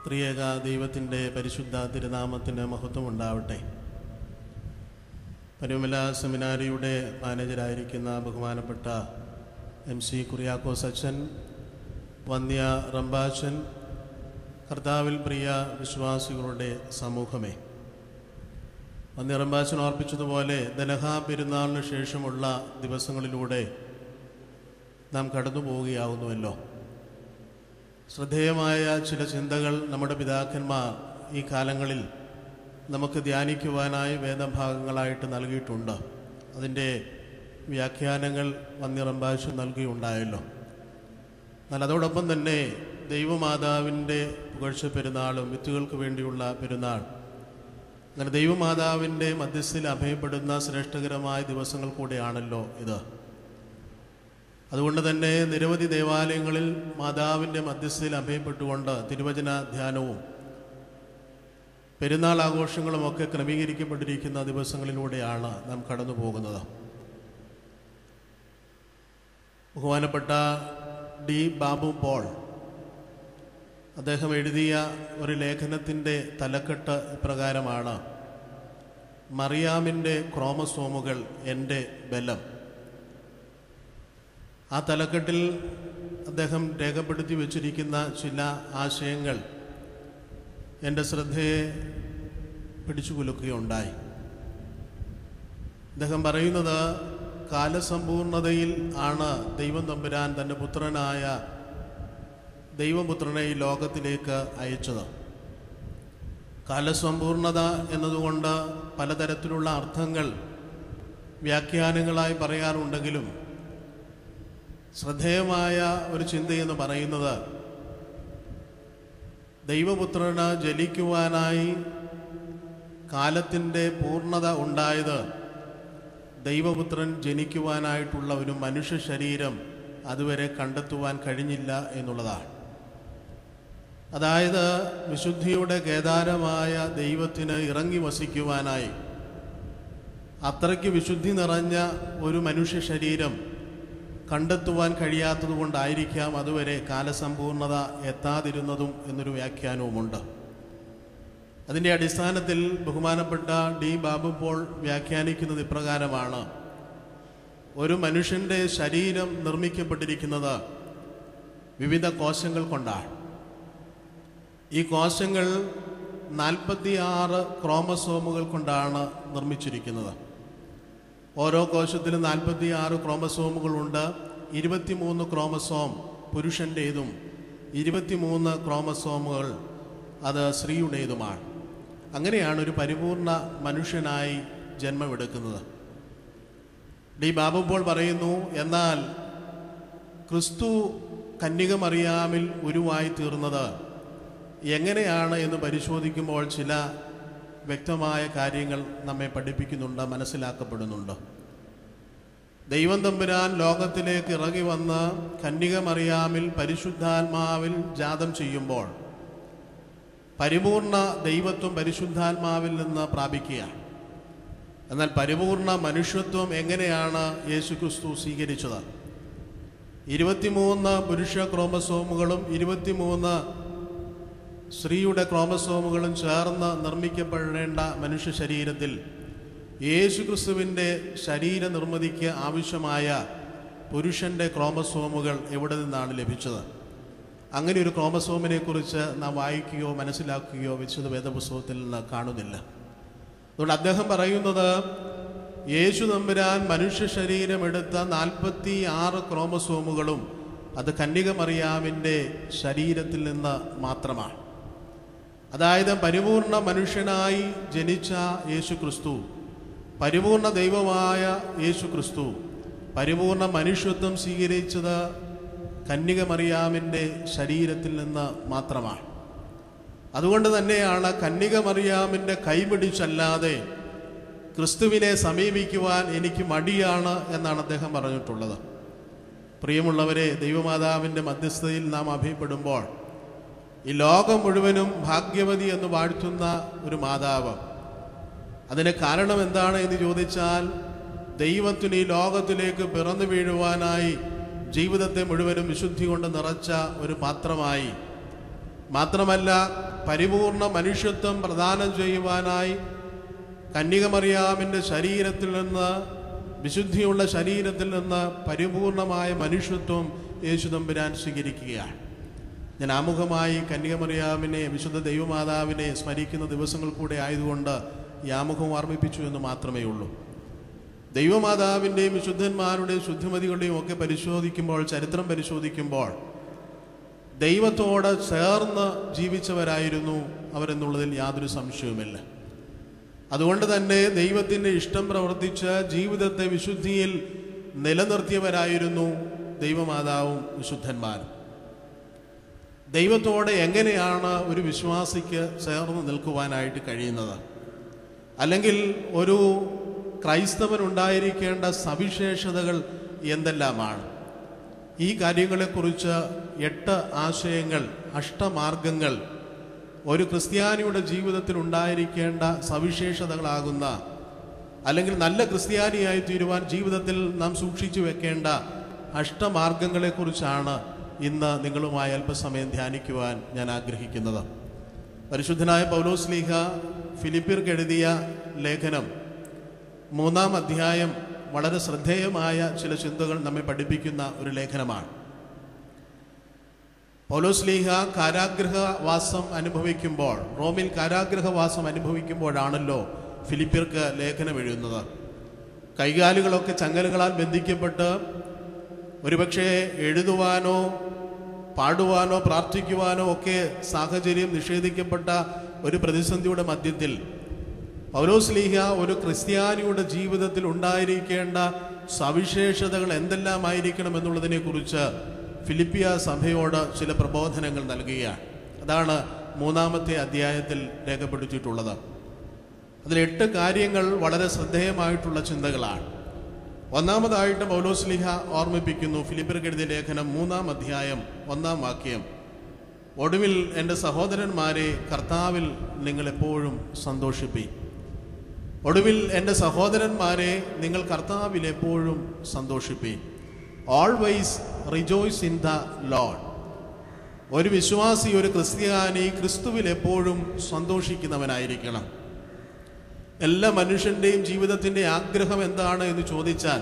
ത്രിയേക ദൈവത്തിൻ്റെ പരിശുദ്ധ തിരുനാമത്തിന് മഹത്വം ഉണ്ടാവട്ടെ പരുമല സെമിനാരിയുടെ മാനേജരായിരിക്കുന്ന ബഹുമാനപ്പെട്ട എം സി കുറിയാക്കോസ് അച്ഛൻ വന്യ റംബാച്ചൻ കർത്താവിൽ പ്രിയ വിശ്വാസികളുടെ സമൂഹമേ വന്യ റംബാച്ചൻ ഓർപ്പിച്ചതുപോലെ ദലഹ പെരുന്നാളിന് ശേഷമുള്ള ദിവസങ്ങളിലൂടെ നാം കടന്നു പോവുകയാവുന്നുവല്ലോ ശ്രദ്ധേയമായ ചില ചിന്തകൾ നമ്മുടെ പിതാക്കന്മാർ ഈ കാലങ്ങളിൽ നമുക്ക് ധ്യാനിക്കുവാനായി വേദഭാഗങ്ങളായിട്ട് നൽകിയിട്ടുണ്ട് അതിൻ്റെ വ്യാഖ്യാനങ്ങൾ വന്യറമ്പാശു നൽകിയുണ്ടായല്ലോ എന്നാൽ അതോടൊപ്പം തന്നെ ദൈവമാതാവിൻ്റെ പുകഴ്ച പെരുന്നാളും വിത്തുകൾക്ക് വേണ്ടിയുള്ള പെരുന്നാൾ അങ്ങനെ ദൈവമാതാവിൻ്റെ മധ്യസ്ഥയിൽ അഭയപ്പെടുന്ന ശ്രേഷ്ഠകരമായ ദിവസങ്ങൾ കൂടെയാണല്ലോ ഇത് അതുകൊണ്ട് തന്നെ നിരവധി ദേവാലയങ്ങളിൽ മാതാവിൻ്റെ മധ്യസ്ഥയിൽ അഭയപ്പെട്ടുകൊണ്ട് തിരുവചന ധ്യാനവും പെരുന്നാൾ ആഘോഷങ്ങളുമൊക്കെ ക്രമീകരിക്കപ്പെട്ടിരിക്കുന്ന ദിവസങ്ങളിലൂടെയാണ് നാം കടന്നു പോകുന്നത് ബഹുമാനപ്പെട്ട ഡി ബാബു പോൾ അദ്ദേഹം എഴുതിയ ഒരു ലേഖനത്തിൻ്റെ തലക്കെട്ട് ഇപ്രകാരമാണ് മറിയാമിൻ്റെ ക്രോമസോമുകൾ എൻ്റെ ബലം ആ തലക്കെട്ടിൽ അദ്ദേഹം രേഖപ്പെടുത്തി വച്ചിരിക്കുന്ന ചില ആശയങ്ങൾ എൻ്റെ ശ്രദ്ധയെ പിടിച്ചു കുലുക്കുകയുണ്ടായി അദ്ദേഹം പറയുന്നത് കാലസമ്പൂർണതയിൽ ആണ് ദൈവം തമ്പുരാൻ തൻ്റെ പുത്രനായ ദൈവപുത്രനെ ഈ ലോകത്തിലേക്ക് അയച്ചത് കാലസമ്പൂർണത എന്നതുകൊണ്ട് പലതരത്തിലുള്ള അർത്ഥങ്ങൾ വ്യാഖ്യാനങ്ങളായി പറയാറുണ്ടെങ്കിലും ശ്രദ്ധേയമായ ഒരു ചിന്തയെന്ന് പറയുന്നത് ദൈവപുത്രന് ജലിക്കുവാനായി കാലത്തിൻ്റെ പൂർണ്ണത ഉണ്ടായത് ദൈവപുത്രൻ ജനിക്കുവാനായിട്ടുള്ള ഒരു മനുഷ്യ ശരീരം അതുവരെ കണ്ടെത്തുവാൻ കഴിഞ്ഞില്ല എന്നുള്ളതാണ് അതായത് വിശുദ്ധിയുടെ കേദാരമായ ദൈവത്തിന് ഇറങ്ങി വസിക്കുവാനായി അത്രയ്ക്ക് വിശുദ്ധി നിറഞ്ഞ ഒരു മനുഷ്യ ശരീരം കണ്ടെത്തുവാൻ കഴിയാത്തതുകൊണ്ടായിരിക്കാം അതുവരെ കാലസമ്പൂർണത എത്താതിരുന്നതും എന്നൊരു വ്യാഖ്യാനവുമുണ്ട് അതിൻ്റെ അടിസ്ഥാനത്തിൽ ബഹുമാനപ്പെട്ട ഡി ബാബു പോൾ വ്യാഖ്യാനിക്കുന്നത് ഇപ്രകാരമാണ് ഒരു മനുഷ്യൻ്റെ ശരീരം നിർമ്മിക്കപ്പെട്ടിരിക്കുന്നത് വിവിധ കോശങ്ങൾ കൊണ്ടാണ് ഈ കോശങ്ങൾ നാൽപ്പത്തിയാറ് ക്രോമസോമുകൾ കൊണ്ടാണ് നിർമ്മിച്ചിരിക്കുന്നത് ഓരോ കോശത്തിലും നാൽപ്പത്തി ആറ് ക്രോമസോമുകളുണ്ട് ഇരുപത്തിമൂന്ന് ക്രോമസോം പുരുഷൻ്റേതും ഇരുപത്തിമൂന്ന് ക്രോമസോമുകൾ അത് സ്ത്രീയുടേതുമാണ് അങ്ങനെയാണ് ഒരു പരിപൂർണ മനുഷ്യനായി ജന്മമെടുക്കുന്നത് ഡി ബാബുപ്പോൾ പറയുന്നു എന്നാൽ ക്രിസ്തു കന്യകമറിയാമിൽ ഉരുവായി തീർന്നത് എങ്ങനെയാണ് എന്ന് പരിശോധിക്കുമ്പോൾ ചില വ്യക്തമായ കാര്യങ്ങൾ നമ്മെ പഠിപ്പിക്കുന്നുണ്ട് മനസ്സിലാക്കപ്പെടുന്നുണ്ട് ദൈവം തമ്പുരാൻ ലോകത്തിലേക്ക് ഇറങ്ങി വന്ന് കന്യകമറിയാമിൽ പരിശുദ്ധാത്മാവിൽ ജാതം ചെയ്യുമ്പോൾ പരിപൂർണ ദൈവത്വം പരിശുദ്ധാത്മാവിൽ നിന്ന് പ്രാപിക്കുകയാണ് എന്നാൽ പരിപൂർണ മനുഷ്യത്വം എങ്ങനെയാണ് യേശുക്രിസ്തു സ്വീകരിച്ചത് ഇരുപത്തിമൂന്ന് പുരുഷ ക്രോമസോമുകളും ഇരുപത്തിമൂന്ന് സ്ത്രീയുടെ ക്രോമസോമുകളും ചേർന്ന് നിർമ്മിക്കപ്പെടേണ്ട മനുഷ്യ ശരീരത്തിൽ യേശുക്രിസ്തുവിൻ്റെ ശരീര നിർമ്മിതിക്ക് ആവശ്യമായ പുരുഷൻ്റെ ക്രോമസോമുകൾ എവിടെ നിന്നാണ് ലഭിച്ചത് അങ്ങനെ ഒരു ക്രോമസോമിനെ കുറിച്ച് നാം വായിക്കുകയോ മനസ്സിലാക്കുകയോ വിശുദ്ധ വേദപുസ്തകത്തിൽ നിന്ന് കാണുന്നില്ല അതുകൊണ്ട് അദ്ദേഹം പറയുന്നത് യേശു തമ്പുരാൻ മനുഷ്യ ശരീരമെടുത്ത നാൽപ്പത്തി ആറ് ക്രോമസോമുകളും അത് കന്യകമറിയാമിൻ്റെ ശരീരത്തിൽ നിന്ന് മാത്രമാണ് അതായത് പരിപൂർണ മനുഷ്യനായി ജനിച്ച യേശു ക്രിസ്തു പരിപൂർണ ദൈവമായ യേശു ക്രിസ്തു പരിപൂർണ മനുഷ്യത്വം സ്വീകരിച്ചത് കന്യകമറിയാമിൻ്റെ ശരീരത്തിൽ നിന്ന് മാത്രമാണ് അതുകൊണ്ട് തന്നെയാണ് കന്യകമറിയാമിൻ്റെ കൈപിടിച്ചല്ലാതെ ക്രിസ്തുവിനെ സമീപിക്കുവാൻ എനിക്ക് മടിയാണ് എന്നാണ് അദ്ദേഹം പറഞ്ഞിട്ടുള്ളത് പ്രിയമുള്ളവരെ ദൈവമാതാവിൻ്റെ മധ്യസ്ഥതയിൽ നാം അഭിപ്പെടുമ്പോൾ ഈ ലോകം മുഴുവനും ഭാഗ്യവതി എന്ന് വാഴ്ത്തുന്ന ഒരു മാതാവ് അതിന് കാരണം എന്താണ് എന്ന് ചോദിച്ചാൽ ദൈവത്തിന് ഈ ലോകത്തിലേക്ക് പിറന്നു വീഴുവാനായി ജീവിതത്തെ മുഴുവനും വിശുദ്ധി കൊണ്ട് നിറച്ച ഒരു പാത്രമായി മാത്രമല്ല പരിപൂർണ മനുഷ്യത്വം പ്രദാനം ചെയ്യുവാനായി കന്യകമറിയാമിൻ്റെ ശരീരത്തിൽ നിന്ന് വിശുദ്ധിയുള്ള ശരീരത്തിൽ നിന്ന് പരിപൂർണമായ മനുഷ്യത്വം യേശു തമ്പുരാൻ സ്വീകരിക്കുകയാണ് ഞാൻ ആമുഖമായി കന്യകമറിയാമിനെ വിശുദ്ധ ദൈവമാതാവിനെ സ്മരിക്കുന്ന ദിവസങ്ങൾ കൂടെ ആയതുകൊണ്ട് ഈ ആമുഖം ഓർമ്മിപ്പിച്ചു എന്ന് മാത്രമേ ഉള്ളൂ ദൈവമാതാവിൻ്റെയും വിശുദ്ധന്മാരുടെയും ശുദ്ധിമതികളുടെയും ഒക്കെ പരിശോധിക്കുമ്പോൾ ചരിത്രം പരിശോധിക്കുമ്പോൾ ദൈവത്തോട് ചേർന്ന് ജീവിച്ചവരായിരുന്നു അവരെന്നുള്ളതിൽ യാതൊരു സംശയവുമില്ല അതുകൊണ്ട് തന്നെ ദൈവത്തിൻ്റെ ഇഷ്ടം പ്രവർത്തിച്ച് ജീവിതത്തെ വിശുദ്ധിയിൽ നിലനിർത്തിയവരായിരുന്നു ദൈവമാതാവും വിശുദ്ധന്മാരും ദൈവത്തോടെ എങ്ങനെയാണ് ഒരു വിശ്വാസിക്ക് ചേർന്ന് നിൽക്കുവാനായിട്ട് കഴിയുന്നത് അല്ലെങ്കിൽ ഒരു ക്രൈസ്തവനുണ്ടായിരിക്കേണ്ട സവിശേഷതകൾ എന്തെല്ലാമാണ് ഈ കാര്യങ്ങളെക്കുറിച്ച് എട്ട് ആശയങ്ങൾ അഷ്ടമാർഗങ്ങൾ ഒരു ക്രിസ്ത്യാനിയുടെ ജീവിതത്തിൽ ഉണ്ടായിരിക്കേണ്ട സവിശേഷതകളാകുന്ന അല്ലെങ്കിൽ നല്ല ക്രിസ്ത്യാനിയായി തീരുവാൻ ജീവിതത്തിൽ നാം സൂക്ഷിച്ചു വെക്കേണ്ട അഷ്ടമാർഗങ്ങളെക്കുറിച്ചാണ് ഇന്ന് നിങ്ങളുമായി അല്പസമയം ധ്യാനിക്കുവാൻ ഞാൻ ആഗ്രഹിക്കുന്നത് പരിശുദ്ധനായ പൗലോസ് ലീഹ ഫിലിപ്പിർക്ക് എഴുതിയ ലേഖനം മൂന്നാം അധ്യായം വളരെ ശ്രദ്ധേയമായ ചില ചിന്തകൾ നമ്മെ പഠിപ്പിക്കുന്ന ഒരു ലേഖനമാണ് പൗലോസ് ലീഹ കാരാഗ്രഹവാസം അനുഭവിക്കുമ്പോൾ റോമിൽ കാരാഗ്രഹവാസം അനുഭവിക്കുമ്പോഴാണല്ലോ ഫിലിപ്പിയർക്ക് ലേഖനം എഴുതുന്നത് കൈകാലുകളൊക്കെ ചങ്ങലുകളാൽ ബന്ധിക്കപ്പെട്ട് ഒരുപക്ഷെ എഴുതുവാനോ പാടുവാനോ പ്രാർത്ഥിക്കുവാനോ ഒക്കെ സാഹചര്യം നിഷേധിക്കപ്പെട്ട ഒരു പ്രതിസന്ധിയുടെ മധ്യത്തിൽ പൗലോസ് ലീഹ ഒരു ക്രിസ്ത്യാനിയുടെ ജീവിതത്തിൽ ഉണ്ടായിരിക്കേണ്ട സവിശേഷതകൾ എന്തെല്ലാമായിരിക്കണം എന്നുള്ളതിനെക്കുറിച്ച് ഫിലിപ്പിയ സഭയോട് ചില പ്രബോധനങ്ങൾ നൽകുകയാണ് അതാണ് മൂന്നാമത്തെ അധ്യായത്തിൽ രേഖപ്പെടുത്തിയിട്ടുള്ളത് അതിൽ എട്ട് കാര്യങ്ങൾ വളരെ ശ്രദ്ധേയമായിട്ടുള്ള ചിന്തകളാണ് ഒന്നാമതായിട്ട് പൗലോസ് ലിഹ ഓർമ്മിപ്പിക്കുന്നു ഫിലിപ്പിർക്ക് എഴുതിയ ലേഖനം മൂന്നാം അധ്യായം ഒന്നാം വാക്യം ഒടുവിൽ എൻ്റെ സഹോദരന്മാരെ കർത്താവിൽ നിങ്ങൾ എപ്പോഴും സന്തോഷിപ്പി ഒടുവിൽ എൻ്റെ സഹോദരന്മാരെ നിങ്ങൾ കർത്താവിൽ എപ്പോഴും സന്തോഷിപ്പി always rejoice in the Lord ഒരു വിശ്വാസി ഒരു ക്രിസ്ത്യാനി ക്രിസ്തുവിൽ എപ്പോഴും സന്തോഷിക്കുന്നവനായിരിക്കണം എല്ലാ മനുഷ്യൻ്റെയും ജീവിതത്തിൻ്റെ ആഗ്രഹം എന്താണ് എന്ന് ചോദിച്ചാൽ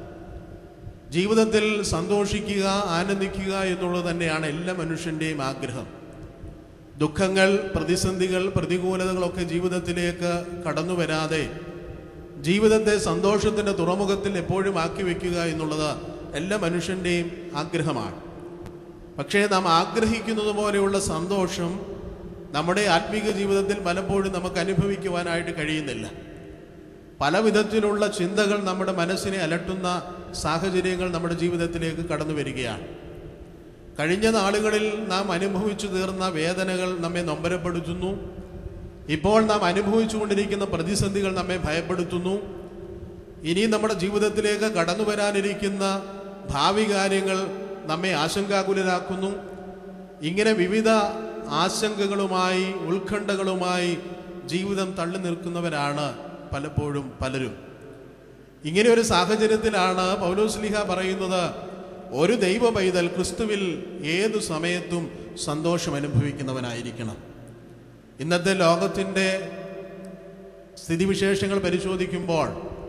ജീവിതത്തിൽ സന്തോഷിക്കുക ആനന്ദിക്കുക എന്നുള്ളത് തന്നെയാണ് എല്ലാ മനുഷ്യൻ്റെയും ആഗ്രഹം ദുഃഖങ്ങൾ പ്രതിസന്ധികൾ പ്രതികൂലതകളൊക്കെ ജീവിതത്തിലേക്ക് കടന്നു വരാതെ ജീവിതത്തെ സന്തോഷത്തിൻ്റെ തുറമുഖത്തിൽ എപ്പോഴും ആക്കി വെക്കുക എന്നുള്ളത് എല്ലാ മനുഷ്യൻ്റെയും ആഗ്രഹമാണ് പക്ഷേ നാം ആഗ്രഹിക്കുന്നത് പോലെയുള്ള സന്തോഷം നമ്മുടെ ആത്മീക ജീവിതത്തിൽ പലപ്പോഴും നമുക്ക് അനുഭവിക്കുവാനായിട്ട് കഴിയുന്നില്ല പല വിധത്തിലുള്ള ചിന്തകൾ നമ്മുടെ മനസ്സിനെ അലട്ടുന്ന സാഹചര്യങ്ങൾ നമ്മുടെ ജീവിതത്തിലേക്ക് കടന്നു വരികയാണ് കഴിഞ്ഞ നാളുകളിൽ നാം അനുഭവിച്ചു തീർന്ന വേദനകൾ നമ്മെ നൊമ്പരപ്പെടുത്തുന്നു ഇപ്പോൾ നാം അനുഭവിച്ചുകൊണ്ടിരിക്കുന്ന പ്രതിസന്ധികൾ നമ്മെ ഭയപ്പെടുത്തുന്നു ഇനി നമ്മുടെ ജീവിതത്തിലേക്ക് കടന്നു വരാനിരിക്കുന്ന ഭാവി കാര്യങ്ങൾ നമ്മെ ആശങ്കാകുലരാക്കുന്നു ഇങ്ങനെ വിവിധ ആശങ്കകളുമായി ഉത്കണ്ഠകളുമായി ജീവിതം തള്ളി നിൽക്കുന്നവരാണ് പലപ്പോഴും പലരും ഇങ്ങനെ ഒരു സാഹചര്യത്തിലാണ് പൗലോസ്ലിഹ പറയുന്നത് ഒരു ദൈവ പൈതൽ ക്രിസ്തുവിൽ ഏതു സമയത്തും സന്തോഷം അനുഭവിക്കുന്നവനായിരിക്കണം ഇന്നത്തെ ലോകത്തിൻ്റെ സ്ഥിതിവിശേഷങ്ങൾ പരിശോധിക്കുമ്പോൾ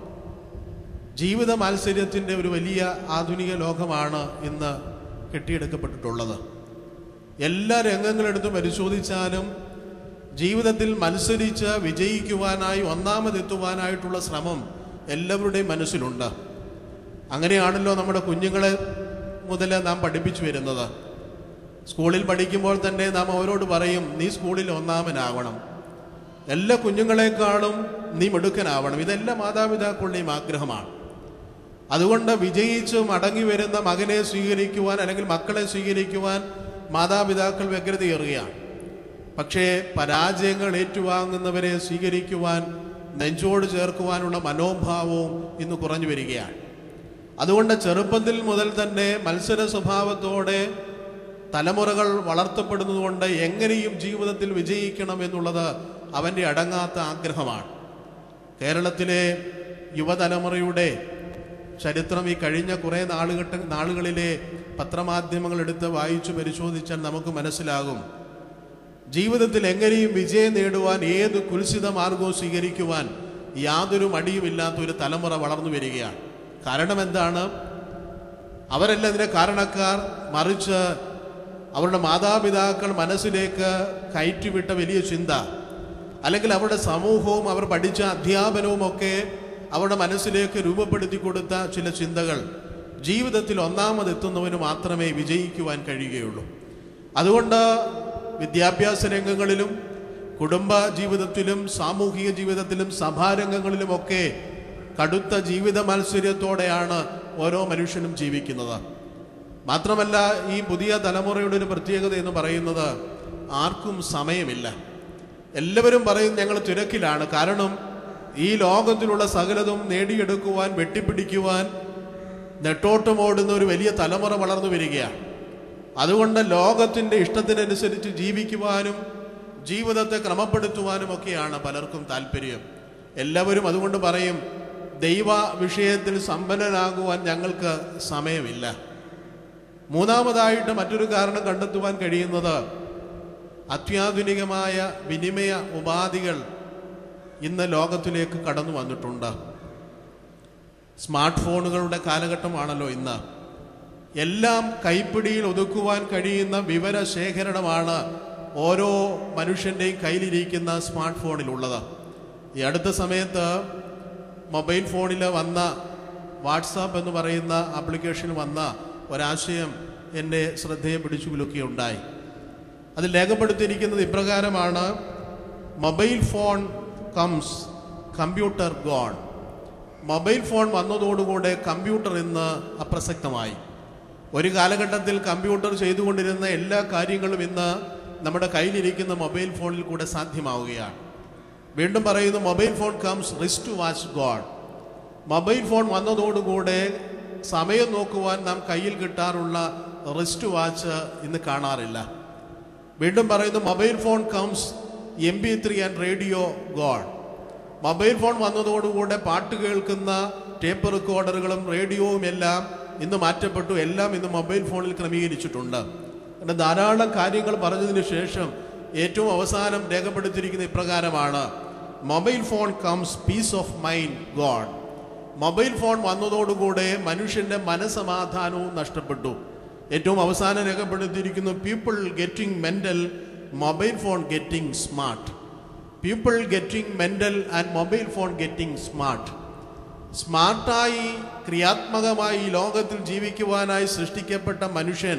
ജീവിത മാത്സര്യത്തിൻ്റെ ഒരു വലിയ ആധുനിക ലോകമാണ് ഇന്ന് കെട്ടിയെടുക്കപ്പെട്ടിട്ടുള്ളത് എല്ലാ രംഗങ്ങളെടുത്തും പരിശോധിച്ചാലും ജീവിതത്തിൽ മത്സരിച്ച് വിജയിക്കുവാനായി ഒന്നാമതെത്തുവാനായിട്ടുള്ള ശ്രമം എല്ലാവരുടെയും മനസ്സിലുണ്ട് അങ്ങനെയാണല്ലോ നമ്മുടെ കുഞ്ഞുങ്ങളെ മുതൽ നാം പഠിപ്പിച്ചു വരുന്നത് സ്കൂളിൽ പഠിക്കുമ്പോൾ തന്നെ നാം അവരോട് പറയും നീ സ്കൂളിൽ ഒന്നാമനാവണം എല്ലാ കുഞ്ഞുങ്ങളെക്കാളും നീ മിടുക്കനാവണം ഇതെല്ലാം മാതാപിതാക്കളുടെയും ആഗ്രഹമാണ് അതുകൊണ്ട് വിജയിച്ച് മടങ്ങി വരുന്ന മകനെ സ്വീകരിക്കുവാൻ അല്ലെങ്കിൽ മക്കളെ സ്വീകരിക്കുവാൻ മാതാപിതാക്കൾ വ്യഗ്രതയേറുകയാണ് പക്ഷേ പരാജയങ്ങൾ ഏറ്റുവാങ്ങുന്നവരെ സ്വീകരിക്കുവാൻ നെഞ്ചോട് ചേർക്കുവാനുള്ള മനോഭാവവും ഇന്ന് കുറഞ്ഞു വരികയാണ് അതുകൊണ്ട് ചെറുപ്പത്തിൽ മുതൽ തന്നെ മത്സര സ്വഭാവത്തോടെ തലമുറകൾ വളർത്തപ്പെടുന്നതുകൊണ്ട് എങ്ങനെയും ജീവിതത്തിൽ വിജയിക്കണം എന്നുള്ളത് അവൻ്റെ അടങ്ങാത്ത ആഗ്രഹമാണ് കേരളത്തിലെ യുവതലമുറയുടെ ചരിത്രം ഈ കഴിഞ്ഞ കുറേ നാളുകെട്ട നാളുകളിലെ പത്രമാധ്യമങ്ങൾ എടുത്ത് വായിച്ചു പരിശോധിച്ചാൽ നമുക്ക് മനസ്സിലാകും ജീവിതത്തിൽ എങ്ങനെയും വിജയം നേടുവാൻ ഏത് കുൽസിത മാർഗവും സ്വീകരിക്കുവാൻ യാതൊരു മടിയുമില്ലാത്ത ഒരു തലമുറ വളർന്നു വരികയാണ് കാരണം എന്താണ് അവരല്ല ഇതിന്റെ കാരണക്കാർ മറിച്ച് അവരുടെ മാതാപിതാക്കൾ മനസ്സിലേക്ക് കയറ്റിവിട്ട വലിയ ചിന്ത അല്ലെങ്കിൽ അവരുടെ സമൂഹവും അവർ പഠിച്ച അധ്യാപനവും ഒക്കെ അവരുടെ മനസ്സിലേക്ക് രൂപപ്പെടുത്തി കൊടുത്ത ചില ചിന്തകൾ ജീവിതത്തിൽ ഒന്നാമതെത്തുന്നവന് മാത്രമേ വിജയിക്കുവാൻ കഴിയുകയുള്ളൂ അതുകൊണ്ട് വിദ്യാഭ്യാസ രംഗങ്ങളിലും കുടുംബ ജീവിതത്തിലും സാമൂഹിക ജീവിതത്തിലും സഭാരംഗങ്ങളിലുമൊക്കെ കടുത്ത ജീവിത മത്സര്യത്തോടെയാണ് ഓരോ മനുഷ്യനും ജീവിക്കുന്നത് മാത്രമല്ല ഈ പുതിയ തലമുറയുടെ ഒരു പ്രത്യേകത എന്ന് പറയുന്നത് ആർക്കും സമയമില്ല എല്ലാവരും പറയും ഞങ്ങൾ തിരക്കിലാണ് കാരണം ഈ ലോകത്തിലുള്ള സകലതും നേടിയെടുക്കുവാൻ വെട്ടിപ്പിടിക്കുവാൻ നെട്ടോട്ടമോടുന്ന ഒരു വലിയ തലമുറ വളർന്നു വരികയാണ് അതുകൊണ്ട് ലോകത്തിൻ്റെ ഇഷ്ടത്തിനനുസരിച്ച് ജീവിക്കുവാനും ജീവിതത്തെ ക്രമപ്പെടുത്തുവാനും ഒക്കെയാണ് പലർക്കും താല്പര്യം എല്ലാവരും അതുകൊണ്ട് പറയും ദൈവ വിഷയത്തിൽ സമ്പന്നനാകുവാൻ ഞങ്ങൾക്ക് സമയമില്ല മൂന്നാമതായിട്ട് മറ്റൊരു കാരണം കണ്ടെത്തുവാൻ കഴിയുന്നത് അത്യാധുനികമായ വിനിമയ ഉപാധികൾ ഇന്ന് ലോകത്തിലേക്ക് കടന്നു വന്നിട്ടുണ്ട് സ്മാർട്ട് ഫോണുകളുടെ കാലഘട്ടമാണല്ലോ ഇന്ന് എല്ലാം കൈപ്പിടിയിൽ ഒതുക്കുവാൻ കഴിയുന്ന വിവര ശേഖരണമാണ് ഓരോ മനുഷ്യൻ്റെയും കയ്യിലിരിക്കുന്ന സ്മാർട്ട് ഫോണിലുള്ളത് ഈ അടുത്ത സമയത്ത് മൊബൈൽ ഫോണിൽ വന്ന വാട്സാപ്പ് എന്ന് പറയുന്ന ആപ്ലിക്കേഷനിൽ വന്ന ഒരാശയം എൻ്റെ ശ്രദ്ധയെ പിടിച്ചു കുലുക്കുകയുണ്ടായി അതിൽ രേഖപ്പെടുത്തിയിരിക്കുന്നത് ഇപ്രകാരമാണ് mobile phone comes computer gone mobile phone വന്നതോടുകൂടെ കമ്പ്യൂട്ടർ ഇന്ന് അപ്രസക്തമായി ഒരു കാലഘട്ടത്തിൽ കമ്പ്യൂട്ടർ ചെയ്തുകൊണ്ടിരുന്ന എല്ലാ കാര്യങ്ങളും ഇന്ന് നമ്മുടെ കയ്യിലിരിക്കുന്ന മൊബൈൽ ഫോണിൽ കൂടെ സാധ്യമാവുകയാണ് വീണ്ടും പറയുന്നു mobile phone comes wrist to watch gone mobile phone വന്നതോടുകൂടെ സമയം നോക്കുവാൻ നാം കയ്യിൽ കിട്ടാറുള്ള റിസ്റ്റ് വാച്ച് ഇന്ന് കാണാറില്ല വീണ്ടും പറയുന്നു mobile phone comes M P three and radio gone mobile phone വന്നതോടുകൂടെ പാട്ട് കേൾക്കുന്ന ടേപ്പ് റെക്കോർഡറുകളും റേഡിയോവും എല്ലാം ഇന്ന് മാറ്റപ്പെട്ടു എല്ലാം ഇന്ന് മൊബൈൽ ഫോണിൽ ക്രമീകരിച്ചിട്ടുണ്ട് അങ്ങനെ ധാരാളം കാര്യങ്ങൾ പറഞ്ഞതിന് ശേഷം ഏറ്റവും അവസാനം രേഖപ്പെടുത്തിയിരിക്കുന്ന ഇപ്രകാരമാണ് mobile phone comes peace of mind gone mobile phone വന്നതോടുകൂടെ മനുഷ്യന്റെ മനസമാധാനവും നഷ്ടപ്പെട്ടു ഏറ്റവും അവസാനം രേഖപ്പെടുത്തിയിരിക്കുന്നു people getting mental mobile phone getting smart people getting mental and mobile phone getting smart സ്മാർട്ടായി ക്രിയാത്മകമായി ഈ ലോകത്തിൽ ജീവിക്കുവാനായി സൃഷ്ടിക്കപ്പെട്ട മനുഷ്യൻ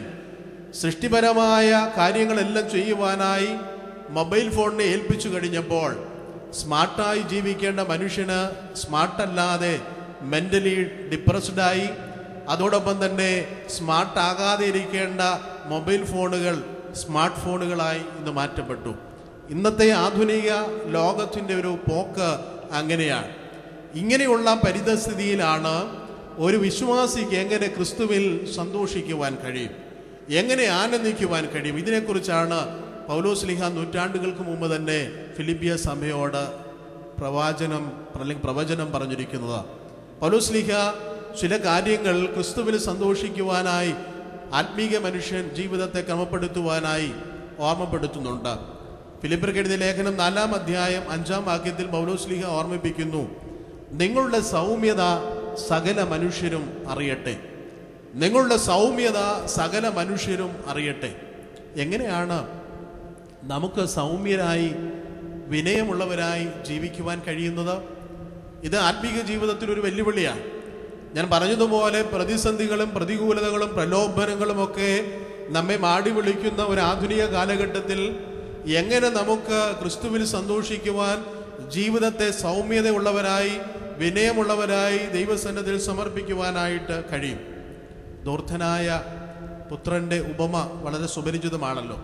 സൃഷ്ടിപരമായ കാര്യങ്ങളെല്ലാം ചെയ്യുവാനായി മൊബൈൽ ഫോണിനെ ഏൽപ്പിച്ചു കഴിഞ്ഞപ്പോൾ സ്മാർട്ടായി ജീവിക്കേണ്ട മനുഷ്യന് സ്മാർട്ടല്ലാതെ മെൻ്റലി ഡിപ്രസ്ഡായി അതോടൊപ്പം തന്നെ സ്മാർട്ട് ആകാതെ ഇരിക്കേണ്ട മൊബൈൽ ഫോണുകൾ സ്മാർട്ട് ഫോണുകളായി ഇന്ന് മാറ്റപ്പെട്ടു ഇന്നത്തെ ആധുനിക ലോകത്തിൻ്റെ ഒരു പോക്ക് അങ്ങനെയാണ് ഇങ്ങനെയുള്ള പരിതസ്ഥിതിയിലാണ് ഒരു വിശ്വാസിക്ക് എങ്ങനെ ക്രിസ്തുവിൽ സന്തോഷിക്കുവാൻ കഴിയും എങ്ങനെ ആനന്ദിക്കുവാൻ കഴിയും ഇതിനെക്കുറിച്ചാണ് പൗലോസ് ലിഹ നൂറ്റാണ്ടുകൾക്ക് മുമ്പ് തന്നെ ഫിലിപ്പിയ സഭയോട് പ്രവാചനം അല്ലെങ്കിൽ പ്രവചനം പറഞ്ഞിരിക്കുന്നത് പൗലോസ് ലിഹ ചില കാര്യങ്ങൾ ക്രിസ്തുവിൽ സന്തോഷിക്കുവാനായി ആത്മീക മനുഷ്യൻ ജീവിതത്തെ ക്രമപ്പെടുത്തുവാനായി ഓർമ്മപ്പെടുത്തുന്നുണ്ട് ഫിലിപ്പർക്ക് എഴുതിയ ലേഖനം നാലാം അധ്യായം അഞ്ചാം വാക്യത്തിൽ പൗലോസ് ലിഹ ഓർമ്മിപ്പിക്കുന്നു നിങ്ങളുടെ സൗമ്യത സകല മനുഷ്യരും അറിയട്ടെ നിങ്ങളുടെ സൗമ്യത സകല മനുഷ്യരും അറിയട്ടെ എങ്ങനെയാണ് നമുക്ക് സൗമ്യരായി വിനയമുള്ളവരായി ജീവിക്കുവാൻ കഴിയുന്നത് ഇത് ആത്മീക ജീവിതത്തിൽ ഒരു വെല്ലുവിളിയാണ് ഞാൻ പറഞ്ഞതുപോലെ പ്രതിസന്ധികളും പ്രതികൂലതകളും പ്രലോഭനങ്ങളും ഒക്കെ നമ്മെ മാടി വിളിക്കുന്ന ഒരു ആധുനിക കാലഘട്ടത്തിൽ എങ്ങനെ നമുക്ക് ക്രിസ്തുവിൽ സന്തോഷിക്കുവാൻ ജീവിതത്തെ സൗമ്യതയുള്ളവരായി വിനയമുള്ളവരായി ദൈവസന്നദ്ധിയിൽ സമർപ്പിക്കുവാനായിട്ട് കഴിയും ദൂർധനായ പുത്രന്റെ ഉപമ വളരെ സുപരിചിതമാണല്ലോ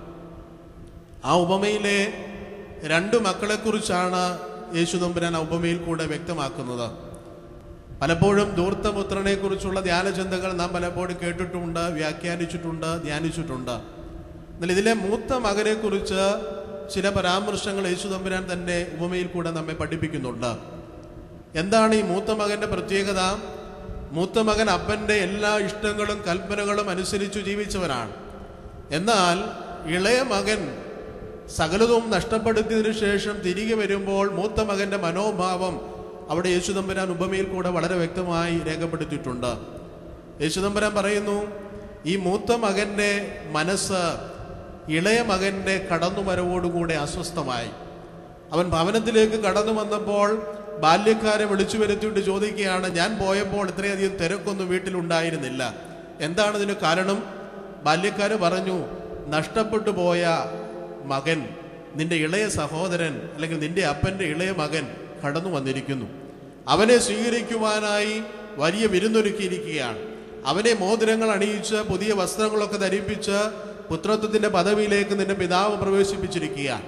ആ ഉപമയിലെ രണ്ട് മക്കളെക്കുറിച്ചാണ് യേശു തമ്പുരാൻ ആ ഉപമയിൽ കൂടെ വ്യക്തമാക്കുന്നത് പലപ്പോഴും ധൂർത്തപുത്രനെ കുറിച്ചുള്ള ധ്യാനചിന്തകൾ നാം പലപ്പോഴും കേട്ടിട്ടുണ്ട് വ്യാഖ്യാനിച്ചിട്ടുണ്ട് ധ്യാനിച്ചിട്ടുണ്ട് എന്നാൽ ഇതിലെ മൂത്ത മകനെ കുറിച്ച് ചില പരാമർശങ്ങൾ യേശു തമ്പുരാൻ തന്നെ ഉപമയിൽ കൂടെ നമ്മെ പഠിപ്പിക്കുന്നുണ്ട് എന്താണ് ഈ മൂത്ത മകന്റെ പ്രത്യേകത മൂത്ത മകൻ അപ്പന്റെ എല്ലാ ഇഷ്ടങ്ങളും കൽപ്പനകളും അനുസരിച്ചു ജീവിച്ചവനാണ് എന്നാൽ ഇളയ മകൻ സകലതും നഷ്ടപ്പെടുത്തിയതിനു ശേഷം തിരികെ വരുമ്പോൾ മൂത്ത മകന്റെ മനോഭാവം അവിടെ യേശുദമ്പരാൻ ഉപമയിൽ കൂടെ വളരെ വ്യക്തമായി രേഖപ്പെടുത്തിയിട്ടുണ്ട് യേശുദമ്പരാൻ പറയുന്നു ഈ മൂത്ത മകന്റെ മനസ്സ് ഇളയ മകന്റെ കടന്നുവരവോടുകൂടെ അസ്വസ്ഥമായി അവൻ ഭവനത്തിലേക്ക് കടന്നു വന്നപ്പോൾ ബാല്യക്കാരെ വിളിച്ചു വരുത്തിയിട്ട് ചോദിക്കുകയാണ് ഞാൻ പോയപ്പോൾ ഇത്രയധികം തിരക്കൊന്നും വീട്ടിലുണ്ടായിരുന്നില്ല എന്താണ് ഇതിന് കാരണം ബാല്യക്കാര് പറഞ്ഞു നഷ്ടപ്പെട്ടു പോയ മകൻ നിന്റെ ഇളയ സഹോദരൻ അല്ലെങ്കിൽ നിന്റെ അപ്പന്റെ ഇളയ മകൻ കടന്നു വന്നിരിക്കുന്നു അവനെ സ്വീകരിക്കുവാനായി വലിയ വിരുന്നൊരുക്കിയിരിക്കുകയാണ് അവനെ മോതിരങ്ങൾ അണിയിച്ച് പുതിയ വസ്ത്രങ്ങളൊക്കെ ധരിപ്പിച്ച് പുത്രത്വത്തിന്റെ പദവിയിലേക്ക് നിന്റെ പിതാവ് പ്രവേശിപ്പിച്ചിരിക്കുകയാണ്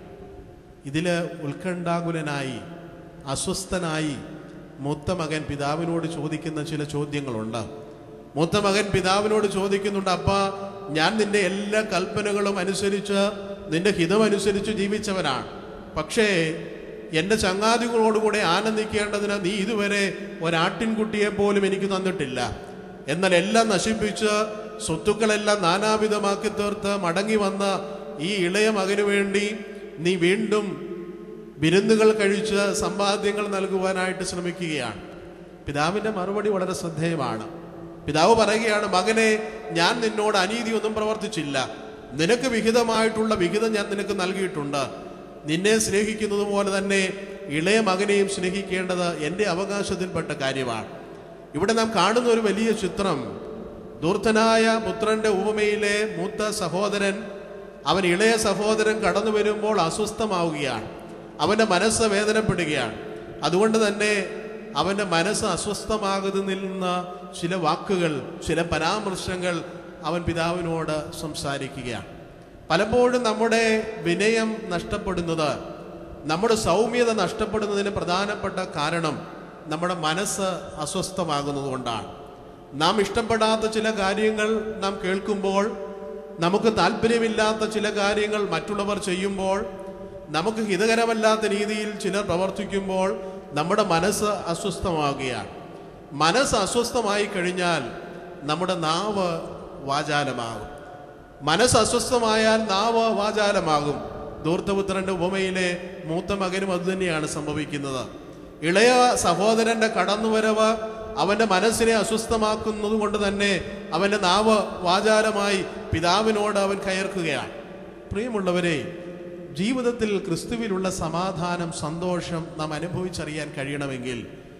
ഇതില് ഉത്കണ്ഠാകുലനായി അസ്വസ്ഥനായി മൂത്ത മകൻ പിതാവിനോട് ചോദിക്കുന്ന ചില ചോദ്യങ്ങളുണ്ട് മൂത്ത മകൻ പിതാവിനോട് ചോദിക്കുന്നുണ്ട് അപ്പ ഞാൻ നിന്റെ എല്ലാ കൽപ്പനകളും അനുസരിച്ച് നിന്റെ ഹിതമനുസരിച്ച് ജീവിച്ചവനാണ് പക്ഷേ എൻ്റെ ചങ്ങാതികളോടുകൂടെ ആനന്ദിക്കേണ്ടതിന് നീ ഇതുവരെ ഒരാട്ടിൻകുട്ടിയെ പോലും എനിക്ക് തന്നിട്ടില്ല എന്നാൽ എല്ലാം നശിപ്പിച്ച് സ്വത്തുക്കളെല്ലാം നാനാവിധമാക്കി തീർത്ത് മടങ്ങി വന്ന ഈ ഇളയ മകന് വേണ്ടി നീ വീണ്ടും വിരുന്നുകൾ കഴിച്ച് സമ്പാദ്യങ്ങൾ നൽകുവാനായിട്ട് ശ്രമിക്കുകയാണ് പിതാവിന്റെ മറുപടി വളരെ ശ്രദ്ധേയമാണ് പിതാവ് പറയുകയാണ് മകനെ ഞാൻ നിന്നോട് അനീതിയൊന്നും പ്രവർത്തിച്ചില്ല നിനക്ക് വിഹിതമായിട്ടുള്ള വിഹിതം ഞാൻ നിനക്ക് നൽകിയിട്ടുണ്ട് നിന്നെ സ്നേഹിക്കുന്നത് പോലെ തന്നെ ഇളയ മകനെയും സ്നേഹിക്കേണ്ടത് എൻ്റെ അവകാശത്തിൽപ്പെട്ട കാര്യമാണ് ഇവിടെ നാം കാണുന്ന ഒരു വലിയ ചിത്രം ദൂർത്തനായ പുത്രന്റെ ഉപമയിലെ മൂത്ത സഹോദരൻ അവൻ ഇളയ സഹോദരൻ കടന്നു വരുമ്പോൾ അസ്വസ്ഥമാവുകയാണ് അവന്റെ മനസ്സ് വേദനപ്പെടുകയാണ് അതുകൊണ്ട് തന്നെ അവന്റെ മനസ്സ് അസ്വസ്ഥമാകുന്നതിൽ നിന്ന് ചില വാക്കുകൾ ചില പരാമർശങ്ങൾ അവൻ പിതാവിനോട് സംസാരിക്കുകയാണ് പലപ്പോഴും നമ്മുടെ വിനയം നഷ്ടപ്പെടുന്നത് നമ്മുടെ സൗമ്യത നഷ്ടപ്പെടുന്നതിന് പ്രധാനപ്പെട്ട കാരണം നമ്മുടെ മനസ്സ് അസ്വസ്ഥമാകുന്നത് കൊണ്ടാണ് നാം ഇഷ്ടപ്പെടാത്ത ചില കാര്യങ്ങൾ നാം കേൾക്കുമ്പോൾ നമുക്ക് താല്പര്യമില്ലാത്ത ചില കാര്യങ്ങൾ മറ്റുള്ളവർ ചെയ്യുമ്പോൾ നമുക്ക് ഹിതകരമല്ലാത്ത രീതിയിൽ ചിലർ പ്രവർത്തിക്കുമ്പോൾ നമ്മുടെ മനസ്സ് അസ്വസ്ഥമാകുകയാണ് മനസ്സ് അസ്വസ്ഥമായി കഴിഞ്ഞാൽ നമ്മുടെ നാവ് വാചാലമാകും മനസ്സ് അസ്വസ്ഥമായാൽ നാവ് വാചാലമാകും ധൂർത്തപുത്രന്റെ ഉപമയിലെ മൂത്ത മകനും അതുതന്നെയാണ് സംഭവിക്കുന്നത് ഇളയ സഹോദരന്റെ കടന്നുവരവ് അവന്റെ മനസ്സിനെ അസ്വസ്ഥമാക്കുന്നത് കൊണ്ട് തന്നെ അവന്റെ നാവ് വാചാലമായി പിതാവിനോട് അവൻ കയർക്കുകയാണ് പ്രിയമുള്ളവരെ ജീവിതത്തിൽ ക്രിസ്തുവിലുള്ള സമാധാനം സന്തോഷം നാം അനുഭവിച്ചറിയാൻ കഴിയണമെങ്കിൽ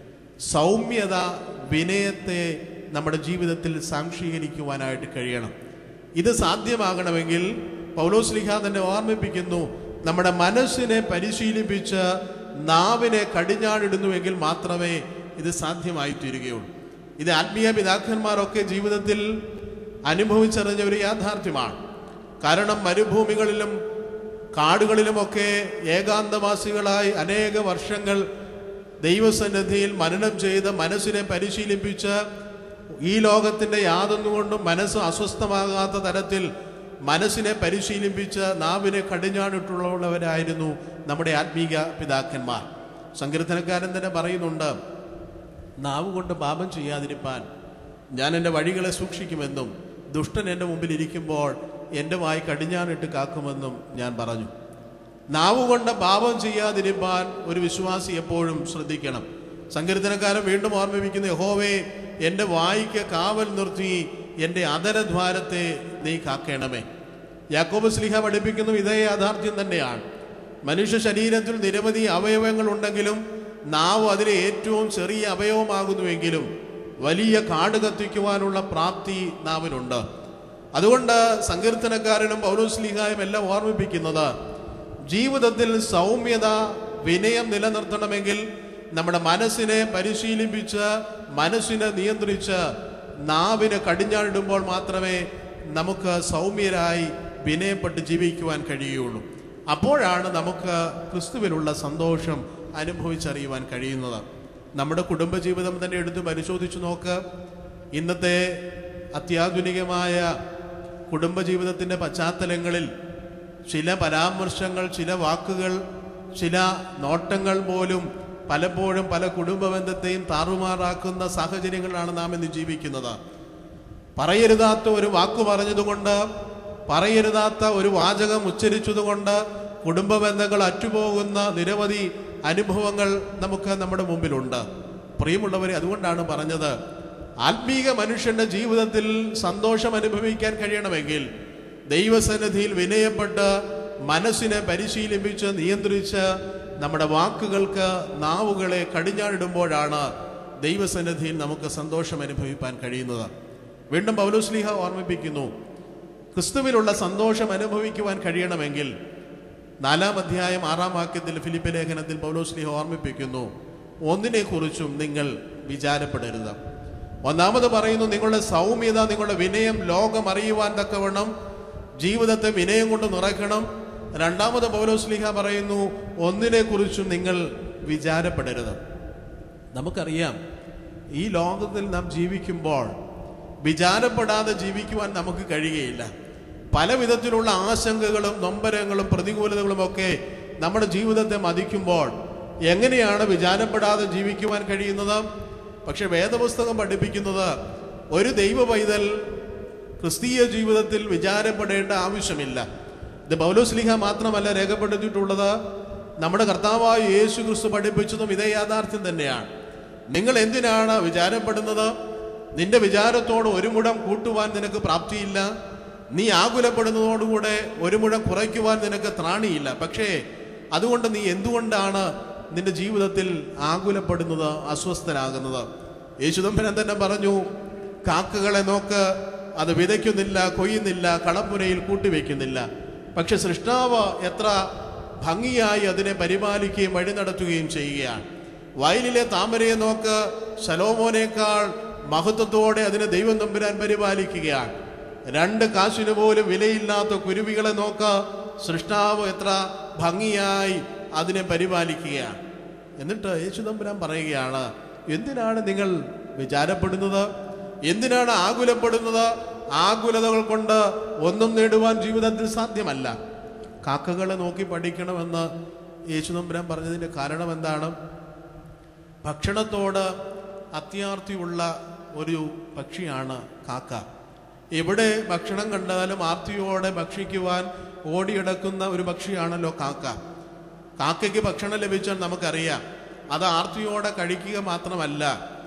സൗമ്യത വിനയത്തെ നമ്മുടെ ജീവിതത്തിൽ സാംശീകരിക്കുവാനായിട്ട് കഴിയണം ഇത് സാധ്യമാകണമെങ്കിൽ പൗലോസ്ലിഹ തന്നെ ഓർമ്മിപ്പിക്കുന്നു നമ്മുടെ മനസ്സിനെ പരിശീലിപ്പിച്ച് നാവിനെ കടിഞ്ഞാണിടുന്നുവെങ്കിൽ മാത്രമേ ഇത് സാധ്യമായി തീരുകയുള്ളൂ ഇത് ആത്മീയ പിതാക്കന്മാരൊക്കെ ജീവിതത്തിൽ അനുഭവിച്ചറിഞ്ഞ ഒരു യാഥാർത്ഥ്യമാണ് കാരണം മരുഭൂമികളിലും കാടുകളിലുമൊക്കെ ഏകാന്തവാസികളായി അനേക വർഷങ്ങൾ ദൈവസന്നിധിയിൽ മനനം ചെയ്ത് മനസ്സിനെ പരിശീലിപ്പിച്ച് ഈ ലോകത്തിന്റെ യാതൊന്നുകൊണ്ടും മനസ്സ് അസ്വസ്ഥമാകാത്ത തരത്തിൽ മനസ്സിനെ പരിശീലിപ്പിച്ച് നാവിനെ കടിഞ്ഞാണിട്ടുള്ളവരായിരുന്നു നമ്മുടെ ആത്മീക പിതാക്കന്മാർ സങ്കീർത്തനക്കാരൻ തന്നെ പറയുന്നുണ്ട് നാവ് കൊണ്ട് പാപം ചെയ്യാതിരിപ്പാൻ ഞാൻ എൻ്റെ വഴികളെ സൂക്ഷിക്കുമെന്നും ദുഷ്ടൻ എൻ്റെ മുമ്പിൽ ഇരിക്കുമ്പോൾ എൻ്റെ വായി കടിഞ്ഞാണിട്ട് കാക്കുമെന്നും ഞാൻ പറഞ്ഞു നാവ് കൊണ്ട് പാപം ചെയ്യാതിരിപ്പാൻ ഒരു വിശ്വാസി എപ്പോഴും ശ്രദ്ധിക്കണം സങ്കീർത്തനക്കാരൻ വീണ്ടും ഓർമ്മിപ്പിക്കുന്ന യഹോവേ എൻ്റെ വായിക്ക് കാവൽ നിർത്തി എൻ്റെ അതരദ്വാരത്തെ നീ കാക്കണമേ യാക്കോബ് സ്ലിഹ പഠിപ്പിക്കുന്നു ഇതേ യാഥാർത്ഥ്യം തന്നെയാണ് മനുഷ്യ ശരീരത്തിൽ നിരവധി അവയവങ്ങൾ ഉണ്ടെങ്കിലും നാവ് അതിലെ ഏറ്റവും ചെറിയ അവയവമാകുന്നുവെങ്കിലും വലിയ കാട് കത്തിക്കുവാനുള്ള പ്രാപ്തി നാവിനുണ്ട് അതുകൊണ്ട് സങ്കീർത്തനക്കാരനും പൗലോസ്ലിഹായും എല്ലാം ഓർമ്മിപ്പിക്കുന്നത് ജീവിതത്തിൽ സൗമ്യത വിനയം നിലനിർത്തണമെങ്കിൽ നമ്മുടെ മനസ്സിനെ പരിശീലിപ്പിച്ച് മനസ്സിനെ നിയന്ത്രിച്ച് നാവിനെ കടിഞ്ഞാണിടുമ്പോൾ മാത്രമേ നമുക്ക് സൗമ്യരായി വിനയപ്പെട്ട് ജീവിക്കുവാൻ കഴിയുകയുള്ളൂ അപ്പോഴാണ് നമുക്ക് ക്രിസ്തുവിലുള്ള സന്തോഷം അനുഭവിച്ചറിയുവാൻ കഴിയുന്നത് നമ്മുടെ കുടുംബജീവിതം തന്നെ എടുത്ത് പരിശോധിച്ചു നോക്ക് ഇന്നത്തെ അത്യാധുനികമായ കുടുംബജീവിതത്തിൻ്റെ പശ്ചാത്തലങ്ങളിൽ ചില പരാമർശങ്ങൾ ചില വാക്കുകൾ ചില നോട്ടങ്ങൾ പോലും പലപ്പോഴും പല കുടുംബ ബന്ധത്തെയും താറുമാറാക്കുന്ന സാഹചര്യങ്ങളാണ് നാം ഇന്ന് ജീവിക്കുന്നത് പറയരുതാത്ത ഒരു വാക്ക് പറഞ്ഞതുകൊണ്ട് പറയരുതാത്ത ഒരു വാചകം ഉച്ചരിച്ചതുകൊണ്ട് കുടുംബ ബന്ധങ്ങൾ അറ്റുപോകുന്ന നിരവധി അനുഭവങ്ങൾ നമുക്ക് നമ്മുടെ മുമ്പിലുണ്ട് പ്രിയമുള്ളവരെ അതുകൊണ്ടാണ് പറഞ്ഞത് ആത്മീക മനുഷ്യന്റെ ജീവിതത്തിൽ സന്തോഷം അനുഭവിക്കാൻ കഴിയണമെങ്കിൽ ദൈവസന്നിധിയിൽ വിനയപ്പെട്ട് മനസ്സിനെ പരിശീലിപ്പിച്ച് നിയന്ത്രിച്ച് നമ്മുടെ വാക്കുകൾക്ക് നാവുകളെ കടിഞ്ഞാണിടുമ്പോഴാണ് ദൈവസന്നിധിയിൽ നമുക്ക് സന്തോഷം അനുഭവിപ്പാൻ കഴിയുന്നത് വീണ്ടും പൗലോസ്ലിഹ ഓർമ്മിപ്പിക്കുന്നു ക്രിസ്തുവിലുള്ള സന്തോഷം അനുഭവിക്കുവാൻ കഴിയണമെങ്കിൽ നാലാം അധ്യായം ആറാം വാക്യത്തിൽ ഫിലിപ്പ് ലേഖനത്തിൽ പൗലോസ്ലിഹ ഓർമ്മിപ്പിക്കുന്നു ഒന്നിനെക്കുറിച്ചും നിങ്ങൾ വിചാരപ്പെടരുത് ഒന്നാമത് പറയുന്നു നിങ്ങളുടെ സൗമ്യത നിങ്ങളുടെ വിനയം ലോകം അറിയുവാൻ തക്കവണ്ണം ജീവിതത്തെ വിനയം കൊണ്ട് നിറയ്ക്കണം രണ്ടാമത് പൗലോസ്ലിഹ പറയുന്നു ഒന്നിനെക്കുറിച്ചും നിങ്ങൾ വിചാരപ്പെടരുത് നമുക്കറിയാം ഈ ലോകത്തിൽ നാം ജീവിക്കുമ്പോൾ വിചാരപ്പെടാതെ ജീവിക്കുവാൻ നമുക്ക് കഴിയുകയില്ല പല വിധത്തിലുള്ള ആശങ്കകളും നൊമ്പരങ്ങളും പ്രതികൂലതകളും ഒക്കെ നമ്മുടെ ജീവിതത്തെ മതിക്കുമ്പോൾ എങ്ങനെയാണ് വിചാരപ്പെടാതെ ജീവിക്കുവാൻ കഴിയുന്നത് പക്ഷെ വേദപുസ്തകം പഠിപ്പിക്കുന്നത് ഒരു ദൈവ പൈതൽ ക്രിസ്തീയ ജീവിതത്തിൽ വിചാരപ്പെടേണ്ട ആവശ്യമില്ല ഇത് പൗലോസ്ലിഹ മാത്രമല്ല രേഖപ്പെടുത്തിയിട്ടുള്ളത് നമ്മുടെ കർത്താവായ യേശു ക്രിസ്തു പഠിപ്പിച്ചതും ഇതേ യാഥാർത്ഥ്യം തന്നെയാണ് നിങ്ങൾ എന്തിനാണ് വിചാരപ്പെടുന്നത് നിന്റെ വിചാരത്തോട് ഒരു മുഴം കൂട്ടുവാൻ നിനക്ക് പ്രാപ്തിയില്ല നീ ആകുലപ്പെടുന്നതോടുകൂടെ ഒരു മുഴം കുറയ്ക്കുവാൻ നിനക്ക് ത്രാണിയില്ല പക്ഷേ അതുകൊണ്ട് നീ എന്തുകൊണ്ടാണ് നിന്റെ ജീവിതത്തിൽ ആകുലപ്പെടുന്നത് അസ്വസ്ഥനാകുന്നത് യേശുദമ്പരൻ തന്നെ പറഞ്ഞു കാക്കകളെ നോക്ക് അത് വിതയ്ക്കുന്നില്ല കൊയ്യുന്നില്ല കളപ്പുരയിൽ കൂട്ടിവെക്കുന്നില്ല പക്ഷെ സൃഷ്ടാവ് എത്ര ഭംഗിയായി അതിനെ പരിപാലിക്കുകയും വഴി നടത്തുകയും ചെയ്യുകയാണ് വയലിലെ താമരയെ നോക്ക് ശലോമോനേക്കാൾ മഹത്വത്തോടെ അതിനെ ദൈവം തമ്പുരാൻ പരിപാലിക്കുകയാണ് രണ്ട് കാശിന് പോലും വിലയില്ലാത്ത കുരുവികളെ നോക്ക സൃഷ്ടാവ് എത്ര ഭംഗിയായി അതിനെ പരിപാലിക്കുകയാണ് എന്നിട്ട് യേശു തമ്പുരാൻ പറയുകയാണ് എന്തിനാണ് നിങ്ങൾ വിചാരപ്പെടുന്നത് എന്തിനാണ് ആകുലപ്പെടുന്നത് ആകുലതകൾ കൊണ്ട് ഒന്നും നേടുവാൻ ജീവിതത്തിൽ സാധ്യമല്ല കാക്കകളെ നോക്കി പഠിക്കണമെന്ന് യേശു തമ്പുരാൻ പറഞ്ഞതിൻ്റെ കാരണം എന്താണ് ഭക്ഷണത്തോട് അത്യാർത്തിയുള്ള ഒരു പക്ഷിയാണ് കാക്ക എവിടെ ഭക്ഷണം കണ്ടാലും ആർത്തിയോടെ ഭക്ഷിക്കുവാൻ ഓടിയടക്കുന്ന ഒരു പക്ഷിയാണല്ലോ കാക്ക കാക്കയ്ക്ക് ഭക്ഷണം ലഭിച്ചാൽ നമുക്കറിയാം അത് ആർത്തിയോടെ കഴിക്കുക മാത്രമല്ല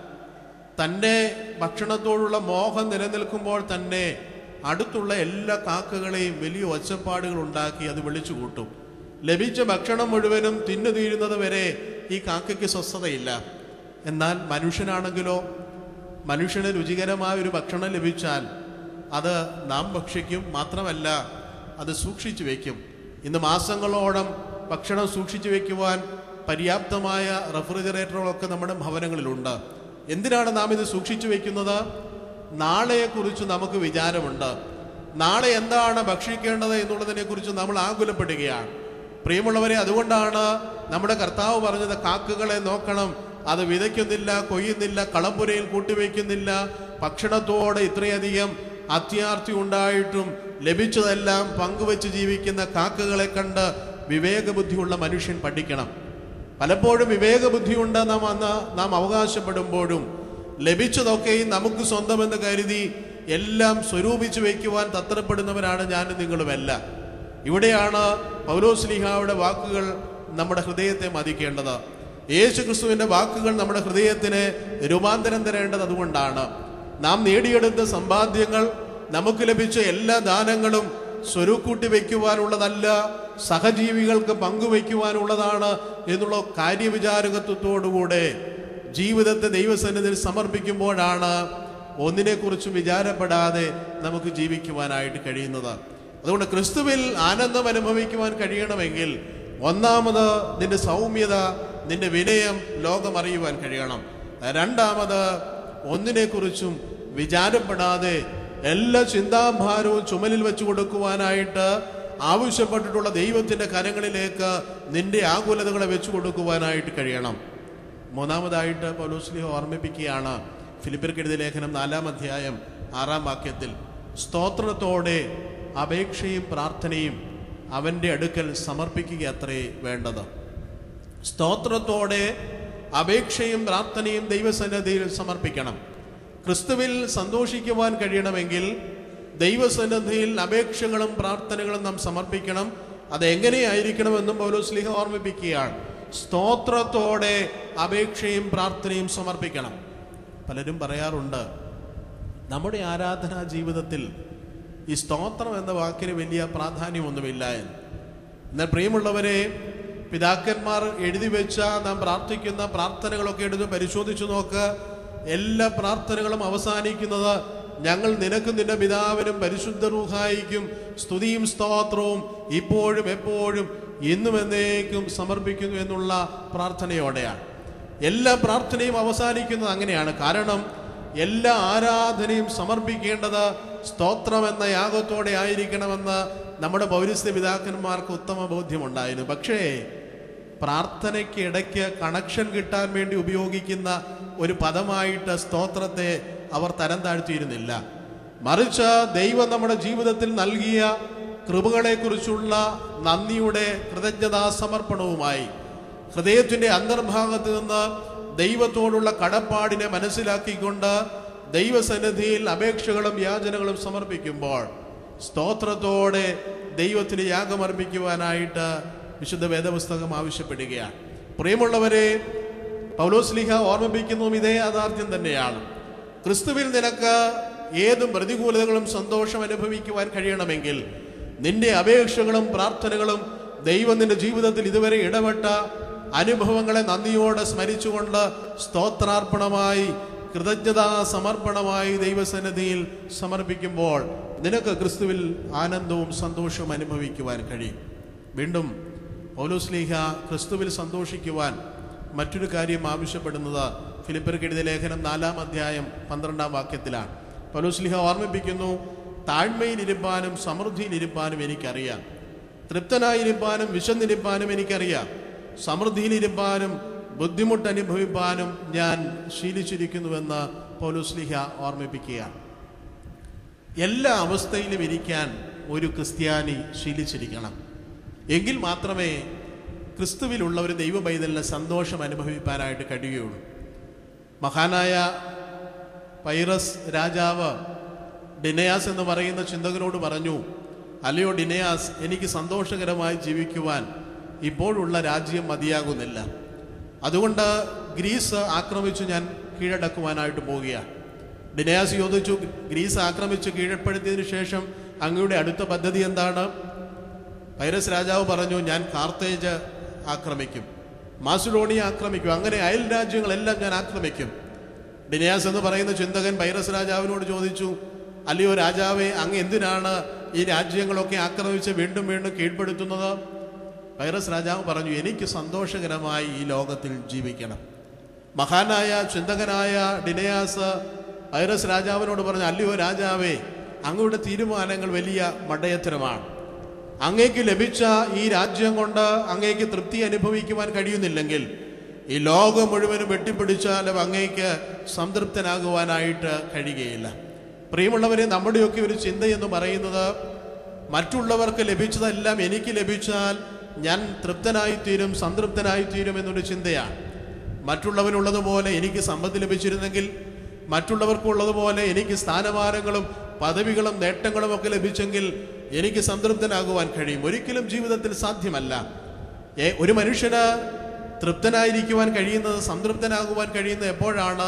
തൻ്റെ ഭക്ഷണത്തോടുള്ള മോഹം നിലനിൽക്കുമ്പോൾ തന്നെ അടുത്തുള്ള എല്ലാ കാക്കകളെയും വലിയ ഒച്ചപ്പാടുകൾ ഉണ്ടാക്കി അത് വിളിച്ചു കൂട്ടും ലഭിച്ച ഭക്ഷണം മുഴുവനും തിന്നു തീരുന്നത് വരെ ഈ കാക്കയ്ക്ക് സ്വസ്ഥതയില്ല എന്നാൽ മനുഷ്യനാണെങ്കിലോ മനുഷ്യന് രുചികരമായ ഒരു ഭക്ഷണം ലഭിച്ചാൽ അത് നാം ഭക്ഷിക്കും മാത്രമല്ല അത് സൂക്ഷിച്ചു വെക്കും ഇന്ന് മാസങ്ങളോളം ഭക്ഷണം സൂക്ഷിച്ചു വെക്കുവാൻ പര്യാപ്തമായ റെഫ്രിജറേറ്ററുകളൊക്കെ നമ്മുടെ ഭവനങ്ങളിലുണ്ട് എന്തിനാണ് നാം ഇത് സൂക്ഷിച്ചു വെക്കുന്നത് നാളെയെക്കുറിച്ച് നമുക്ക് വിചാരമുണ്ട് നാളെ എന്താണ് ഭക്ഷിക്കേണ്ടത് എന്നുള്ളതിനെ കുറിച്ച് നമ്മൾ ആകുലപ്പെടുകയാണ് പ്രിയമുള്ളവരെ അതുകൊണ്ടാണ് നമ്മുടെ കർത്താവ് പറഞ്ഞത് കാക്കുകളെ നോക്കണം അത് വിതയ്ക്കുന്നില്ല കൊയ്യുന്നില്ല കളപ്പുരയിൽ കൂട്ടിവെക്കുന്നില്ല ഭക്ഷണത്തോടെ ഇത്രയധികം അത്യാർത്തി ഉണ്ടായിട്ടും ലഭിച്ചതെല്ലാം പങ്കുവെച്ച് ജീവിക്കുന്ന കാക്കകളെ കണ്ട് വിവേകബുദ്ധിയുള്ള മനുഷ്യൻ പഠിക്കണം പലപ്പോഴും വിവേകബുദ്ധിയുണ്ട് നാം അന്ന് നാം അവകാശപ്പെടുമ്പോഴും ലഭിച്ചതൊക്കെയും നമുക്ക് സ്വന്തമെന്ന് കരുതി എല്ലാം സ്വരൂപിച്ചു വയ്ക്കുവാൻ തത്രപ്പെടുന്നവരാണ് ഞാനും നിങ്ങളുമെല്ലാം ഇവിടെയാണ് പൗലോസ്ലിഹായുടെ വാക്കുകൾ നമ്മുടെ ഹൃദയത്തെ മതിക്കേണ്ടത് യേശു ക്രിസ്തുവിന്റെ വാക്കുകൾ നമ്മുടെ ഹൃദയത്തിന് രൂപാന്തരം തരേണ്ടത് അതുകൊണ്ടാണ് നാം നേടിയെടുത്ത സമ്പാദ്യങ്ങൾ നമുക്ക് ലഭിച്ച എല്ലാ ദാനങ്ങളും സ്വരുക്കൂട്ടി വയ്ക്കുവാനുള്ളതല്ല സഹജീവികൾക്ക് പങ്കുവയ്ക്കുവാനുള്ളതാണ് എന്നുള്ള കാര്യവിചാരകത്വത്തോടുകൂടെ ജീവിതത്തെ ദൈവസന്നിധിയിൽ സമർപ്പിക്കുമ്പോഴാണ് ഒന്നിനെക്കുറിച്ചും വിചാരപ്പെടാതെ നമുക്ക് ജീവിക്കുവാനായിട്ട് കഴിയുന്നത് അതുകൊണ്ട് ക്രിസ്തുവിൽ ആനന്ദം അനുഭവിക്കുവാൻ കഴിയണമെങ്കിൽ ഒന്നാമത് നിന്റെ സൗമ്യത നിന്റെ വിനയം ലോകമറിയുവാൻ കഴിയണം രണ്ടാമത് ഒന്നിനെക്കുറിച്ചും വിചാരപ്പെടാതെ എല്ലാ ചിന്താഭാരവും ചുമലിൽ വെച്ച് കൊടുക്കുവാനായിട്ട് ആവശ്യപ്പെട്ടിട്ടുള്ള ദൈവത്തിന്റെ കരങ്ങളിലേക്ക് നിന്റെ ആകുലതകളെ വെച്ചു കൊടുക്കുവാനായിട്ട് കഴിയണം മൂന്നാമതായിട്ട് പൗലോസ്ലിഹ ഓർമ്മിപ്പിക്കുകയാണ് ഫിലിപ്പിർക്കെഴുതിയ ലേഖനം നാലാം അധ്യായം ആറാം വാക്യത്തിൽ സ്തോത്രത്തോടെ അപേക്ഷയും പ്രാർത്ഥനയും അവൻ്റെ അടുക്കൽ സമർപ്പിക്കുക അത്രേ വേണ്ടത് സ്തോത്രത്തോടെ അപേക്ഷയും പ്രാർത്ഥനയും ദൈവസന്നിധിയിൽ സമർപ്പിക്കണം ക്രിസ്തുവിൽ സന്തോഷിക്കുവാൻ കഴിയണമെങ്കിൽ ദൈവസന്നിധിയിൽ അപേക്ഷകളും പ്രാർത്ഥനകളും നാം സമർപ്പിക്കണം അത് എങ്ങനെയായിരിക്കണമെന്നും പൗലോസ്ലിഹ ഓർമ്മിപ്പിക്കുകയാണ് സ്തോത്രത്തോടെ അപേക്ഷയും പ്രാർത്ഥനയും സമർപ്പിക്കണം പലരും പറയാറുണ്ട് നമ്മുടെ ആരാധനാ ജീവിതത്തിൽ ഈ സ്തോത്രം എന്ന വാക്കിന് വലിയ പ്രാധാന്യമൊന്നുമില്ല എന്ന് എന്നാൽ പ്രിയമുള്ളവരെ പിതാക്കന്മാർ എഴുതി വെച്ച നാം പ്രാർത്ഥിക്കുന്ന പ്രാർത്ഥനകളൊക്കെ എടുത്ത് പരിശോധിച്ചു നോക്ക് എല്ലാ പ്രാർത്ഥനകളും അവസാനിക്കുന്നത് ഞങ്ങൾ നിനക്കും നിന്റെ പിതാവിനും പരിശുദ്ധ റൂഹായിക്കും സ്തുതിയും സ്തോത്രവും ഇപ്പോഴും എപ്പോഴും എന്നും എന്നേക്കും സമർപ്പിക്കുന്നു എന്നുള്ള പ്രാർത്ഥനയോടെയാണ് എല്ലാ പ്രാർത്ഥനയും അവസാനിക്കുന്നത് അങ്ങനെയാണ് കാരണം എല്ലാ ആരാധനയും സമർപ്പിക്കേണ്ടത് സ്തോത്രം എന്ന യാഗത്തോടെ ആയിരിക്കണമെന്ന് നമ്മുടെ പൗരസ്ത്യ പിതാക്കന്മാർക്ക് ഉത്തമ ബോധ്യമുണ്ടായിരുന്നു പക്ഷേ പ്രാർത്ഥനയ്ക്ക് ഇടയ്ക്ക് കണക്ഷൻ കിട്ടാൻ വേണ്ടി ഉപയോഗിക്കുന്ന ഒരു പദമായിട്ട് സ്തോത്രത്തെ അവർ തരം താഴ്ത്തിയിരുന്നില്ല മറിച്ച് ദൈവം നമ്മുടെ ജീവിതത്തിൽ നൽകിയ കൃപകളെക്കുറിച്ചുള്ള നന്ദിയുടെ കൃതജ്ഞതാ സമർപ്പണവുമായി ഹൃദയത്തിന്റെ അന്തർഭാഗത്ത് നിന്ന് ദൈവത്തോടുള്ള കടപ്പാടിനെ മനസ്സിലാക്കിക്കൊണ്ട് ദൈവസന്നിധിയിൽ അപേക്ഷകളും യാചനകളും സമർപ്പിക്കുമ്പോൾ സ്തോത്രത്തോടെ ദൈവത്തിന് യാഗമർപ്പിക്കുവാനായിട്ട് വിശുദ്ധ വേദപുസ്തകം ആവശ്യപ്പെടുകയാണ് പ്രിയമുള്ളവരെ പൗലോസ്ലിഹ ഓർമ്മിപ്പിക്കുന്നതും ഇതേ യാഥാർത്ഥ്യം തന്നെയാണ് ക്രിസ്തുവിൽ നിനക്ക് ഏതും പ്രതികൂലതകളും സന്തോഷം അനുഭവിക്കുവാൻ കഴിയണമെങ്കിൽ നിന്റെ അപേക്ഷകളും പ്രാർത്ഥനകളും ദൈവം നിന്റെ ജീവിതത്തിൽ ഇതുവരെ ഇടപെട്ട അനുഭവങ്ങളെ നന്ദിയോടെ സ്മരിച്ചുകൊണ്ട് സ്തോത്രാർപ്പണമായി കൃതജ്ഞതാ സമർപ്പണമായി ദൈവസന്നിധിയിൽ സമർപ്പിക്കുമ്പോൾ നിനക്ക് ക്രിസ്തുവിൽ ആനന്ദവും സന്തോഷവും അനുഭവിക്കുവാൻ കഴിയും വീണ്ടും പൗലോസ്ലീഹ ക്രിസ്തുവിൽ സന്തോഷിക്കുവാൻ മറ്റൊരു കാര്യം ആവശ്യപ്പെടുന്നത് ഫിലിപ്പർക്ക് എഴുതിയ ലേഖനം നാലാം അധ്യായം പന്ത്രണ്ടാം വാക്യത്തിലാണ് പൗലോസ്ലിഹ ഓർമ്മിപ്പിക്കുന്നു താഴ്മയിലിരുപ്പാനും സമൃദ്ധിയിലിരുപ്പാനും എനിക്കറിയാം തൃപ്തനായിരിക്കാനും വിശന്നിരിപ്പാനും എനിക്കറിയാം സമൃദ്ധിയിലിരിപ്പാനും ബുദ്ധിമുട്ട് അനുഭവിപ്പാനും ഞാൻ ശീലിച്ചിരിക്കുന്നുവെന്ന് പൗലുസ്ലിഹ ഓർമ്മിപ്പിക്കുകയാണ് എല്ലാ അവസ്ഥയിലും ഇരിക്കാൻ ഒരു ക്രിസ്ത്യാനി ശീലിച്ചിരിക്കണം എങ്കിൽ മാത്രമേ ക്രിസ്തുവിലുള്ള ഒരു ദൈവ പൈതലിന് സന്തോഷം അനുഭവിപ്പാനായിട്ട് കഴിയുകയുള്ളൂ മഹാനായ പൈറസ് രാജാവ് ഡിനയാസ് എന്ന് പറയുന്ന ചിന്തകനോട് പറഞ്ഞു അല്ലയോ ഡിനയാസ് എനിക്ക് സന്തോഷകരമായി ജീവിക്കുവാൻ ഇപ്പോഴുള്ള രാജ്യം മതിയാകുന്നില്ല അതുകൊണ്ട് ഗ്രീസ് ആക്രമിച്ചു ഞാൻ കീഴടക്കുവാനായിട്ട് പോവുകയാണ് ഡിനയാസ് ചോദിച്ചു ഗ്രീസ് ആക്രമിച്ച് കീഴ്പ്പെടുത്തിയതിനു ശേഷം അങ്ങയുടെ അടുത്ത പദ്ധതി എന്താണ് പൈറസ് രാജാവ് പറഞ്ഞു ഞാൻ കാർത്തേജ് ആക്രമിക്കും മാസുഡോണിയ ആക്രമിക്കും അങ്ങനെ അയൽ രാജ്യങ്ങളെല്ലാം ഞാൻ ആക്രമിക്കും ഡിനയാസ് എന്ന് പറയുന്ന ചിന്തകൻ പൈറസ് രാജാവിനോട് ചോദിച്ചു അല്ലയോ രാജാവേ അങ്ങ് എന്തിനാണ് ഈ രാജ്യങ്ങളൊക്കെ ആക്രമിച്ച് വീണ്ടും വീണ്ടും കീഴ്പ്പെടുത്തുന്നത് പൈറസ് രാജാവ് പറഞ്ഞു എനിക്ക് സന്തോഷകരമായി ഈ ലോകത്തിൽ ജീവിക്കണം മഹാനായ ചിന്തകനായ ഡിനയാസ് പൈറസ് രാജാവിനോട് പറഞ്ഞു അല്ലയോ രാജാവേ അങ്ങയുടെ തീരുമാനങ്ങൾ വലിയ മടയത്തരമാണ് അങ്ങേക്ക് ലഭിച്ച ഈ രാജ്യം കൊണ്ട് അങ്ങേക്ക് തൃപ്തി അനുഭവിക്കുവാൻ കഴിയുന്നില്ലെങ്കിൽ ഈ ലോകം മുഴുവനും വെട്ടിപ്പിടിച്ചാലും അങ്ങേക്ക് സംതൃപ്തനാകുവാനായിട്ട് കഴിയുകയില്ല പ്രിയമുള്ളവരെ നമ്മുടെയൊക്കെ ഒരു ചിന്ത എന്ന് പറയുന്നത് മറ്റുള്ളവർക്ക് ലഭിച്ചതെല്ലാം എനിക്ക് ലഭിച്ചാൽ ഞാൻ തൃപ്തനായിത്തീരും സംതൃപ്തനായിത്തീരും എന്നൊരു ചിന്തയാണ് മറ്റുള്ളവനുള്ളതുപോലെ എനിക്ക് സമ്പത്ത് ലഭിച്ചിരുന്നെങ്കിൽ മറ്റുള്ളവർക്കുള്ളതുപോലെ എനിക്ക് സ്ഥാനമാനങ്ങളും പദവികളും നേട്ടങ്ങളും ഒക്കെ ലഭിച്ചെങ്കിൽ എനിക്ക് സംതൃപ്തനാകുവാൻ കഴിയും ഒരിക്കലും ജീവിതത്തിൽ സാധ്യമല്ല ഏ ഒരു മനുഷ്യന് തൃപ്തനായിരിക്കുവാൻ കഴിയുന്നത് സംതൃപ്തനാകുവാൻ കഴിയുന്നത് എപ്പോഴാണ്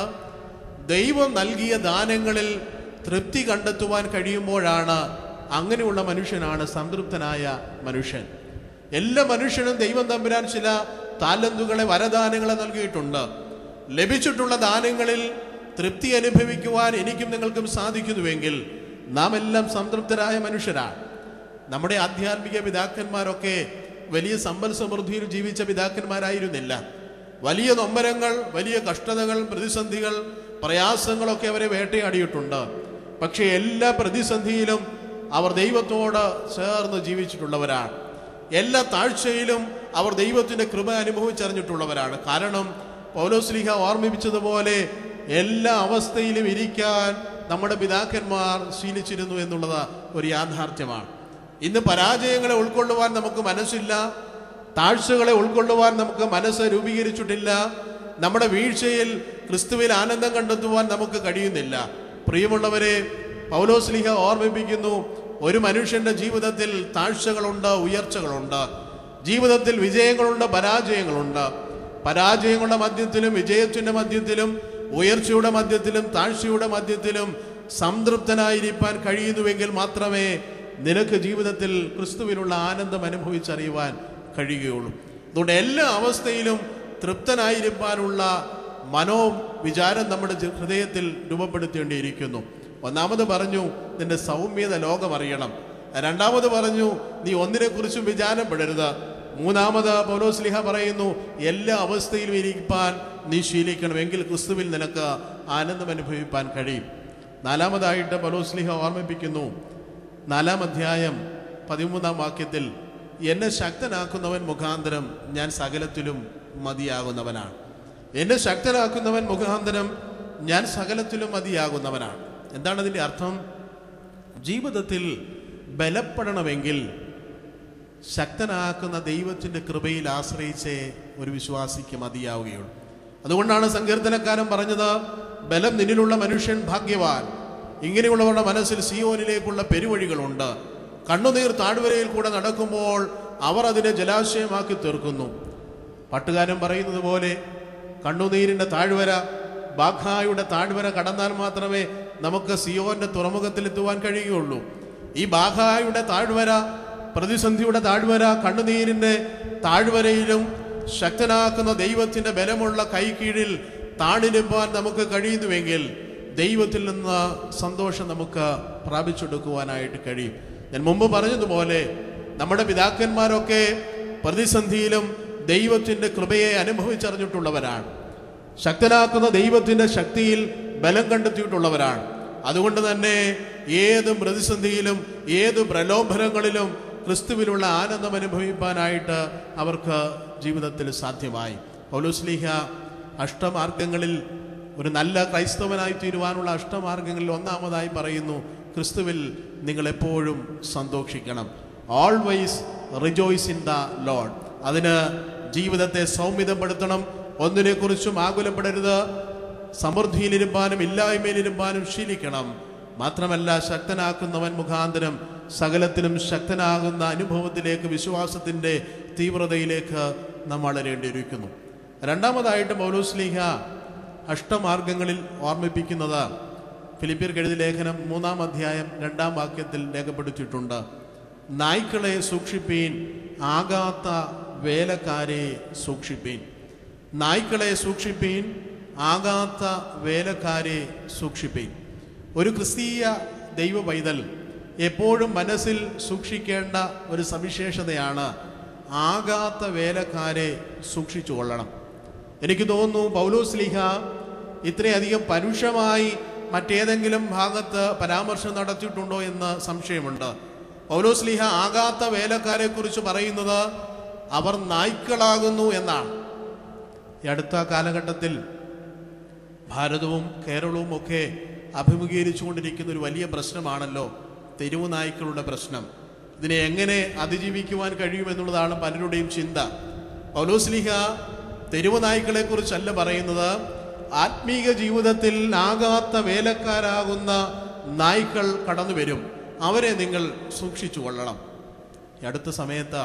ദൈവം നൽകിയ ദാനങ്ങളിൽ തൃപ്തി കണ്ടെത്തുവാൻ കഴിയുമ്പോഴാണ് അങ്ങനെയുള്ള മനുഷ്യനാണ് സംതൃപ്തനായ മനുഷ്യൻ എല്ലാ മനുഷ്യനും ദൈവം തമ്പുരാൻ ചില താലന്തുകളെ വരദാനങ്ങളെ നൽകിയിട്ടുണ്ട് ലഭിച്ചിട്ടുള്ള ദാനങ്ങളിൽ തൃപ്തി അനുഭവിക്കുവാൻ എനിക്കും നിങ്ങൾക്കും സാധിക്കുന്നുവെങ്കിൽ നാം എല്ലാം സംതൃപ്തരായ മനുഷ്യരാണ് നമ്മുടെ ആധ്യാത്മിക പിതാക്കന്മാരൊക്കെ വലിയ സമ്പൽ സമൃദ്ധിയിൽ ജീവിച്ച പിതാക്കന്മാരായിരുന്നില്ല വലിയ നൊമ്പരങ്ങൾ വലിയ കഷ്ടതകൾ പ്രതിസന്ധികൾ പ്രയാസങ്ങളൊക്കെ അവരെ വേട്ടയാടിയിട്ടുണ്ട് പക്ഷേ എല്ലാ പ്രതിസന്ധിയിലും അവർ ദൈവത്തോട് ചേർന്ന് ജീവിച്ചിട്ടുള്ളവരാണ് എല്ലാ താഴ്ചയിലും അവർ ദൈവത്തിന്റെ കൃപ അനുഭവിച്ചറിഞ്ഞിട്ടുള്ളവരാണ് കാരണം പൗലോസ്ലിഹ ഓർമ്മിപ്പിച്ചതുപോലെ എല്ലാ അവസ്ഥയിലും ഇരിക്കാൻ നമ്മുടെ പിതാക്കന്മാർ ശീലിച്ചിരുന്നു എന്നുള്ളത് ഒരു യാഥാർത്ഥ്യമാണ് ഇന്ന് പരാജയങ്ങളെ ഉൾക്കൊള്ളുവാൻ നമുക്ക് മനസ്സില്ല താഴ്ചകളെ ഉൾക്കൊള്ളുവാൻ നമുക്ക് മനസ്സ് രൂപീകരിച്ചിട്ടില്ല നമ്മുടെ വീഴ്ചയിൽ ക്രിസ്തുവിൽ ആനന്ദം കണ്ടെത്തുവാൻ നമുക്ക് കഴിയുന്നില്ല പ്രിയമുള്ളവരെ പൗലോസ്ലിഹ ഓർമ്മിപ്പിക്കുന്നു ഒരു മനുഷ്യന്റെ ജീവിതത്തിൽ താഴ്ചകളുണ്ട് ഉയർച്ചകളുണ്ട് ജീവിതത്തിൽ വിജയങ്ങളുണ്ട് പരാജയങ്ങളുണ്ട് പരാജയങ്ങളുടെ മധ്യത്തിലും വിജയത്തിന്റെ മധ്യത്തിലും ഉയർച്ചയുടെ മധ്യത്തിലും താഴ്ചയുടെ മധ്യത്തിലും സംതൃപ്തനായിരിക്കാൻ കഴിയുന്നുവെങ്കിൽ മാത്രമേ നിനക്ക് ജീവിതത്തിൽ ക്രിസ്തുവിനുള്ള ആനന്ദം അനുഭവിച്ചറിയുവാൻ കഴിയുകയുള്ളൂ അതുകൊണ്ട് എല്ലാ അവസ്ഥയിലും തൃപ്തനായിരിക്കാനുള്ള മനോ വിചാരം നമ്മുടെ ജി- ഹൃദയത്തിൽ രൂപപ്പെടുത്തേണ്ടിയിരിക്കുന്നു ഒന്നാമത് പറഞ്ഞു നിന്റെ സൗമ്യത ലോകം അറിയണം രണ്ടാമത് പറഞ്ഞു നീ ഒന്നിനെക്കുറിച്ചും വിചാരപ്പെടരുത് മൂന്നാമത് പൗലോസ്ലിഹ പറയുന്നു എല്ലാ അവസ്ഥയിലും ഇരിക്കാൻ നീ ശീലിക്കണം എങ്കിൽ ക്രിസ്തുവിൽ നിനക്ക് ആനന്ദം അനുഭവിപ്പാൻ കഴിയും നാലാമതായിട്ട് പൗലോസ്ലിഹ ഓർമ്മിപ്പിക്കുന്നു നാലാം അധ്യായം പതിമൂന്നാം വാക്യത്തിൽ എന്നെ ശക്തനാക്കുന്നവൻ മുഖാന്തരം ഞാൻ സകലത്തിലും മതിയാകുന്നവനാണ് എന്നെ ശക്തനാക്കുന്നവൻ മുഖാന്തരം ഞാൻ സകലത്തിലും മതിയാകുന്നവനാണ് എന്താണ് അതിൻ്റെ അർത്ഥം ജീവിതത്തിൽ ബലപ്പെടണമെങ്കിൽ ശക്തനാക്കുന്ന ദൈവത്തിൻ്റെ കൃപയിൽ ആശ്രയിച്ചേ ഒരു വിശ്വാസിക്ക് മതിയാവുകയുള്ളൂ അതുകൊണ്ടാണ് സങ്കീർത്തനക്കാരൻ പറഞ്ഞത് ബലം നിന്നിലുള്ള മനുഷ്യൻ ഭാഗ്യവാൻ ഇങ്ങനെയുള്ളവരുടെ മനസ്സിൽ സിയോനിലേക്കുള്ള പെരുവഴികളുണ്ട് കണ്ണുനീർ താഴ്വരയിൽ കൂടെ നടക്കുമ്പോൾ അവർ അതിനെ ജലാശയമാക്കി തീർക്കുന്നു പാട്ടുകാരൻ പറയുന്നത് പോലെ കണ്ണുനീരിൻ്റെ താഴ്വര ബാഖായുടെ താഴ്വര കടന്നാൽ മാത്രമേ നമുക്ക് സിയോന്റെ തുറമുഖത്തിലെത്തുവാൻ കഴിയുകയുള്ളൂ ഈ ബാഖായുടെ താഴ്വര പ്രതിസന്ധിയുടെ താഴ്വര കണ്ണുനീരിൻ്റെ താഴ്വരയിലും ശക്തനാക്കുന്ന ദൈവത്തിൻ്റെ ബലമുള്ള കൈക്കീഴിൽ താണിരുപ്പാൻ നമുക്ക് കഴിയുന്നുവെങ്കിൽ ദൈവത്തിൽ നിന്ന് സന്തോഷം നമുക്ക് പ്രാപിച്ചെടുക്കുവാനായിട്ട് കഴിയും ഞാൻ മുമ്പ് പറഞ്ഞതുപോലെ നമ്മുടെ പിതാക്കന്മാരൊക്കെ പ്രതിസന്ധിയിലും ദൈവത്തിൻ്റെ കൃപയെ അനുഭവിച്ചറിഞ്ഞിട്ടുള്ളവരാണ് ശക്തനാക്കുന്ന ദൈവത്തിൻ്റെ ശക്തിയിൽ ബലം കണ്ടെത്തിയിട്ടുള്ളവരാണ് അതുകൊണ്ട് തന്നെ ഏത് പ്രതിസന്ധിയിലും ഏത് പ്രലോഭനങ്ങളിലും ക്രിസ്തുവിലുള്ള ആനന്ദം അനുഭവിക്കാനായിട്ട് അവർക്ക് ജീവിതത്തിൽ സാധ്യമായി പൗലോസ്ലീഹ അഷ്ടമാർഗങ്ങളിൽ ഒരു നല്ല ക്രൈസ്തവനായി തീരുവാനുള്ള അഷ്ടമാർഗങ്ങളിൽ ഒന്നാമതായി പറയുന്നു ക്രിസ്തുവിൽ നിങ്ങൾ എപ്പോഴും സന്തോഷിക്കണം always rejoice in the Lord അതിന് ജീവിതത്തെ സൗമ്യതപ്പെടുത്തണം ഒന്നിനെക്കുറിച്ചും ആകുലപ്പെടരുത് സമൃദ്ധിയിലിരുമ്പാനും ഇല്ലായ്മയിലിരുമ്പാനും ശീലിക്കണം മാത്രമല്ല ശക്തനാക്കുന്നവൻ മുഖാന്തരം സകലത്തിലും ശക്തനാകുന്ന അനുഭവത്തിലേക്ക് വിശ്വാസത്തിൻ്റെ തീവ്രതയിലേക്ക് നാം വളരേണ്ടിയിരിക്കുന്നു രണ്ടാമതായിട്ട് പൗലോസ്ലീഹ അഷ്ടമാർഗങ്ങളിൽ ഓർമ്മിപ്പിക്കുന്നത് ഫിലിപ്പിയർ എഴുതി ലേഖനം മൂന്നാം അധ്യായം രണ്ടാം വാക്യത്തിൽ രേഖപ്പെടുത്തിയിട്ടുണ്ട് നായ്ക്കളെ സൂക്ഷിപ്പീൻ ആകാത്ത വേലക്കാരെ സൂക്ഷിപ്പീൻ നായ്ക്കളെ സൂക്ഷിപ്പീൻ ആകാത്ത വേലക്കാരെ സൂക്ഷിപ്പീൻ ഒരു ക്രിസ്തീയ ദൈവ പൈതൽ എപ്പോഴും മനസ്സിൽ സൂക്ഷിക്കേണ്ട ഒരു സവിശേഷതയാണ് ആകാത്ത വേലക്കാരെ സൂക്ഷിച്ചു കൊള്ളണം എനിക്ക് തോന്നുന്നു പൗലോസ്ലിഹ ഇത്രയധികം പരുഷമായി മറ്റേതെങ്കിലും ഭാഗത്ത് പരാമർശം നടത്തിയിട്ടുണ്ടോ എന്ന് സംശയമുണ്ട് പൗലോസ്ലിഹ ആകാത്ത വേലക്കാരെ കുറിച്ച് പറയുന്നത് അവർ നായ്ക്കളാകുന്നു എന്നാണ് ഈ അടുത്ത കാലഘട്ടത്തിൽ ഭാരതവും കേരളവും ഒക്കെ അഭിമുഖീകരിച്ചുകൊണ്ടിരിക്കുന്ന ഒരു വലിയ പ്രശ്നമാണല്ലോ തെരുവ് നായ്ക്കളുടെ പ്രശ്നം ഇതിനെ എങ്ങനെ അതിജീവിക്കുവാൻ കഴിയുമെന്നുള്ളതാണ് പലരുടെയും ചിന്ത പൗലോസ്ലിഹ തെരുവ് നായ്ക്കളെ കുറിച്ചല്ല പറയുന്നത് ആത്മീക ജീവിതത്തിൽ ആകാത്ത വേലക്കാരാകുന്ന നായ്ക്കൾ കടന്നു വരും അവരെ നിങ്ങൾ സൂക്ഷിച്ചു കൊള്ളണം ഈ അടുത്ത സമയത്ത്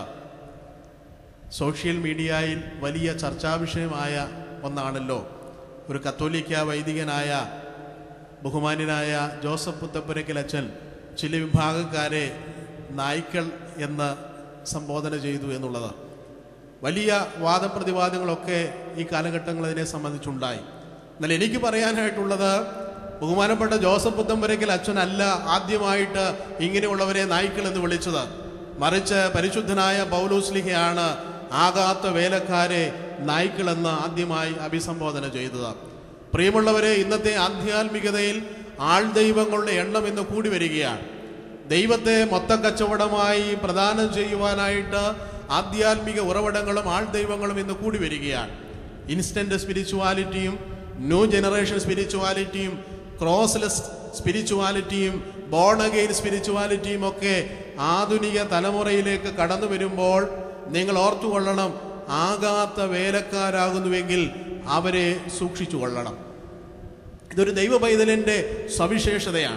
സോഷ്യൽ മീഡിയയിൽ വലിയ ചർച്ചാ വിഷയമായ ഒന്നാണല്ലോ ഒരു കത്തോലിക്ക വൈദികനായ ബഹുമാന്യനായ ജോസഫ് പുത്തപ്പുരയ്ക്കൽ അച്ഛൻ ചില വിഭാഗക്കാരെ നായ്ക്കൾ എന്ന് സംബോധന ചെയ്തു എന്നുള്ളത് വലിയ വാദപ്രതിവാദങ്ങളൊക്കെ ഈ കാലഘട്ടങ്ങൾ അതിനെ സംബന്ധിച്ചുണ്ടായി എന്നാൽ എനിക്ക് പറയാനായിട്ടുള്ളത് ബഹുമാനപ്പെട്ട ജോസഫ് പുത്തമ്പുരയ്ക്കൽ അച്ഛനല്ല ആദ്യമായിട്ട് ഇങ്ങനെയുള്ളവരെ നായ്ക്കൾ എന്ന് വിളിച്ചത് മറിച്ച് പരിശുദ്ധനായ പൗലോസ്ലിഹയാണ് ആകാത്ത വേലക്കാരെ നായ്ക്കളെന്ന് ആദ്യമായി അഭിസംബോധന ചെയ്തത് പ്രിയമുള്ളവരെ ഇന്നത്തെ ആധ്യാത്മികതയിൽ ആൾദൈവങ്ങളുടെ എണ്ണം ഇന്ന് കൂടി വരികയാണ് ദൈവത്തെ മൊത്ത കച്ചവടമായി പ്രദാനം ചെയ്യുവാനായിട്ട് ആധ്യാത്മിക ഉറവിടങ്ങളും ആൾദൈവങ്ങളും ഇന്ന് കൂടി വരികയാണ് ഇൻസ്റ്റന്റ് സ്പിരിച്വാലിറ്റിയും ന്യൂ ജനറേഷൻ സ്പിരിച്വാലിറ്റിയും ക്രോസ്ലെസ് സ്പിരിച്വാലിറ്റിയും ബോൺ അഗെയിൻ സ്പിരിച്വാലിറ്റിയും ഒക്കെ ആധുനിക തലമുറയിലേക്ക് കടന്നു വരുമ്പോൾ നിങ്ങൾ ഓർത്തുകൊള്ളണം ആകാത്ത വേലക്കാരാകുന്നുവെങ്കിൽ അവരെ സൂക്ഷിച്ചു കൊള്ളണം ഇതൊരു ദൈവ പൈതലിൻ്റെ സവിശേഷതയാണ്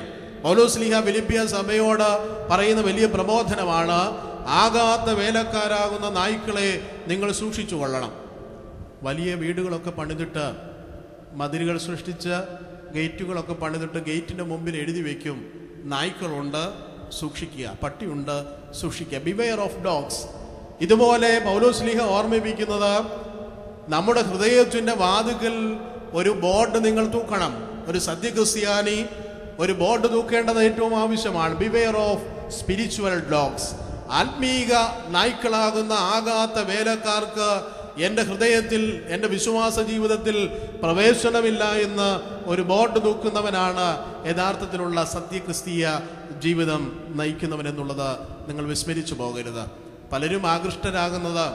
പൗലോസ്ലിഹ ഫിലിപ്പിയ സഭയോട് പറയുന്ന വലിയ പ്രബോധനമാണ് ആകാത്ത വേലക്കാരാകുന്ന നായ്ക്കളെ നിങ്ങൾ സൂക്ഷിച്ചു കൊള്ളണം വലിയ വീടുകളൊക്കെ പണിതിട്ട് മതിലുകൾ സൃഷ്ടിച്ച് ഗേറ്റുകളൊക്കെ പണിതിട്ട് ഗേറ്റിന്റെ മുമ്പിൽ എഴുതി വെക്കും നായ്ക്കളുണ്ട് സൂക്ഷിക്കുക പട്ടിയുണ്ട് സൂക്ഷിക്കുക ബിവെയർ ഓഫ് ഡോഗ്സ് ഇതുപോലെ പൗലോസ്ലിഹ ഓർമ്മിപ്പിക്കുന്നത് നമ്മുടെ ഹൃദയത്തിന്റെ വാതുക്കൽ ഒരു ബോർഡ് നിങ്ങൾ തൂക്കണം ഒരു സത്യക്രിസ്ത്യാനി ഒരു ബോർഡ് തൂക്കേണ്ടത് ഏറ്റവും ആവശ്യമാണ് ബിവെയർ ഓഫ് സ്പിരിച്വൽ ഡോഗ്സ് ആത്മീക നായ്ക്കളാകുന്ന ആകാത്ത വേലക്കാർക്ക് എൻ്റെ ഹൃദയത്തിൽ എൻ്റെ വിശ്വാസ ജീവിതത്തിൽ പ്രവേശനമില്ല എന്ന് ഒരു ബോർഡ് തൂക്കുന്നവനാണ് യഥാർത്ഥത്തിലുള്ള സത്യക്രിസ്തീയ ജീവിതം നയിക്കുന്നവൻ എന്നുള്ളത് നിങ്ങൾ വിസ്മരിച്ചു പോകരുത് പലരും ആകൃഷ്ടരാകുന്നത്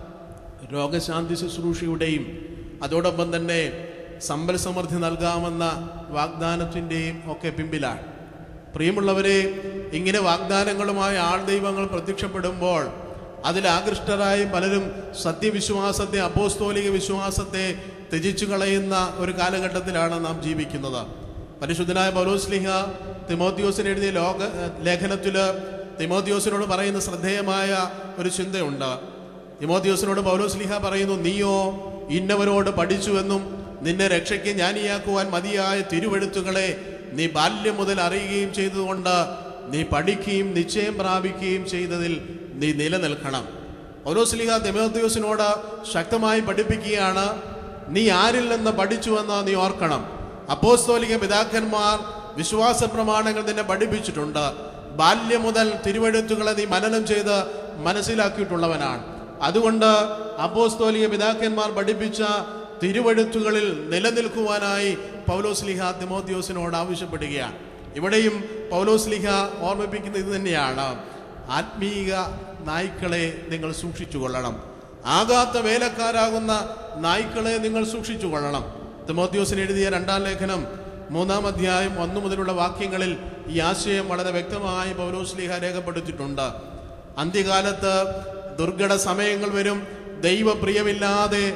രോഗശാന്തി ശുശ്രൂഷയുടെയും അതോടൊപ്പം തന്നെ സമ്പൽ സമൃദ്ധി നൽകാമെന്ന വാഗ്ദാനത്തിൻ്റെയും ഒക്കെ പിമ്പിലാണ് പ്രിയമുള്ളവരെ ഇങ്ങനെ വാഗ്ദാനങ്ങളുമായി ആൾ ദൈവങ്ങൾ പ്രത്യക്ഷപ്പെടുമ്പോൾ അതിൽ ആകൃഷ്ടരായി പലരും സത്യവിശ്വാസത്തെ അപ്പോസ്തോലിക വിശ്വാസത്തെ ത്യജിച്ചു കളയുന്ന ഒരു കാലഘട്ടത്തിലാണ് നാം ജീവിക്കുന്നത് പരിശുദ്ധനായ പൗലോസ്ലിഹ തിമോത്യോസിന് എഴുതിയ ലോക ലേഖനത്തിൽ തിമോത്യോസിനോട് പറയുന്ന ശ്രദ്ധേയമായ ഒരു ചിന്തയുണ്ട് തിമോത്യോസിനോട് പൗലോസ്ലിഹ പറയുന്നു നീയോ ഇന്നവരോട് പഠിച്ചുവെന്നും നിന്നെ രക്ഷയ്ക്ക് ജ്ഞാനിയാക്കുവാൻ മതിയായ തിരുവെഴുത്തുകളെ നീ ബാല്യം മുതൽ അറിയുകയും ചെയ്തതുകൊണ്ട് നീ പഠിക്കുകയും നിശ്ചയം പ്രാപിക്കുകയും ചെയ്തതിൽ നീ നിലനിൽക്കണം പൗലോസ്ലിഹ തിമോത്യോസിനോട് ശക്തമായി പഠിപ്പിക്കുകയാണ് നീ ആരിൽ നിന്ന് പഠിച്ചുവെന്ന് നീ ഓർക്കണം അപ്പോസ്തോലിക പിതാക്കന്മാർ വിശ്വാസ പ്രമാണങ്ങൾ നിന്നെ പഠിപ്പിച്ചിട്ടുണ്ട് ബാല്യം മുതൽ തിരുവെഴുത്തുകളെ നീ മനനം ചെയ്ത് മനസ്സിലാക്കിയിട്ടുള്ളവനാണ് അതുകൊണ്ട് അപ്പോസ്തോലിക പിതാക്കന്മാർ പഠിപ്പിച്ച തിരുവെഴുത്തുകളിൽ നിലനിൽക്കുവാനായി പൗലോസ്ലിഹ തിമോത്യോസിനോട് ആവശ്യപ്പെടുകയാണ് ഇവിടെയും പൗലോസ്ലിഹ ഓർമ്മിപ്പിക്കുന്നത് ഇത് തന്നെയാണ് ആത്മീക നായ്ക്കളെ നിങ്ങൾ സൂക്ഷിച്ചു കൊള്ളണം ആകാത്ത വേലക്കാരാകുന്ന നായ്ക്കളെ നിങ്ങൾ സൂക്ഷിച്ചു കൊള്ളണം തിമോത്യോസിന് എഴുതിയ രണ്ടാം ലേഖനം മൂന്നാം അധ്യായം ഒന്നു മുതലുള്ള വാക്യങ്ങളിൽ ഈ ആശയം വളരെ വ്യക്തമായി പൗലോസ്ലിഹ രേഖപ്പെടുത്തിയിട്ടുണ്ട് അന്ത്യകാലത്ത് ദുർഘട സമയങ്ങൾ വരും ദൈവപ്രിയമില്ലാതെ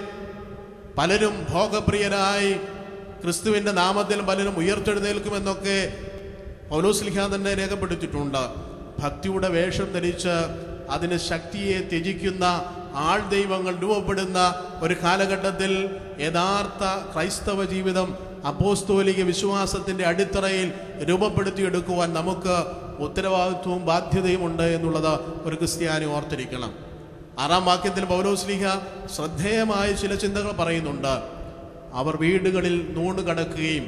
പലരും ഭോഗപ്രിയരായി ക്രിസ്തുവിന്റെ നാമത്തിൽ പലരും ഉയർത്തെഴുന്നേൽക്കുമെന്നൊക്കെ പൗലോസ്ലിഹ തന്നെ രേഖപ്പെടുത്തിയിട്ടുണ്ട് ഭക്തിയുടെ വേഷം ധരിച്ച് അതിന് ശക്തിയെ ത്യജിക്കുന്ന ആൾ ദൈവങ്ങൾ രൂപപ്പെടുന്ന ഒരു കാലഘട്ടത്തിൽ യഥാർത്ഥ ക്രൈസ്തവ ജീവിതം അപ്പോസ്തോലിക വിശ്വാസത്തിന്റെ അടിത്തറയിൽ രൂപപ്പെടുത്തിയെടുക്കുവാൻ നമുക്ക് ഉത്തരവാദിത്വവും ബാധ്യതയും ഉണ്ട് എന്നുള്ളത് ഒരു ക്രിസ്ത്യാനി ഓർത്തിരിക്കണം ആറാം വാക്യത്തിൽ പൗലോസ്ലിഹ ശ്രദ്ധേയമായ ചില ചിന്തകൾ പറയുന്നുണ്ട് അവർ വീടുകളിൽ നൂണ് കടക്കുകയും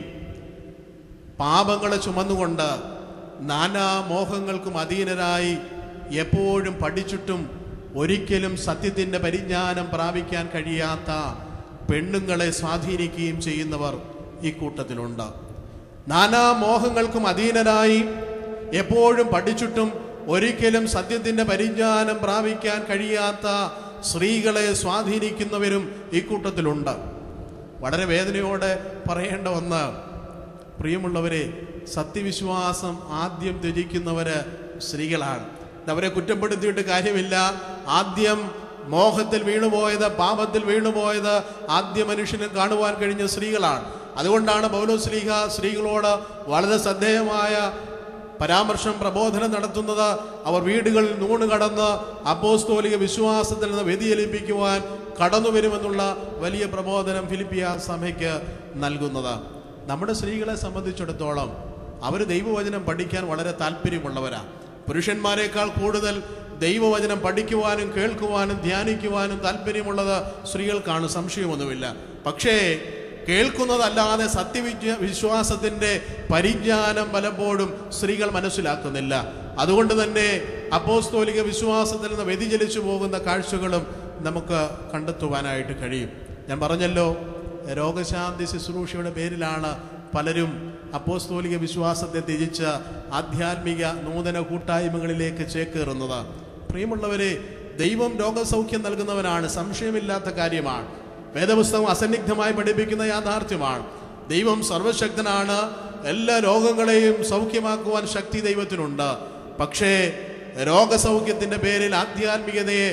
പാപങ്ങളെ ചുമന്നുകൊണ്ട് നാനാ മോഹങ്ങൾക്കും അധീനരായി എപ്പോഴും പഠിച്ചിട്ടും ഒരിക്കലും സത്യത്തിൻ്റെ പരിജ്ഞാനം പ്രാപിക്കാൻ കഴിയാത്ത പെണ്ണുങ്ങളെ സ്വാധീനിക്കുകയും ചെയ്യുന്നവർ ഈ കൂട്ടത്തിലുണ്ട് നാനാ മോഹങ്ങൾക്കും അധീനരായി എപ്പോഴും പഠിച്ചിട്ടും ഒരിക്കലും സത്യത്തിൻ്റെ പരിജ്ഞാനം പ്രാപിക്കാൻ കഴിയാത്ത സ്ത്രീകളെ സ്വാധീനിക്കുന്നവരും ഈ കൂട്ടത്തിലുണ്ട് വളരെ വേദനയോടെ പറയേണ്ട ഒന്ന് പ്രിയമുള്ളവരെ സത്യവിശ്വാസം ആദ്യം ത്യജിക്കുന്നവര് സ്ത്രീകളാണ് അവരെ കുറ്റപ്പെടുത്തിയിട്ട് കാര്യമില്ല ആദ്യം മോഹത്തിൽ വീണുപോയത് പാപത്തിൽ വീണുപോയത് ആദ്യ മനുഷ്യന് കാണുവാൻ കഴിഞ്ഞ സ്ത്രീകളാണ് അതുകൊണ്ടാണ് പൗലോ സ്ത്രീക സ്ത്രീകളോട് വളരെ ശ്രദ്ധേയമായ പരാമർശം പ്രബോധനം നടത്തുന്നത് അവർ വീടുകളിൽ നൂണ് കടന്ന് അപ്പോസ്തോലിക വിശ്വാസത്തിൽ നിന്ന് വ്യതിചലിപ്പിക്കുവാൻ കടന്നു വരുമെന്നുള്ള വലിയ പ്രബോധനം ഫിലിപ്പിയ സഭയ്ക്ക് നൽകുന്നത് നമ്മുടെ സ്ത്രീകളെ സംബന്ധിച്ചിടത്തോളം അവർ ദൈവവചനം പഠിക്കാൻ വളരെ താല്പര്യമുള്ളവരാണ് പുരുഷന്മാരെക്കാൾ കൂടുതൽ ദൈവവചനം പഠിക്കുവാനും കേൾക്കുവാനും ധ്യാനിക്കുവാനും താല്പര്യമുള്ളത് സ്ത്രീകൾക്കാണ് സംശയമൊന്നുമില്ല പക്ഷേ കേൾക്കുന്നതല്ലാതെ സത്യവിദ്യ വിശ്വാസത്തിന്റെ പരിജ്ഞാനം പലപ്പോഴും സ്ത്രീകൾ മനസ്സിലാക്കുന്നില്ല അതുകൊണ്ട് തന്നെ അപ്പോസ്തോലിക വിശ്വാസത്തിൽ നിന്ന് വ്യതിചലിച്ചു പോകുന്ന കാഴ്ചകളും നമുക്ക് കണ്ടെത്തുവാനായിട്ട് കഴിയും ഞാൻ പറഞ്ഞല്ലോ രോഗശാന്തി ശുശ്രൂഷയുടെ പേരിലാണ് പലരും അപ്പോസ്തോലിക വിശ്വാസത്തെ ത്യജിച്ച് ആധ്യാത്മിക നൂതന കൂട്ടായ്മകളിലേക്ക് ചേക്കേറുന്നത് പ്രിയമുള്ളവരെ ദൈവം രോഗസൗഖ്യം നൽകുന്നവനാണ് സംശയമില്ലാത്ത കാര്യമാണ് വേദപുസ്തകം അസന്നിഗ്ധമായി പഠിപ്പിക്കുന്ന യാഥാർത്ഥ്യമാണ് ദൈവം സർവശക്തനാണ് എല്ലാ രോഗങ്ങളെയും സൗഖ്യമാക്കുവാൻ ശക്തി ദൈവത്തിനുണ്ട് പക്ഷേ രോഗസൗഖ്യത്തിന്റെ പേരിൽ ആധ്യാത്മികതയെ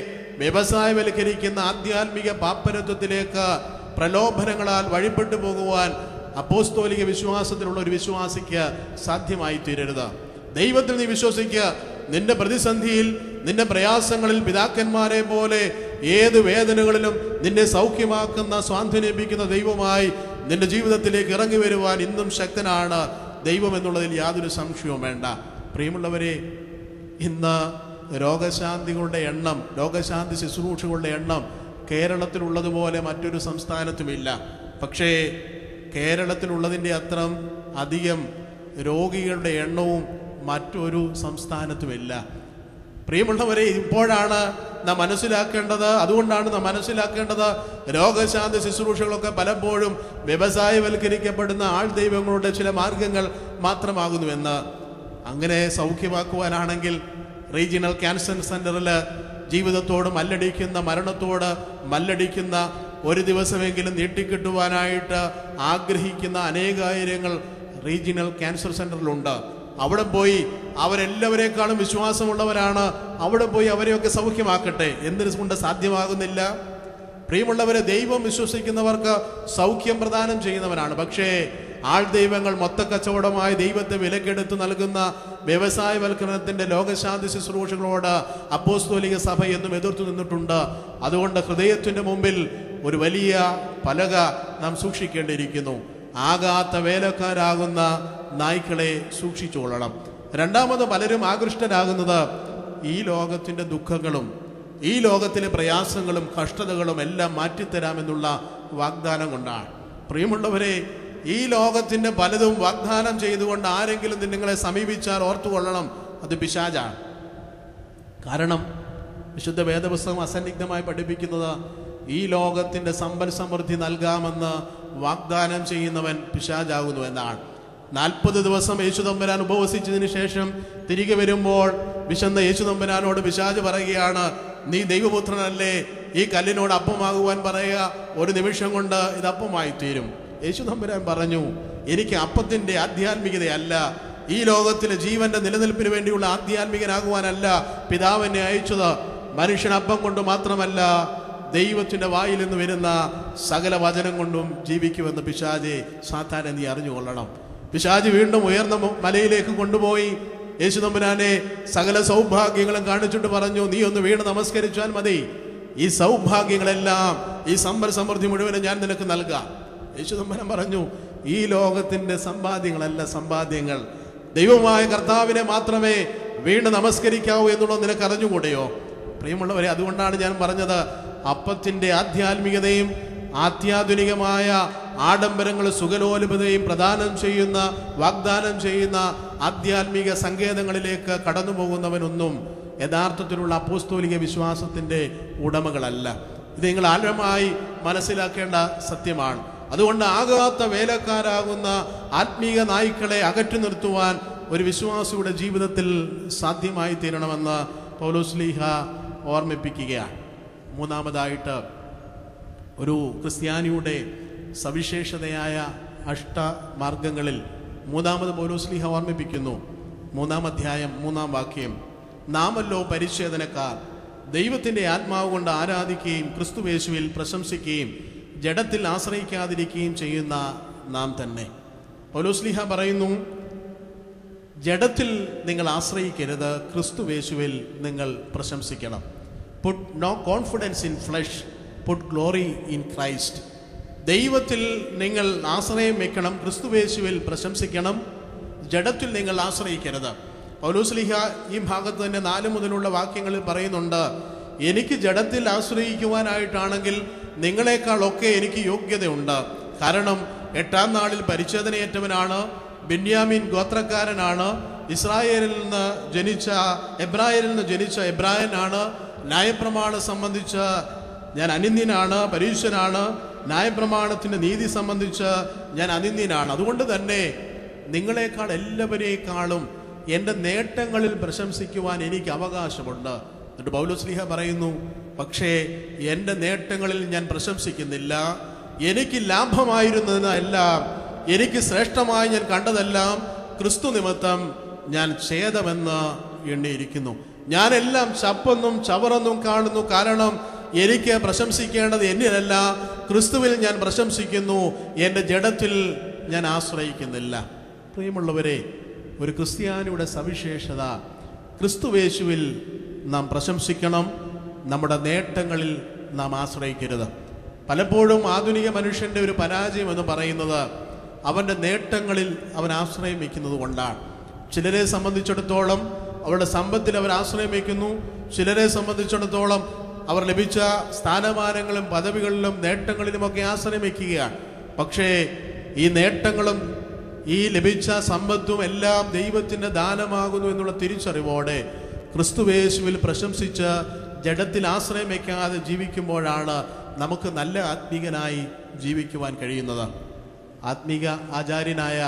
വ്യവസായവൽക്കരിക്കുന്ന ആധ്യാത്മിക പാപ്പരത്വത്തിലേക്ക് പ്രലോഭനങ്ങളാൽ വഴിപ്പെട്ടു പോകുവാൻ അപ്പോസ്തോലിക വിശ്വാസത്തിലുള്ള ഒരു വിശ്വാസിക്ക് സാധ്യമായി തീരരുത് ദൈവത്തിൽ നീ വിശ്വസിക്കുക നിന്റെ പ്രതിസന്ധിയിൽ നിന്റെ പ്രയാസങ്ങളിൽ പിതാക്കന്മാരെ പോലെ ഏത് വേദനകളിലും നിന്നെ സൗഖ്യമാക്കുന്ന സ്വാന്തനിപ്പിക്കുന്ന ദൈവമായി നിന്റെ ജീവിതത്തിലേക്ക് ഇറങ്ങി വരുവാൻ ഇന്നും ശക്തനാണ് ദൈവം എന്നുള്ളതിൽ യാതൊരു സംശയവും വേണ്ട പ്രിയമുള്ളവരെ ഇന്ന് രോഗശാന്തികളുടെ എണ്ണം രോഗശാന്തി ശുശ്രൂഷകളുടെ എണ്ണം കേരളത്തിലുള്ളതുപോലെ മറ്റൊരു സംസ്ഥാനത്തുമില്ല പക്ഷേ കേരളത്തിലുള്ളതിൻ്റെ അത്രം അധികം രോഗികളുടെ എണ്ണവും മറ്റൊരു സംസ്ഥാനത്തുമില്ല പ്രിയമുള്ളവരെ ഇപ്പോഴാണ് നാം മനസ്സിലാക്കേണ്ടത് അതുകൊണ്ടാണ് നാം മനസ്സിലാക്കേണ്ടത് രോഗശാന്തി ശുശ്രൂഷകളൊക്കെ പലപ്പോഴും വ്യവസായവൽക്കരിക്കപ്പെടുന്ന ആൾ ദൈവങ്ങളുടെ ചില മാർഗങ്ങൾ മാത്രമാകുന്നുവെന്ന് അങ്ങനെ സൗഖ്യമാക്കുവാനാണെങ്കിൽ റീജിയണൽ ക്യാൻസർ സെന്ററിൽ ജീവിതത്തോട് മല്ലടിക്കുന്ന മരണത്തോട് മല്ലടിക്കുന്ന ഒരു ദിവസമെങ്കിലും നീട്ടിക്കിട്ടുവാനായിട്ട് ആഗ്രഹിക്കുന്ന അനേകായിരങ്ങൾ റീജിയണൽ ക്യാൻസർ സെന്ററിലുണ്ട് അവിടെ പോയി അവരെല്ലാവരെക്കാളും വിശ്വാസമുള്ളവരാണ് അവിടെ പോയി അവരെയൊക്കെ സൗഖ്യമാക്കട്ടെ എന്തിനു കൊണ്ട് സാധ്യമാകുന്നില്ല പ്രിയമുള്ളവരെ ദൈവം വിശ്വസിക്കുന്നവർക്ക് സൗഖ്യം പ്രദാനം ചെയ്യുന്നവനാണ് പക്ഷേ ആൾ ദൈവങ്ങൾ മൊത്തക്കച്ചവടമായി ദൈവത്തെ വിലക്കെടുത്ത് നൽകുന്ന വ്യവസായവൽക്കരണത്തിന്റെ ലോകശാന്തി ശുശ്രൂഷകളോട് അപ്പോസ്തോലിക സഭ എന്നും എതിർത്തു നിന്നിട്ടുണ്ട് അതുകൊണ്ട് ഹൃദയത്തിന്റെ മുമ്പിൽ ഒരു വലിയ പലക നാം സൂക്ഷിക്കേണ്ടിയിരിക്കുന്നു ആകാത്ത വേലക്കാരാകുന്ന നായ്ക്കളെ സൂക്ഷിച്ചുകൊള്ളണം രണ്ടാമത് പലരും ആകൃഷ്ടരാകുന്നത് ഈ ലോകത്തിന്റെ ദുഃഖങ്ങളും ഈ ലോകത്തിലെ പ്രയാസങ്ങളും കഷ്ടതകളും എല്ലാം മാറ്റിത്തരാമെന്നുള്ള വാഗ്ദാനം കൊണ്ടാണ് പ്രിയമുള്ളവരെ ഈ ലോകത്തിന്റെ പലതും വാഗ്ദാനം ചെയ്തുകൊണ്ട് ആരെങ്കിലും നിങ്ങളെ സമീപിച്ചാൽ ഓർത്തുകൊള്ളണം അത് പിശാചാണ് കാരണം വിശുദ്ധ വേദപുസ്തകം അസന്നിഗ്ധമായി പഠിപ്പിക്കുന്നത് ഈ ലോകത്തിന്റെ സമ്പൽ സമൃദ്ധി നൽകാമെന്ന് വാഗ്ദാനം ചെയ്യുന്നവൻ പിശാചാകുന്നു എന്നാണ് നാൽപ്പത് ദിവസം യേശുതമ്പരാൻ ഉപവസിച്ചതിന് ശേഷം തിരികെ വരുമ്പോൾ വിശന്ന യേശുതമ്പരാനോട് പിശാജ് പറയുകയാണ് നീ ദൈവപുത്രനല്ലേ ഈ കല്ലിനോട് അപ്പമാകുവാൻ പറയുക ഒരു നിമിഷം കൊണ്ട് ഇത് അപ്പമായി തീരും യേശുതമ്പരാൻ പറഞ്ഞു എനിക്ക് അപ്പത്തിന്റെ ആധ്യാത്മികതയല്ല ഈ ലോകത്തിലെ ജീവന്റെ നിലനിൽപ്പിന് വേണ്ടിയുള്ള ആധ്യാത്മികനാകുവാനല്ല പിതാവിനെ അയച്ചത് മനുഷ്യൻ അപ്പം കൊണ്ട് മാത്രമല്ല ദൈവത്തിന്റെ വായിൽ നിന്ന് വരുന്ന സകല വചനം കൊണ്ടും ജീവിക്കുമെന്ന് പിശാജെ സാത്താനെ നീ അറിഞ്ഞുകൊള്ളണം പിശാജ് വീണ്ടും ഉയർന്ന മ- മലയിലേക്ക് കൊണ്ടുപോയി യേശുതമ്പുരാനെ സകല സൗഭാഗ്യങ്ങളും കാണിച്ചിട്ട് പറഞ്ഞു നീ ഒന്ന് വീണ് നമസ്കരിച്ചാൽ മതി ഈ സൗഭാഗ്യങ്ങളെല്ലാം ഈ സമ്പൽ സമൃദ്ധി മുഴുവനും ഞാൻ നിനക്ക് നൽകാം യേശുദമ്പനം പറഞ്ഞു ഈ ലോകത്തിന്റെ സമ്പാദ്യങ്ങളല്ല സമ്പാദ്യങ്ങൾ ദൈവമായ കർത്താവിനെ മാത്രമേ വീണ്ടും നമസ്കരിക്കാവൂ എന്നുള്ളത് നിനക്ക് അറിഞ്ഞുകൂടെയോ പ്രിയമുള്ളവരെ അതുകൊണ്ടാണ് ഞാൻ പറഞ്ഞത് അപ്പത്തിന്റെ ആധ്യാത്മികതയും ആത്യാധുനികമായ ആഡംബരങ്ങളും സുഖലോലുപതയും പ്രദാനം ചെയ്യുന്ന വാഗ്ദാനം ചെയ്യുന്ന ആധ്യാത്മിക സങ്കേതങ്ങളിലേക്ക് കടന്നു പോകുന്നവനൊന്നും യഥാർത്ഥത്തിലുള്ള അപ്പോസ്തോലിക വിശ്വാസത്തിന്റെ ഉടമകളല്ല ഇത് നിങ്ങൾ ആഴമായി മനസ്സിലാക്കേണ്ട സത്യമാണ് അതുകൊണ്ട് ആകാത്ത വേലക്കാരാകുന്ന ആത്മീക നായ്ക്കളെ അകറ്റി നിർത്തുവാൻ ഒരു വിശ്വാസിയുടെ ജീവിതത്തിൽ സാധ്യമായി തീരണമെന്ന് പൗലോസ്ലീഹ ഓർമ്മിപ്പിക്കുകയാണ് മൂന്നാമതായിട്ട് ഒരു ക്രിസ്ത്യാനിയുടെ സവിശേഷതയായ അഷ്ടമാർഗങ്ങളിൽ മൂന്നാമത് പൗലോസ്ലീഹ ഓർമ്മിപ്പിക്കുന്നു മൂന്നാം അധ്യായം മൂന്നാം വാക്യം നാമല്ലോ പരിച്ഛേദനക്കാർ ദൈവത്തിന്റെ ആത്മാവ് കൊണ്ട് ആരാധിക്കുകയും ക്രിസ്തുവേശുവിൽ പ്രശംസിക്കുകയും ജഡത്തിൽ ആശ്രയിക്കാതിരിക്കുകയും ചെയ്യുന്ന നാം തന്നെ പൗലോസ്ലിഹ പറയുന്നു ജഡത്തിൽ നിങ്ങൾ ആശ്രയിക്കരുത് ക്രിസ്തുവേശുവിൽ നിങ്ങൾ പ്രശംസിക്കണം put no confidence in flesh put glory in Christ ദൈവത്തിൽ നിങ്ങൾ ആശ്രയം വെക്കണം ക്രിസ്തുവേശുവിൽ പ്രശംസിക്കണം ജഡത്തിൽ നിങ്ങൾ ആശ്രയിക്കരുത് പൗലോസ്ലിഹ ഈ ഭാഗത്ത് തന്നെ നാല് മുതലുള്ള വാക്യങ്ങളിൽ പറയുന്നുണ്ട് എനിക്ക് ജഡത്തിൽ ആശ്രയിക്കുവാനായിട്ടാണെങ്കിൽ നിങ്ങളെക്കാളൊക്കെ എനിക്ക് യോഗ്യതയുണ്ട് കാരണം എട്ടാം നാളിൽ പരിച്ഛേദനയേറ്റവനാണ് ബെന്യാമിൻ ഗോത്രക്കാരനാണ് ഇസ്രായേലിൽ നിന്ന് ജനിച്ച എബ്രായരിൽ നിന്ന് ജനിച്ച എബ്രായനാണ് ന്യായപ്രമാണം സംബന്ധിച്ച് ഞാൻ അനിന്യനാണ് പരീക്ഷനാണ് ന്യായപ്രമാണത്തിന്റെ നീതി സംബന്ധിച്ച് ഞാൻ അനിന്യനാണ് അതുകൊണ്ട് തന്നെ നിങ്ങളെക്കാൾ എല്ലാവരേക്കാളും എൻ്റെ നേട്ടങ്ങളിൽ പ്രശംസിക്കുവാൻ എനിക്ക് അവകാശമുണ്ട് എന്നിട്ട് പൗലോസ്ലിഹ പറയുന്നു പക്ഷേ എൻ്റെ നേട്ടങ്ങളിൽ ഞാൻ പ്രശംസിക്കുന്നില്ല എനിക്ക് ലാഭമായിരുന്നതിനെല്ലാം എനിക്ക് ശ്രേഷ്ഠമായി ഞാൻ കണ്ടതെല്ലാം ക്രിസ്തു നിമിത്തം ഞാൻ ഛേദമെന്ന് എണ്ണിയിരിക്കുന്നു ഞാനെല്ലാം ചപ്പെന്നും ചവറെന്നും കാണുന്നു കാരണം എനിക്ക് പ്രശംസിക്കേണ്ടത് എന്നിലല്ല ക്രിസ്തുവിൽ ഞാൻ പ്രശംസിക്കുന്നു എൻ്റെ ജഡത്തിൽ ഞാൻ ആശ്രയിക്കുന്നില്ല പ്രിയമുള്ളവരെ ഒരു ക്രിസ്ത്യാനിയുടെ സവിശേഷത ക്രിസ്തുവേശുവിൽ നാം പ്രശംസിക്കണം നമ്മുടെ നേട്ടങ്ങളിൽ നാം ആശ്രയിക്കരുത് പലപ്പോഴും ആധുനിക മനുഷ്യന്റെ ഒരു പരാജയം എന്ന് പറയുന്നത് അവന്റെ നേട്ടങ്ങളിൽ അവൻ ആശ്രയം വയ്ക്കുന്നത് കൊണ്ടാണ് ചിലരെ സംബന്ധിച്ചിടത്തോളം അവരുടെ സമ്പത്തിൽ അവർ ആശ്രയം വയ്ക്കുന്നു ചിലരെ സംബന്ധിച്ചിടത്തോളം അവർ ലഭിച്ച സ്ഥാനമാനങ്ങളും പദവികളിലും നേട്ടങ്ങളിലുമൊക്കെ ആശ്രയം വയ്ക്കുകയാണ് പക്ഷേ ഈ നേട്ടങ്ങളും ഈ ലഭിച്ച സമ്പത്തും എല്ലാം ദൈവത്തിന്റെ ദാനമാകുന്നു എന്നുള്ള തിരിച്ചറിവോടെ ക്രിസ്തുവേശുവിൽ പ്രശംസിച്ച് ജഡത്തിൽ ആശ്രയം വയ്ക്കാതെ ജീവിക്കുമ്പോഴാണ് നമുക്ക് നല്ല ആത്മീകനായി ജീവിക്കുവാൻ കഴിയുന്നത് ആത്മീക ആചാര്യനായ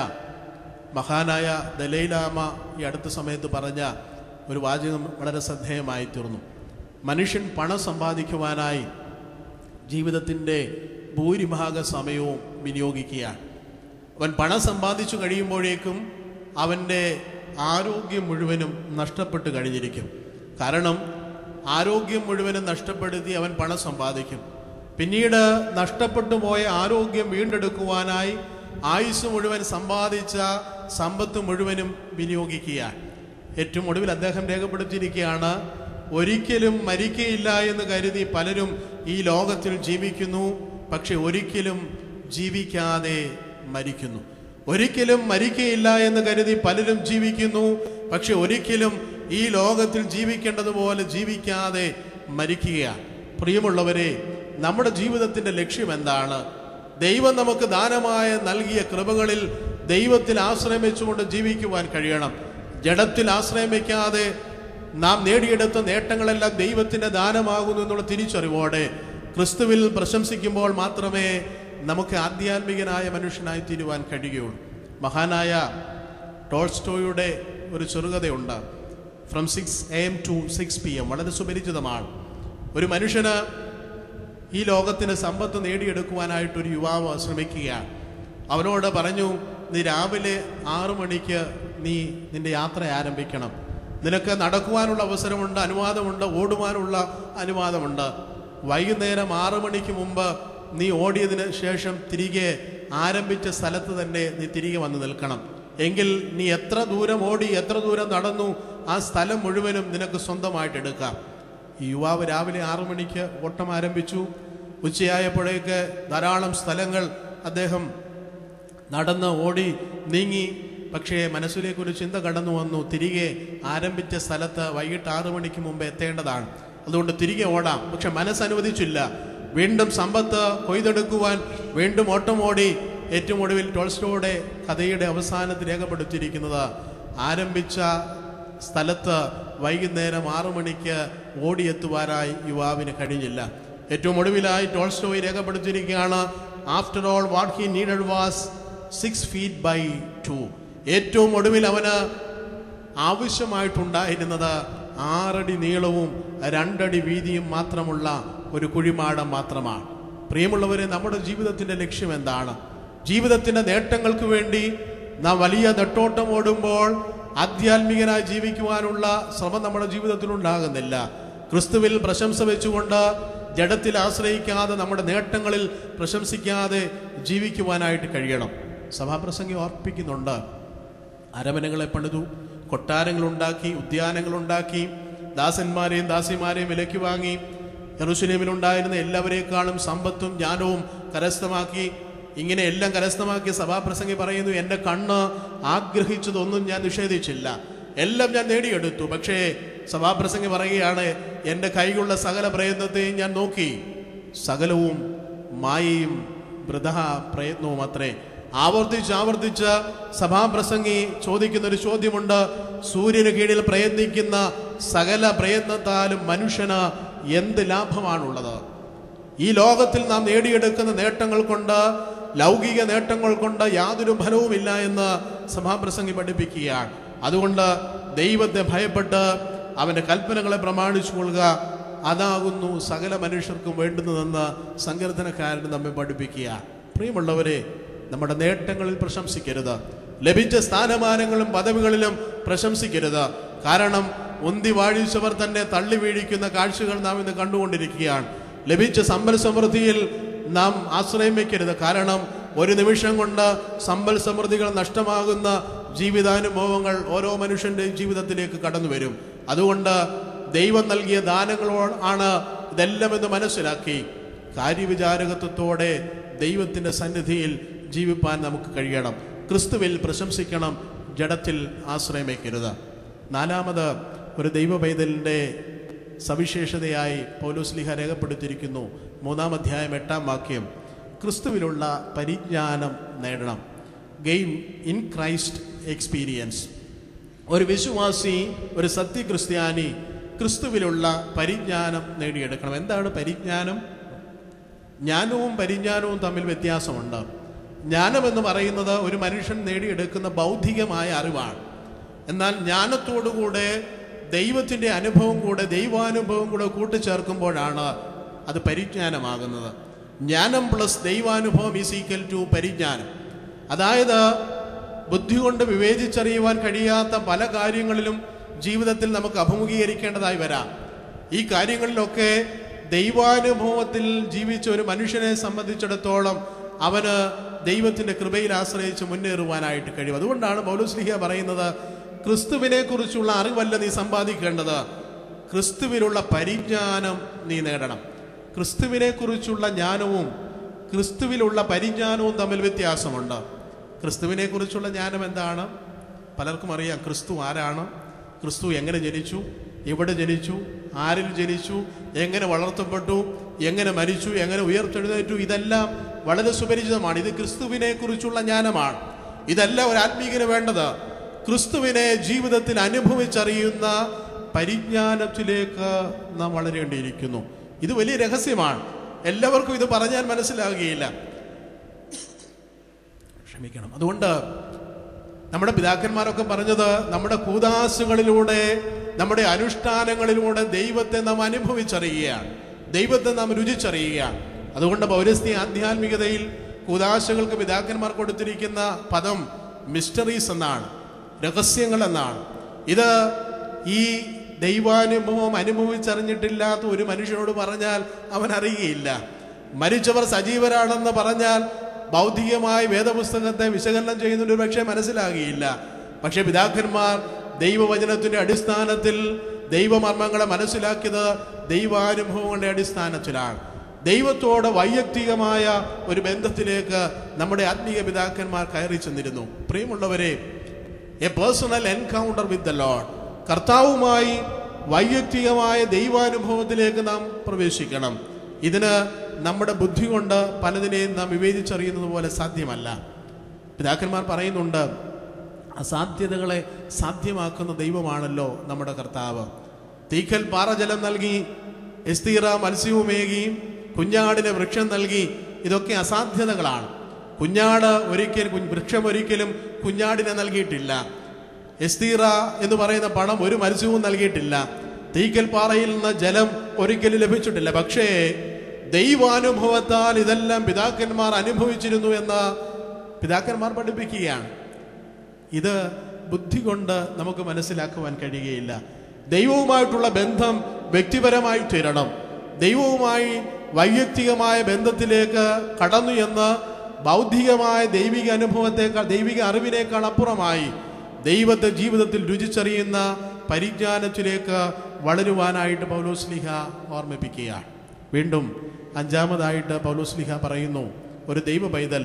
മഹാനായ ദലൈലാമ ഈ അടുത്ത സമയത്ത് പറഞ്ഞ ഒരു വാചകം വളരെ ശ്രദ്ധേയമായി തീർന്നു മനുഷ്യൻ പണം സമ്പാദിക്കുവാനായി ജീവിതത്തിൻ്റെ ഭൂരിഭാഗ സമയവും വിനിയോഗിക്കുകയാണ് അവൻ പണം സമ്പാദിച്ചു കഴിയുമ്പോഴേക്കും അവൻ്റെ ആരോഗ്യം മുഴുവനും നഷ്ടപ്പെട്ട് കഴിഞ്ഞിരിക്കും കാരണം ആരോഗ്യം മുഴുവനും നഷ്ടപ്പെടുത്തി അവൻ പണം സമ്പാദിക്കും പിന്നീട് നഷ്ടപ്പെട്ടു പോയ ആരോഗ്യം വീണ്ടെടുക്കുവാനായി ആയുസ് മുഴുവൻ സമ്പാദിച്ച സമ്പത്ത് മുഴുവനും വിനിയോഗിക്കുകയാണ് ഏറ്റവും ഒടുവിൽ അദ്ദേഹം രേഖപ്പെടുത്തിയിരിക്കുകയാണ് ഒരിക്കലും മരിക്കയില്ല എന്ന് കരുതി പലരും ഈ ലോകത്തിൽ ജീവിക്കുന്നു പക്ഷെ ഒരിക്കലും ജീവിക്കാതെ മരിക്കുന്നു ഒരിക്കലും മരിക്കയില്ല എന്ന് കരുതി പലരും ജീവിക്കുന്നു പക്ഷെ ഒരിക്കലും ഈ ലോകത്തിൽ ജീവിക്കേണ്ടതുപോലെ ജീവിക്കാതെ മരിക്കുകയാണ് പ്രിയമുള്ളവരെ നമ്മുടെ ജീവിതത്തിന്റെ ലക്ഷ്യം എന്താണ് ദൈവം നമുക്ക് ദാനമായ നൽകിയ കൃപകളിൽ ദൈവത്തിൽ ആശ്രയം വെച്ചുകൊണ്ട് ജീവിക്കുവാൻ കഴിയണം ജഡത്തിൽ ആശ്രയം വയ്ക്കാതെ നാം നേടിയെടുത്ത നേട്ടങ്ങളെല്ലാം ദൈവത്തിന്റെ ദാനമാകുന്നു എന്നുള്ള തിരിച്ചറിവോടെ ക്രിസ്തുവിൽ പ്രശംസിക്കുമ്പോൾ മാത്രമേ നമുക്ക് ആധ്യാത്മികനായ മനുഷ്യനായി തീരുവാൻ കഴിയുകയുള്ളൂ മഹാനായ ടോൾസ്റ്റോയുടെ ഒരു ചെറുകഥയുണ്ട് from six A M to six P M വളരെ സുപരിചിതമാണ് ഒരു മനുഷ്യന് ഈ ലോകത്തിന് സമ്പത്ത് നേടിയെടുക്കുവാനായിട്ട് ഒരു യുവാവ് ശ്രമിക്കുകയാണ് അവനോട് പറഞ്ഞു നീ രാവിലെ ആറു മണിക്ക് നീ നിന്റെ യാത്ര ആരംഭിക്കണം നിനക്ക് നടക്കുവാനുള്ള അവസരമുണ്ട് അനുവാദമുണ്ട് ഓടുവാനുള്ള അനുവാദമുണ്ട് വൈകുന്നേരം ആറു മണിക്ക് മുമ്പ് നീ ഓടിയതിന് ശേഷം തിരികെ ആരംഭിച്ച സ്ഥലത്ത് തന്നെ നീ തിരികെ വന്ന് നിൽക്കണം എങ്കിൽ നീ എത്ര ദൂരം ഓടി എത്ര ദൂരം നടന്നു ആ സ്ഥലം മുഴുവനും നിനക്ക് സ്വന്തമായിട്ട് എടുക്കാം ഈ യുവാവ് രാവിലെ ആറു മണിക്ക് ഓട്ടം ആരംഭിച്ചു ഉച്ചയായപ്പോഴേക്ക് ധാരാളം സ്ഥലങ്ങൾ അദ്ദേഹം നടന്ന് ഓടി നീങ്ങി പക്ഷേ മനസ്സിലേക്ക് ഒരു ചിന്ത കടന്നു വന്നു തിരികെ ആരംഭിച്ച സ്ഥലത്ത് വൈകിട്ട് ആറു മണിക്ക് മുമ്പ് എത്തേണ്ടതാണ് അതുകൊണ്ട് തിരികെ ഓടാം പക്ഷെ മനസ്സനുവദിച്ചില്ല വീണ്ടും സമ്പത്ത് കൊയ്തെടുക്കുവാൻ വീണ്ടും ഓട്ടം ഓടി ഏറ്റവും ഒടുവിൽ ടോൾസ്റ്റോയുടെ കഥയുടെ അവസാനത്തിൽ രേഖപ്പെടുത്തിയിരിക്കുന്നത് ആരംഭിച്ച സ്ഥലത്ത് വൈകുന്നേരം ആറു മണിക്ക് ഓടിയെത്തുവാനായി യുവാവിന് കഴിഞ്ഞില്ല ഏറ്റവും ഒടുവിലായി ടോൾസ്റ്റോയി രേഖപ്പെടുത്തിയിരിക്കുകയാണ് after all what he needed was six feet by two ഏറ്റവും ഒടുവിൽ അവന് ആവശ്യമായിട്ടുണ്ടായിരുന്നത് ആറടി നീളവും രണ്ടടി വീതിയും മാത്രമുള്ള ഒരു കുഴിമാടം മാത്രമാണ് പ്രിയമുള്ളവരെ നമ്മുടെ ജീവിതത്തിന്റെ ലക്ഷ്യം എന്താണ് ജീവിതത്തിന്റെ നേട്ടങ്ങൾക്ക് വേണ്ടി നാം വലിയ നെട്ടോട്ടം ഓടുമ്പോൾ ആധ്യാത്മികനായി ജീവിക്കുവാനുള്ള ശ്രമം നമ്മുടെ ജീവിതത്തിൽ ഉണ്ടാകുന്നില്ല ക്രിസ്തുവിൽ പ്രശംസ വെച്ചുകൊണ്ട് ജഡത്തിൽ ആശ്രയിക്കാതെ നമ്മുടെ നേട്ടങ്ങളിൽ പ്രശംസിക്കാതെ ജീവിക്കുവാനായിട്ട് കഴിയണം സഭാപ്രസംഗി ഓർപ്പിക്കുന്നുണ്ട് അരമനകളെ പണിതു കൊട്ടാരങ്ങളുണ്ടാക്കി ഉദ്യാനങ്ങളുണ്ടാക്കി ദാസന്മാരെയും ദാസിമാരെയും വിലയ്ക്ക് വാങ്ങി യെറൂശലേമിലുണ്ടായിരുന്ന എല്ലാവരേക്കാളും സമ്പത്തും ജ്ഞാനവും കരസ്ഥമാക്കി ഇങ്ങനെ എല്ലാം കരസ്ഥമാക്കിയ സഭാപ്രസംഗി പറയുന്നു എൻ്റെ കണ്ണ് ആഗ്രഹിച്ചതൊന്നും ഞാൻ നിഷേധിച്ചില്ല എല്ലാം ഞാൻ നേടിയെടുത്തു പക്ഷേ സഭാപ്രസംഗി പറയുകയാണ് എൻ്റെ കൈകളുള്ള സകല പ്രയത്നത്തെയും ഞാൻ നോക്കി സകലവും മായയും വൃഥ പ്രയത്നവും അത്രേ ആവർത്തിച്ച് ആവർത്തിച്ച് സഭാപ്രസംഗി ചോദിക്കുന്ന ഒരു ചോദ്യമുണ്ട് സൂര്യന് കീഴിൽ പ്രയത്നിക്കുന്ന സകല പ്രയത്നത്താലും മനുഷ്യന് എന്ത് ലാഭമാണുള്ളത് ഈ ലോകത്തിൽ നാം നേടിയെടുക്കുന്ന നേട്ടങ്ങൾ കൊണ്ട് ലൗകിക നേട്ടങ്ങൾ കൊണ്ട് യാതൊരു ഫലവുമില്ല എന്ന് സഭാപ്രസംഗി പഠിപ്പിക്കുകയാണ് അതുകൊണ്ട് ദൈവത്തെ ഭയപ്പെട്ട് അവന്റെ കൽപ്പനകളെ പ്രമാണിച്ചു കൊള്ളുക അതാകുന്നു സകല മനുഷ്യർക്കും വേണ്ടുന്നതെന്ന് സങ്കീർത്തനക്കാരൻ നമ്മെ പഠിപ്പിക്കുക പ്രിയമുള്ളവരെ നമ്മുടെ നേട്ടങ്ങളിൽ പ്രശംസിക്കരുത് ലഭിച്ച സ്ഥാനമാനങ്ങളും പദവികളിലും പ്രശംസിക്കരുത് കാരണം ഒന്തി വാഴിച്ചവർ തന്നെ തള്ളി വീഴിക്കുന്ന കാഴ്ചകൾ നാം ഇന്ന് കണ്ടുകൊണ്ടിരിക്കുകയാണ് ലഭിച്ച സമ്പൽ സമൃദ്ധിയിൽ നാം ആശ്രയം വയ്ക്കരുത് കാരണം ഒരു നിമിഷം കൊണ്ട് സമ്പൽ സമൃദ്ധികൾ നഷ്ടമാകുന്ന ജീവിതാനുഭവങ്ങൾ ഓരോ മനുഷ്യന്റെ ജീവിതത്തിലേക്ക് കടന്നു വരും അതുകൊണ്ട് ദൈവം നൽകിയ ദാനങ്ങളോ ആണ് ഇതെല്ലാം എന്ന് മനസ്സിലാക്കി കാര്യവിചാരകത്വത്തോടെ ദൈവത്തിൻ്റെ സന്നിധിയിൽ ജീവിപ്പാൻ നമുക്ക് കഴിയണം ക്രിസ്തുവിൽ പ്രശംസിക്കണം ജഡത്തിൽ ആശ്രയം വയ്ക്കരുത് നാലാമത് ഒരു ദൈവ പൈതലിൻ്റെ സവിശേഷതയായി പൗലോസ്ലിഹ രേഖപ്പെടുത്തിയിരിക്കുന്നു മൂന്നാം അധ്യായം എട്ടാം വാക്യം ക്രിസ്തുവിലുള്ള പരിജ്ഞാനം നേടണം ഗെയിൻ ഇൻ ക്രൈസ്റ്റ് എക്സ്പീരിയൻസ് ഒരു വിശ്വാസി ഒരു സത്യക്രിസ്ത്യാനി ക്രിസ്തുവിലുള്ള പരിജ്ഞാനം നേടിയെടുക്കണം എന്താണ് പരിജ്ഞാനം ജ്ഞാനവും പരിജ്ഞാനവും തമ്മിൽ വ്യത്യാസമുണ്ട് ജ്ഞാനം എന്ന് പറയുന്നത് ഒരു മനുഷ്യൻ നേടിയെടുക്കുന്ന ബൗദ്ധികമായ അറിവാണ് എന്നാൽ ജ്ഞാനത്തോടുകൂടെ ദൈവത്തിൻ്റെ അനുഭവം കൂടെ ദൈവാനുഭവം കൂടെ കൂട്ടിച്ചേർക്കുമ്പോഴാണ് അത് പരിജ്ഞാനമാകുന്നത് ജ്ഞാനം പ്ലസ് ദൈവാനുഭവം ഈസ് ഈക്വൽ ടു പരിജ്ഞാനം അതായത് ബുദ്ധി കൊണ്ട് വിവേചിച്ചറിയുവാൻ കഴിയാത്ത പല കാര്യങ്ങളിലും ജീവിതത്തിൽ നമുക്ക് അഭിമുഖീകരിക്കേണ്ടതായി വരാം ഈ കാര്യങ്ങളിലൊക്കെ ദൈവാനുഭവത്തിൽ ജീവിച്ച ഒരു മനുഷ്യനെ സംബന്ധിച്ചിടത്തോളം അവന് ദൈവത്തിൻ്റെ കൃപയിൽ ആശ്രയിച്ച് മുന്നേറുവാനായിട്ട് കഴിയും അതുകൊണ്ടാണ് പൗലോസ്ലിഹ പറയുന്നത് ക്രിസ്തുവിനെ കുറിച്ചുള്ള അറിവല്ല നീ സമ്പാദിക്കേണ്ടത് ക്രിസ്തുവിലുള്ള പരിജ്ഞാനം നീ നേടണം ക്രിസ്തുവിനെ കുറിച്ചുള്ള ജ്ഞാനവും ക്രിസ്തുവിലുള്ള പരിജ്ഞാനവും തമ്മിൽ വ്യത്യാസമുണ്ട് ക്രിസ്തുവിനെ കുറിച്ചുള്ള ജ്ഞാനം എന്താണ് പലർക്കും അറിയാം ക്രിസ്തു ആരാണ് ക്രിസ്തു എങ്ങനെ ജനിച്ചു എവിടെ ജനിച്ചു ആരിൽ ജനിച്ചു എങ്ങനെ വളർത്തപ്പെട്ടു എങ്ങനെ മരിച്ചു എങ്ങനെ ഉയർത്തെഴുന്നേറ്റു ഇതെല്ലാം വളരെ സുപരിചിതമാണ് ഇത് ക്രിസ്തുവിനെ കുറിച്ചുള്ള ജ്ഞാനമാണ് ഇതല്ല ഒരു ആത്മീകന് വേണ്ടത് ക്രിസ്തുവിനെ ജീവിതത്തിൽ അനുഭവിച്ചറിയുന്ന പരിജ്ഞാനത്തിലേക്ക് നാം വളരേണ്ടിയിരിക്കുന്നു ഇത് വലിയ രഹസ്യമാണ് എല്ലാവർക്കും ഇത് പറഞ്ഞാൽ മനസ്സിലാകുകയില്ല ക്ഷമിക്കണം അതുകൊണ്ട് നമ്മുടെ പിതാക്കന്മാരൊക്കെ പറഞ്ഞത് നമ്മുടെ കൂതാശകളിലൂടെ നമ്മുടെ അനുഷ്ഠാനങ്ങളിലൂടെ ദൈവത്തെ നാം അനുഭവിച്ചറിയുകയാണ് ദൈവത്തെ നാം രുചിച്ചറിയുകയാണ് അതുകൊണ്ട് പൗരസ്ത്യ ആധ്യാത്മികതയിൽ കൂതാശകൾക്ക് പിതാക്കന്മാർ കൊടുത്തിരിക്കുന്ന പദം മിസ്റ്ററീസ് എന്നാണ് രഹസ്യങ്ങൾ എന്നാണ് ഇത് ഈ ദൈവാനുഭവം അനുഭവിച്ചറിഞ്ഞിട്ടില്ലാത്ത ഒരു മനുഷ്യനോട് പറഞ്ഞാൽ അവൻ അറിയുകയില്ല മരിച്ചവർ സജീവരാണെന്ന് പറഞ്ഞാൽ ബൗദ്ധികമായി വേദപുസ്തകത്തെ വിശകലനം ചെയ്യുന്നതിന് ഒരു പക്ഷേ മനസ്സിലാകുകയില്ല പക്ഷേ പിതാക്കന്മാർ ദൈവവചനത്തിന്റെ അടിസ്ഥാനത്തിൽ ദൈവമർമ്മങ്ങളെ മനസ്സിലാക്കിയത് ദൈവാനുഭവങ്ങളുടെ അടിസ്ഥാനത്തിലാണ് ദൈവത്തോട് വൈയക്തികമായ ഒരു ബന്ധത്തിലേക്ക് നമ്മുടെ ആത്മീയ പിതാക്കന്മാർ കയറി ചെന്നിരുന്നു പ്രിയമുള്ളവരെ a personal encounter with the Lord കർത്താവുമായി വൈയക്തികമായ ദൈവാനുഭവത്തിലേക്ക് നാം പ്രവേശിക്കണം ഇതിന് നമ്മുടെ ബുദ്ധി കൊണ്ട് പലതിനെയും നാം വിവേചിച്ചറിയുന്നത് പോലെ സാധ്യമല്ല പിതാക്കന്മാർ പറയുന്നുണ്ട് അസാധ്യതകളെ സാധ്യമാക്കുന്ന ദൈവമാണല്ലോ നമ്മുടെ കർത്താവ് തീക്കൽ പാറജലം നൽകി എസ്തീറ മത്സ്യവുമേകി കുഞ്ഞാടിന് വൃക്ഷം നൽകി ഇതൊക്കെ അസാധ്യതകളാണ് കുഞ്ഞാട് ഒരിക്കലും കുഞ്ഞ് വൃക്ഷം ഒരിക്കലും കുഞ്ഞാടിനെ നൽകിയിട്ടില്ല എസ്തീറ എന്ന് പറയുന്ന പണം ഒരു മത്സ്യവും നൽകിയിട്ടില്ല തീക്കൽ പാറയിൽ നിന്ന് ജലം ഒരിക്കലും ലഭിച്ചിട്ടില്ല പക്ഷേ ദൈവാനുഭവത്താൽ ഇതെല്ലാം പിതാക്കന്മാർ അനുഭവിച്ചിരുന്നു എന്ന് പിതാക്കന്മാർ പഠിപ്പിക്കുകയാണ് ഇത് ബുദ്ധി കൊണ്ട് നമുക്ക് മനസ്സിലാക്കുവാൻ കഴിയുകയില്ല ദൈവവുമായിട്ടുള്ള ബന്ധം വ്യക്തിപരമായി തീരണം ദൈവവുമായി വൈയക്തികമായ ബന്ധത്തിലേക്ക് കടന്നു എന്ന് ബൗദ്ധികമായ ദൈവിക അനുഭവത്തെക്കാൾ ദൈവിക അറിവിനേക്കാൾ അപ്പുറമായി ദൈവത്തെ ജീവിതത്തിൽ രുചിച്ചറിയുന്ന പരിജ്ഞാനത്തിലേക്ക് വളരുവാനായിട്ട് പൗലോസ്ലിഹ ഓർമ്മിപ്പിക്കുകയാണ് വീണ്ടും അഞ്ചാമതായിട്ട് പൗലോസ്ലിഹ പറയുന്നു ഒരു ദൈവ പൈതൽ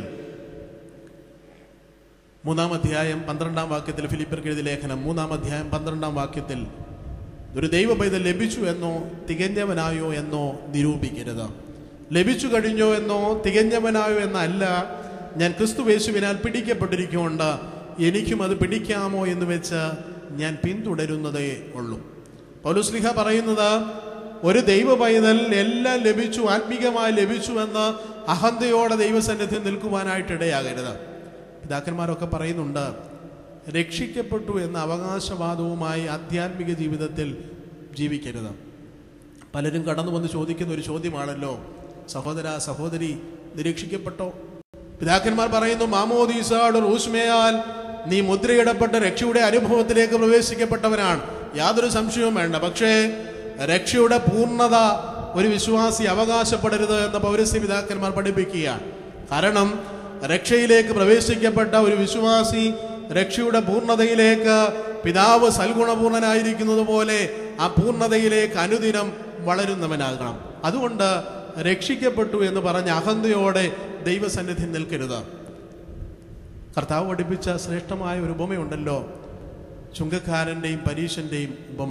മൂന്നാം അധ്യായം പന്ത്രണ്ടാം വാക്യത്തിൽ ഫിലിപ്പിർക്ക് എഴുതിയ ലേഖനം മൂന്നാം അധ്യായം പന്ത്രണ്ടാം വാക്യത്തിൽ ഒരു ദൈവ പൈതൽ ലഭിച്ചു എന്നോ തികഞ്ഞവനായോ എന്നോ നിരൂപിക്കരുത് ലഭിച്ചു കഴിഞ്ഞോ എന്നോ തികഞ്ഞവനായോ എന്നല്ല ഞാൻ ക്രിസ്തുവേശുവിനാൽ പിടിക്കപ്പെട്ടിരിക്കുകൊണ്ട് എനിക്കും അത് പിടിക്കാമോ എന്ന് വെച്ച് ഞാൻ പിന്തുടരുന്നതേ ഉള്ളൂ പൗലുസ്ലിഹ പറയുന്നത് ഒരു ദൈവ പൈതൽ എല്ലാം ലഭിച്ചു ആത്മീകമായി ലഭിച്ചു എന്ന് അഹന്തയോടെ ദൈവസന്നിധി നിൽക്കുവാനായിട്ട് ഇടയാകരുത് പിതാക്കന്മാരൊക്കെ പറയുന്നുണ്ട് രക്ഷിക്കപ്പെട്ടു എന്ന അവകാശവാദവുമായി ആധ്യാത്മിക ജീവിതത്തിൽ ജീവിക്കരുത് പലരും കടന്നു വന്ന് ചോദിക്കുന്ന ഒരു ചോദ്യമാണല്ലോ സഹോദര സഹോദരി നിരീക്ഷിക്കപ്പെട്ടോ പിതാക്കന്മാർ പറയുന്നു മാമോദീസാട് റൂസ്മയാൽ നീ മുദ്രയിടപ്പെട്ട രക്ഷയുടെ അനുഭവത്തിലേക്ക് പ്രവേശിക്കപ്പെട്ടവനാണ് യാതൊരു സംശയവും വേണ്ട പക്ഷേ രക്ഷയുടെ പൂർണ്ണത ഒരു വിശ്വാസി അവകാശപ്പെടരുത് എന്ന് പൗരസ്യ പിതാക്കന്മാർ പഠിപ്പിക്കുകയാണ് കാരണം രക്ഷയിലേക്ക് പ്രവേശിക്കപ്പെട്ട ഒരു വിശ്വാസി രക്ഷയുടെ പൂർണ്ണതയിലേക്ക് പിതാവ് സൽഗുണപൂർണനായിരിക്കുന്നത് പോലെ ആ പൂർണ്ണതയിലേക്ക് അനുദിനം വളരുന്നവനാകണം അതുകൊണ്ട് രക്ഷിക്കപ്പെട്ടു എന്ന് പറഞ്ഞ അഹന്തയോടെ ദൈവസന്നിധി നിൽക്കരുത് കർത്താവ് പഠിപ്പിച്ച ശ്രേഷ്ഠമായ ഒരു ഉപമയുണ്ടല്ലോ ചുങ്കക്കാരൻ്റെയും പരീശൻ്റെയും ഉപമ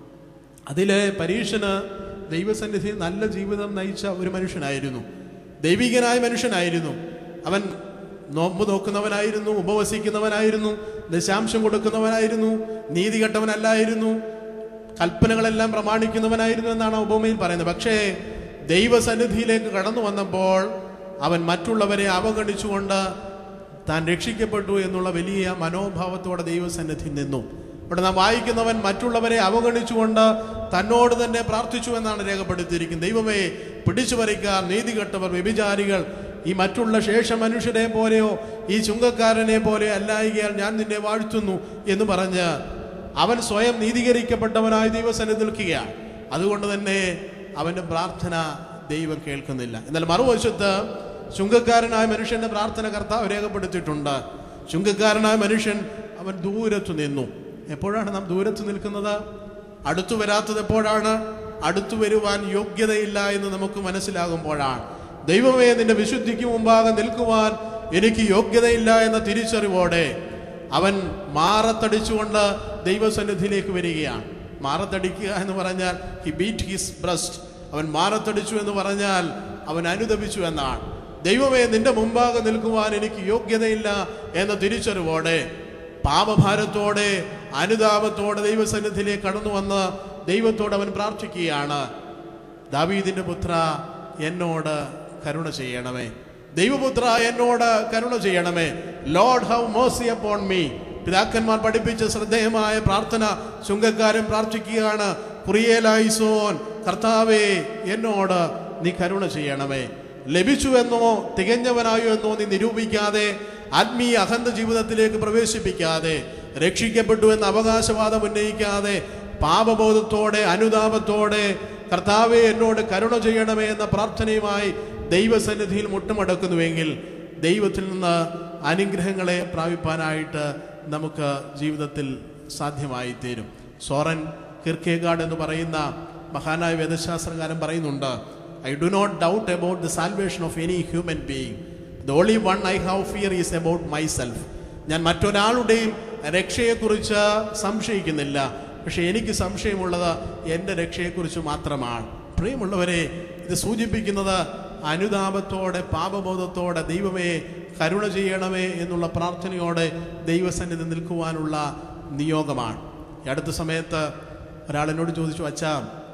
അതിലെ പരീക്ഷന് ദൈവസന്നിധി നല്ല ജീവിതം നയിച്ച ഒരു മനുഷ്യനായിരുന്നു ദൈവികനായ മനുഷ്യനായിരുന്നു അവൻ നോമ്പ് നോക്കുന്നവനായിരുന്നു ഉപവസിക്കുന്നവനായിരുന്നു ദശാംശം കൊടുക്കുന്നവനായിരുന്നു നീതി കെട്ടവനല്ലായിരുന്നു കൽപ്പനകളെല്ലാം പ്രമാണിക്കുന്നവനായിരുന്നു എന്നാണ് ആ ഉപമയിൽ പറയുന്നത് പക്ഷേ ദൈവസന്നിധിയിലേക്ക് കടന്നു വന്നപ്പോൾ അവൻ മറ്റുള്ളവരെ അവഗണിച്ചുകൊണ്ട് താൻ രക്ഷിക്കപ്പെട്ടു എന്നുള്ള വലിയ മനോഭാവത്തോടെ ദൈവസന്നിധി നിന്നു ഇവിടെ നാം വായിക്കുന്നവൻ മറ്റുള്ളവരെ അവഗണിച്ചുകൊണ്ട് തന്നോട് തന്നെ പ്രാർത്ഥിച്ചു എന്നാണ് രേഖപ്പെടുത്തിയിരിക്കുന്നത് ദൈവമേ പിടിച്ചു പറിക്കാർ നീതികെട്ടവർ വ്യഭിചാരികൾ ഈ മറ്റുള്ള ശേഷ മനുഷ്യരെ പോലെയോ ഈ ചുങ്കക്കാരനെ പോലെ അല്ലായികയാൽ ഞാൻ നിന്നെ വാഴ്ത്തുന്നു എന്ന് പറഞ്ഞ് അവൻ സ്വയം നീതീകരിക്കപ്പെട്ടവനായി ദൈവസന്നിധി നിൽക്കുകയാണ് അതുകൊണ്ട് തന്നെ അവന്റെ പ്രാർത്ഥന ദൈവം കേൾക്കുന്നില്ല എന്നാൽ മറുവശത്ത് ചുങ്കക്കാരനായ മനുഷ്യന്റെ പ്രാർത്ഥന കർത്താവ് രേഖപ്പെടുത്തിയിട്ടുണ്ട് ചുങ്കക്കാരനായ മനുഷ്യൻ അവൻ ദൂരത്തു നിന്നു എപ്പോഴാണ് നാം ദൂരത്ത് നിൽക്കുന്നത് അടുത്തു വരാത്തത് എപ്പോഴാണ് അടുത്തു വരുവാൻ യോഗ്യതയില്ല എന്ന് നമുക്ക് മനസ്സിലാകുമ്പോഴാണ് ദൈവമേ നിന്റെ വിശുദ്ധിക്ക് മുമ്പാകെ നിൽക്കുവാൻ എനിക്ക് യോഗ്യതയില്ല എന്ന തിരിച്ചറിവോടെ അവൻ മാറത്തടിച്ചുകൊണ്ട് ദൈവസന്നിധിയിലേക്ക് വരികയാണ് മാറത്തടിക്കുക എന്ന് പറഞ്ഞാൽ ഹി ബീറ്റ് ഹിസ് ബ്രസ്റ്റ് അവൻ മാറത്തടിച്ചു എന്ന് പറഞ്ഞാൽ അവൻ അനുദപിച്ചു എന്നാണ് ദൈവമേ നിന്റെ മുമ്പാകെ നിൽക്കുവാൻ എനിക്ക് യോഗ്യതയില്ല എന്ന തിരിച്ചറിവോടെ പാപഭാരത്തോടെ അനുതാപത്തോടെ ദൈവസന്നിധിയിലേക്ക് കടന്നു വന്ന് ദൈവത്തോട് അവൻ പ്രാർത്ഥിക്കുകയാണ് ദാവീദിന്റെ പുത്ര എന്നോട് കരുണ ചെയ്യണമേ ദൈവപുത്ര എന്നോട് കരുണ ചെയ്യണമേ Lord have mercy upon me പിതാക്കന്മാർ പഠിപ്പിച്ച ശ്രദ്ധേയമായ പ്രാർത്ഥന ചുങ്കക്കാരൻ പ്രാർത്ഥിക്കുകയാണ് കുറിയേലായിസോൻ കർത്താവേ എന്നോട് നീ കരുണ ചെയ്യണമേ ലഭിച്ചു എന്നോ തികഞ്ഞവനായോ എന്നോ നീ നിരൂപിക്കാതെ ആത്മീയ അഹന്ത ജീവിതത്തിലേക്ക് പ്രവേശിപ്പിക്കാതെ രക്ഷിക്കപ്പെട്ടു എന്ന അവകാശവാദം ഉന്നയിക്കാതെ പാപബോധത്തോടെ അനുതാപത്തോടെ കർത്താവെ എന്നോട് കരുണ ചെയ്യണമേ എന്ന പ്രാർത്ഥനയുമായി ദൈവസന്നിധിയിൽ മുട്ടുമടക്കുന്നുവെങ്കിൽ ദൈവത്തിൽ നിന്ന് അനുഗ്രഹങ്ങളെ പ്രാപിപ്പാനായിട്ട് നമുക്ക് ജീവിതത്തിൽ സാധ്യമായി തീരും സോറൻ കിർക്കേഗാഡ് എന്ന് പറയുന്ന മഹാനായ വേദശാസ്ത്രകാരൻ പറയുന്നുണ്ട് I do not doubt about the salvation of any human being the only one I have fear is about myself ഞാൻ മറ്റൊരാളുടെയും രക്ഷയെക്കുറിച്ച് സംശയിക്കുന്നില്ല പക്ഷെ എനിക്ക് സംശയമുള്ളത് എൻ്റെ രക്ഷയെക്കുറിച്ച് മാത്രമാണ് പ്രിയമുള്ളവരെ ഇത് സൂചിപ്പിക്കുന്നത് അനുതാപത്തോടെ പാപബോധത്തോടെ ദൈവമേ കരുണ ചെയ്യണമേ എന്നുള്ള പ്രാർത്ഥനയോടെ ദൈവസന്നിധി നിൽക്കുവാനുള്ള നിയോഗമാണ് ഈ അടുത്ത സമയത്ത് ഒരാൾ എന്നോട് ചോദിച്ചു അച്ഛാ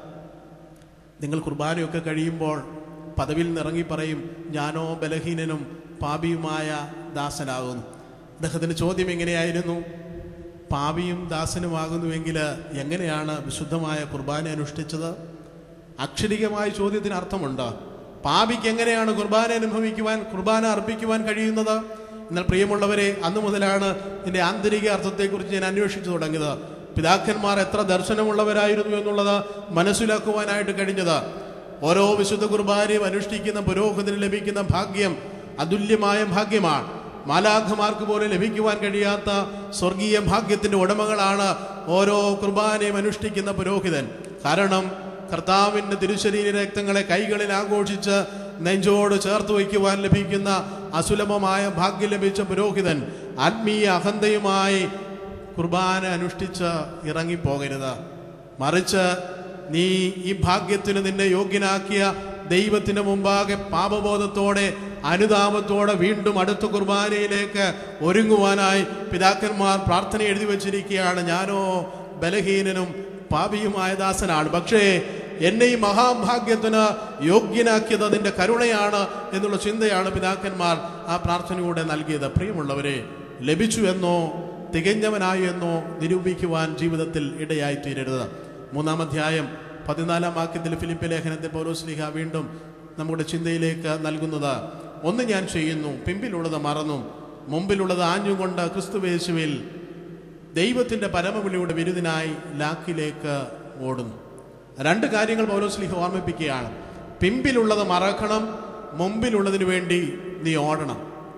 നിങ്ങൾ കുർബാനയൊക്കെ കഴിയുമ്പോൾ പദവിയിൽ നിറങ്ങി പറയും ഞാനോ ബലഹീനനും പാപിയുമായ ദാസനാകുന്നു അദ്ദേഹത്തിന്റെ ചോദ്യം എങ്ങനെയായിരുന്നു പാപിയും ദാസനുമാകുന്നുവെങ്കിൽ എങ്ങനെയാണ് വിശുദ്ധമായ കുർബാന അനുഷ്ഠിച്ചത് അക്ഷരികമായ ചോദ്യത്തിന് അർത്ഥമുണ്ട് പാപിക്ക് എങ്ങനെയാണ് കുർബാന അനുഭവിക്കുവാൻ കുർബാന അർപ്പിക്കുവാൻ കഴിയുന്നത് എന്നാൽ പ്രിയമുള്ളവരെ അന്നു മുതലാണ് ഇതിന്റെ ആന്തരിക അർത്ഥത്തെക്കുറിച്ച് ഞാൻ അന്വേഷിച്ചു തുടങ്ങിയത് പിതാക്കന്മാർ എത്ര ദർശനമുള്ളവരായിരുന്നു എന്നുള്ളത് മനസ്സിലാക്കുവാനായിട്ട് കഴിഞ്ഞത് ഓരോ വിശുദ്ധ കുർബാനയും അനുഷ്ഠിക്കുന്ന പുരോഹിതന് ലഭിക്കുന്ന ഭാഗ്യം അതുല്യമായ ഭാഗ്യമാണ് മാലാഖമാർക്ക് പോലും ലഭിക്കുവാൻ കഴിയാത്ത സ്വർഗീയ ഭാഗ്യത്തിന്റെ ഉടമകളാണ് ഓരോ കുർബാനയും അനുഷ്ഠിക്കുന്ന പുരോഹിതൻ കാരണം കർത്താവിന്റെ തിരുശരീര രക്തങ്ങളെ കൈകളിൽ ആഘോഷിച്ച് നെഞ്ചോട് ചേർത്ത് വയ്ക്കുവാൻ ലഭിക്കുന്ന അസുലഭമായ ഭാഗ്യം ലഭിച്ച പുരോഹിതൻ ആത്മീയ അഹന്തയുമായി കുർബാന അനുഷ്ഠിച്ച് ഇറങ്ങിപ്പോകരുത് മറിച്ച് നീ ഈ ഭാഗ്യത്തിന് നിന്നെ യോഗ്യനാക്കിയ ദൈവത്തിന് മുമ്പാകെ പാപബോധത്തോടെ അനുതാപത്തോടെ വീണ്ടും അടുത്ത കുർബാനയിലേക്ക് ഒരുങ്ങുവാനായി പിതാക്കന്മാർ പ്രാർത്ഥന എഴുതി വച്ചിരിക്കുകയാണ് ഞാനോ ബലഹീനനും പാപിയുമായ ദാസനാണ് പക്ഷേ എന്നെ ഈ മഹാഭാഗ്യത്തിന് യോഗ്യനാക്കിയത് അതിൻ്റെ കരുണയാണ് എന്നുള്ള ചിന്തയാണ് പിതാക്കന്മാർ ആ പ്രാർത്ഥനയോടെ നൽകിയത് പ്രിയമുള്ളവരെ ലഭിച്ചു എന്നോ തികഞ്ഞവനായി എന്നോ നിരൂപിക്കുവാൻ ജീവിതത്തിൽ ഇടയായി തീരരുത് മൂന്നാം അധ്യായം പതിനാലാം വാക്യത്തിൽ ഫിലിപ്പ് ലേഖനത്തെ പൗലോസ്ലിഹ വീണ്ടും നമ്മുടെ ചിന്തയിലേക്ക് നൽകുന്നത് ഒന്ന് ഞാൻ ചെയ്യുന്നു പിമ്പിലുള്ളത് മറന്നും മുമ്പിലുള്ളത് ആഞ്ഞുകൊണ്ട് ക്രിസ്തുവേശുവിൽ ദൈവത്തിന്റെ പരമവിളിയുടെ വിരുദിനായി ലാക്കിലേക്ക് ഓടുന്നു രണ്ട് കാര്യങ്ങൾ പൗലോസ്ലിഹ ഓർമ്മിപ്പിക്കുകയാണ് പിമ്പിലുള്ളത് മറക്കണം മുമ്പിലുള്ളതിന് വേണ്ടി നീ ഓടണം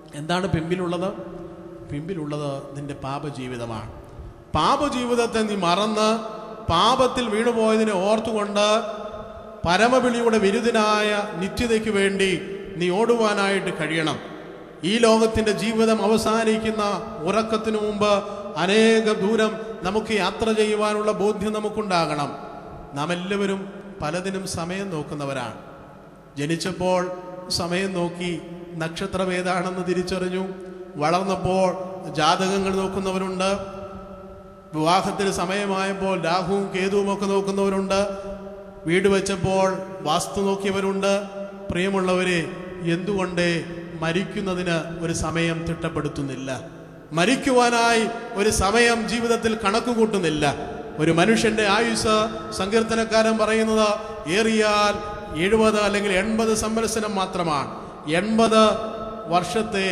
എന്താണ് പിമ്പിലുള്ളത് പിമ്പിലുള്ളത് നിന്റെ പാപജീവിതമാണ് പാപജീവിതത്തെ നീ മറന്ന് പാപത്തിൽ വീണുപോയതിനെ ഓർത്തുകൊണ്ട് പരമവിളിയുടെ വിരുദ്ധനായ നിത്യതയ്ക്ക് വേണ്ടി നീ ഓടുവാനായിട്ട് കഴിയണം ഈ ലോകത്തിന്റെ ജീവിതം അവസാനിക്കുന്ന ഉറക്കത്തിനു മുമ്പ് അനേക ദൂരം നമുക്ക് യാത്ര ചെയ്യുവാനുള്ള ബോധ്യം നമുക്കുണ്ടാകണം നാം എല്ലാവരും പലതിനും സമയം നോക്കുന്നവരാണ് ജനിച്ചപ്പോൾ സമയം നോക്കി നക്ഷത്രം ഏതാണെന്ന് തിരിച്ചറിഞ്ഞു വളർന്നപ്പോൾ ജാതകങ്ങൾ നോക്കുന്നവരുണ്ട് വിവാഹത്തിന് സമയമായപ്പോൾ രാഹുവും കേതുവും ഒക്കെ നോക്കുന്നവരുണ്ട് വീട് വെച്ചപ്പോൾ വാസ്തു നോക്കിയവരുണ്ട് പ്രിയമുള്ളവരെ എന്തുകൊണ്ട് മരിക്കുന്നതിന് ഒരു സമയം തിട്ടപ്പെടുത്തുന്നില്ല മരിക്കുവാനായി ഒരു സമയം ജീവിതത്തിൽ കണക്ക് കൂട്ടുന്നില്ല ഒരു മനുഷ്യന്റെ ആയുസ് സങ്കീർത്തനക്കാരൻ പറയുന്നത് ഏറിയാൽ എഴുപത് അല്ലെങ്കിൽ എൺപത് സംവത്സരം മാത്രമാണ് എൺപത് വർഷത്തെ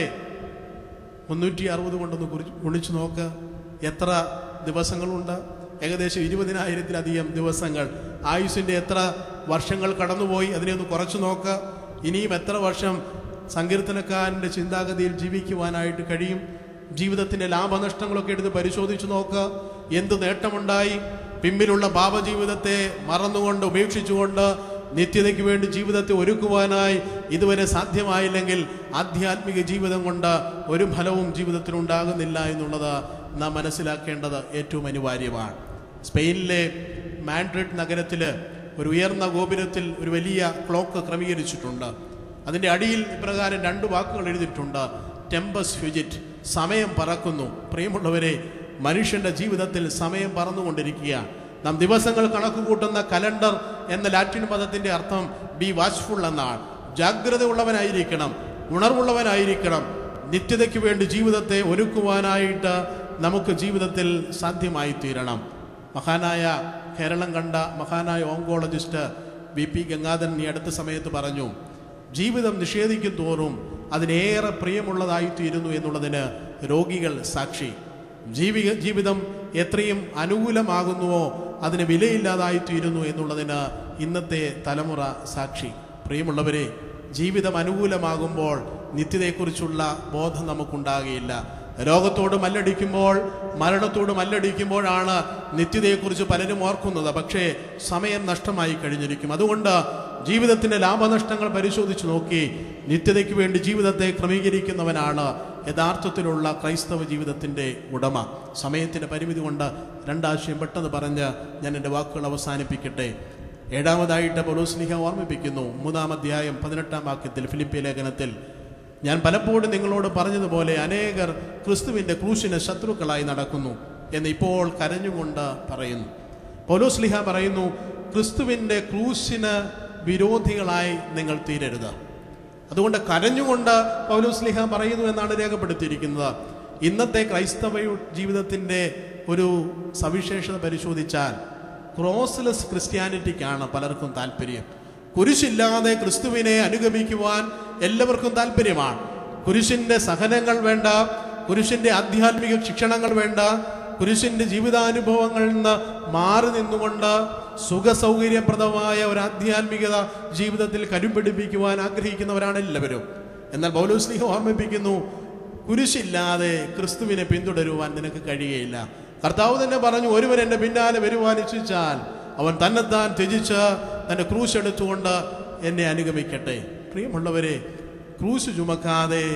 മുന്നൂറ്റി അറുപത് കൊണ്ടൊന്ന് കുറിച്ച് ഗുണിച്ചു നോക്ക് എത്ര ദിവസങ്ങളുണ്ട് ഏകദേശം ഇരുപതിനായിരത്തിലധികം ദിവസങ്ങൾ ആയുസിന്റെ എത്ര വർഷങ്ങൾ കടന്നുപോയി അതിനെ ഒന്ന് കുറച്ചു നോക്ക് ഇനിയും എത്ര വർഷം സങ്കീർത്തനക്കാരൻ്റെ ചിന്താഗതിയിൽ ജീവിക്കുവാനായിട്ട് കഴിയും ജീവിതത്തിന്റെ ലാഭനഷ്ടങ്ങളൊക്കെ എടുത്ത് പരിശോധിച്ചു നോക്ക് എന്ത് നേട്ടമുണ്ടായി പിമ്പിലുള്ള പാപജീവിതത്തെ മറന്നുകൊണ്ട് ഉപേക്ഷിച്ചുകൊണ്ട് നിത്യതയ്ക്ക് വേണ്ടി ജീവിതത്തെ ഒരുക്കുവാനായി ഇതുവരെ സാധ്യമായില്ലെങ്കിൽ ആധ്യാത്മിക ജീവിതം കൊണ്ട് ഒരു ഫലവും ജീവിതത്തിൽ ഉണ്ടാകുന്നില്ല എന്നുള്ളത് നാം മനസ്സിലാക്കേണ്ടത് ഏറ്റവും അനിവാര്യമാണ് സ്പെയിനിലെ മാൻഡ്രിഡ് നഗരത്തിൽ ഒരു ഉയർന്ന ഗോപുരത്തിൽ ഒരു വലിയ ക്ലോക്ക് ക്രമീകരിച്ചിട്ടുണ്ട് അതിൻ്റെ അടിയിൽ ഇപ്രകാരം രണ്ട് വാക്കുകൾ എഴുതിയിട്ടുണ്ട് ടെമ്പസ് ഫ്യൂജിറ്റ് സമയം പറക്കുന്നു പ്രിയമുള്ളവരെ മനുഷ്യന്റെ ജീവിതത്തിൽ സമയം പറന്നുകൊണ്ടിരിക്കുകയാണ് നാം ദിവസങ്ങൾ കണക്ക് കൂട്ടുന്ന കലണ്ടർ എന്ന ലാറ്റിൻ പദത്തിന്റെ അർത്ഥം ബി വാച്ച്ഫുൾ എന്നാണ് ജാഗ്രത ഉള്ളവനായിരിക്കണം ഉണർവുള്ളവനായിരിക്കണം നിത്യതയ്ക്ക് വേണ്ടി ജീവിതത്തെ ഒരുക്കുവാനായിട്ട് നമുക്ക് ജീവിതത്തിൽ സാധ്യമായി തീരണം മഹാനായ കേരളം കണ്ട മഹാനായ ഓങ്കോളജിസ്റ്റ് വി പി ഗംഗാധരൻ ഈ അടുത്ത സമയത്ത് പറഞ്ഞു ജീവിതം നിഷേധിക്കും തോറും അതിനേറെ പ്രിയമുള്ളതായിത്തീരുന്നു എന്നുള്ളതിന് രോഗികൾ സാക്ഷി ജീവിക ജീവിതം എത്രയും അനുകൂലമാകുന്നുവോ അതിന് വിലയില്ലാതായിത്തീരുന്നു എന്നുള്ളതിന് ഇന്നത്തെ തലമുറ സാക്ഷി പ്രിയമുള്ളവരെ ജീവിതം അനുകൂലമാകുമ്പോൾ നിത്യതയെക്കുറിച്ചുള്ള ബോധം നമുക്കുണ്ടാകുകയില്ല രോഗത്തോട് മല്ലടിക്കുമ്പോൾ മരണത്തോട് മല്ലടിക്കുമ്പോഴാണ് നിത്യതയെക്കുറിച്ച് പലരും ഓർക്കുന്നത് പക്ഷേ സമയം നഷ്ടമായി കഴിഞ്ഞിരിക്കും അതുകൊണ്ട് ജീവിതത്തിന്റെ ലാഭനഷ്ടങ്ങൾ പരിശോധിച്ച് നോക്കി നിത്യതയ്ക്ക് വേണ്ടി ജീവിതത്തെ ക്രമീകരിക്കുന്നവനാണ് യഥാർത്ഥത്തിലുള്ള ക്രൈസ്തവ ജീവിതത്തിന്റെ ഉടമ സമയത്തിന്റെ പരിമിതി കൊണ്ട് രണ്ടാശയം പെട്ടെന്ന് പറഞ്ഞ് ഞാൻ എൻ്റെ വാക്കുകൾ അവസാനിപ്പിക്കട്ടെ ഏഴാമതായിട്ട് പൗലോസ്ലിഹ ഓർമ്മിപ്പിക്കുന്നു മൂന്നാം അധ്യായം പതിനെട്ടാം വാക്യത്തിൽ ഫിലിപ്പിയ ലേഖനത്തിൽ ഞാൻ പലപ്പോഴും നിങ്ങളോട് പറഞ്ഞതുപോലെ അനേകർ ക്രിസ്തുവിന്റെ ക്രൂശിന് ശത്രുക്കളായി നടക്കുന്നു എന്ന് ഇപ്പോൾ കരഞ്ഞുകൊണ്ട് പറയുന്നു പൗലോസ്ലിഹ പറയുന്നു ക്രിസ്തുവിന്റെ ക്രൂശിന് വിരോധികളായി നിങ്ങൾ തീരരുത് അതുകൊണ്ട് കരഞ്ഞുകൊണ്ട് പൗലോസ്ലിഹ പറയുന്നു എന്നാണ് രേഖപ്പെടുത്തിയിരിക്കുന്നത് ഇന്നത്തെ ക്രൈസ്തവ ജീവിതത്തിന്റെ ഒരു സവിശേഷത പരിശോധിച്ചാൽ ക്രോസ്ലെസ് ക്രിസ്ത്യാനിറ്റിക്കാണ് പലർക്കും താല്പര്യം കുരിശില്ലാതെ ക്രിസ്തുവിനെ അനുഗമിക്കുവാൻ എല്ലാവർക്കും താല്പര്യമാണ് കുരിശിന്റെ സഹനങ്ങൾ വേണ്ട കുരിശിന്റെ ആധ്യാത്മിക ശിക്ഷണങ്ങൾ വേണ്ട കുരിശിന്റെ ജീവിതാനുഭവങ്ങളിൽ നിന്ന് മാറി നിന്നുകൊണ്ട് സുഖസൗകര്യപ്രദമായ ഒരു ആധ്യാത്മികത ജീവിതത്തിൽ കരുപിടിപ്പിക്കുവാൻ ആഗ്രഹിക്കുന്നവരാണ് എല്ലാവരും എന്നാൽ പൗലോസ്ലിഹ ഓർമ്മിപ്പിക്കുന്നു കുരിശില്ലാതെ ക്രിസ്തുവിനെ പിന്തുടരുവാൻ നിനക്ക് കഴിയുകയില്ല കർത്താവ് തന്നെ പറഞ്ഞു ഒരുവൻ എൻ്റെ പിന്നാലെ വരുവാൻ ഇച്ഛിച്ചാൽ അവൻ തന്നെത്താൻ ത്യജിച്ച് തൻ്റെ ക്രൂശ് എടുത്തുകൊണ്ട് എന്നെ അനുഗമിക്കട്ടെ പ്രിയമുള്ളവരെ ക്രൂശ് ചുമക്കാതെ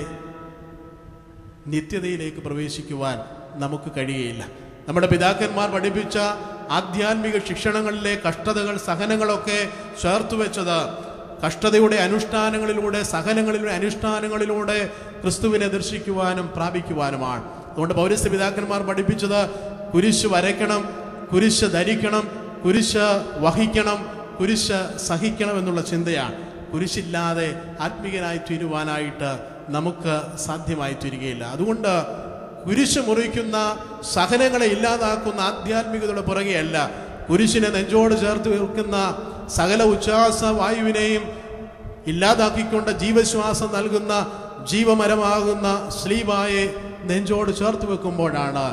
നിത്യതയിലേക്ക് പ്രവേശിക്കുവാൻ നമുക്ക് കഴിയുകയില്ല നമ്മുടെ പിതാക്കന്മാർ പഠിപ്പിച്ച ആധ്യാത്മിക ശിക്ഷണങ്ങളിലെ കഷ്ടതകൾ സഹനങ്ങളൊക്കെ ചേർത്ത് വെച്ചത് കഷ്ടതയുടെ അനുഷ്ഠാനങ്ങളിലൂടെ സഹനങ്ങളിലൂടെ അനുഷ്ഠാനങ്ങളിലൂടെ ക്രിസ്തുവിനെ ദർശിക്കുവാനും പ്രാപിക്കുവാനുമാണ് അതുകൊണ്ട് പൗരസ്ത്യ പിതാക്കന്മാർ പഠിപ്പിച്ചത് കുരിശ് വരയ്ക്കണം കുരിശ് ധരിക്കണം കുരിശ് വഹിക്കണം കുരിശ് സഹിക്കണം എന്നുള്ള ചിന്തയാണ് കുരിശില്ലാതെ ആത്മീയനായി തീരുവാനായിട്ട് നമുക്ക് സാധ്യമായി തീരുകയില്ല അതുകൊണ്ട് കുരിശ് മുറിക്കുന്ന സഹനങ്ങളെ ഇല്ലാതാക്കുന്ന ആധ്യാത്മികതയുടെ പുറകെയല്ല കുരിശിനെ നെഞ്ചോട് ചേർത്ത് വെക്കുന്ന സകല ഉച്ഛ്വാസ വായുവിനെയും ഇല്ലാതാക്കിക്കൊണ്ട് ജീവശ്വാസം നൽകുന്ന ജീവമരമാകുന്ന സ്ലീവായെ നെഞ്ചോട് ചേർത്ത് വെക്കുമ്പോഴാണ്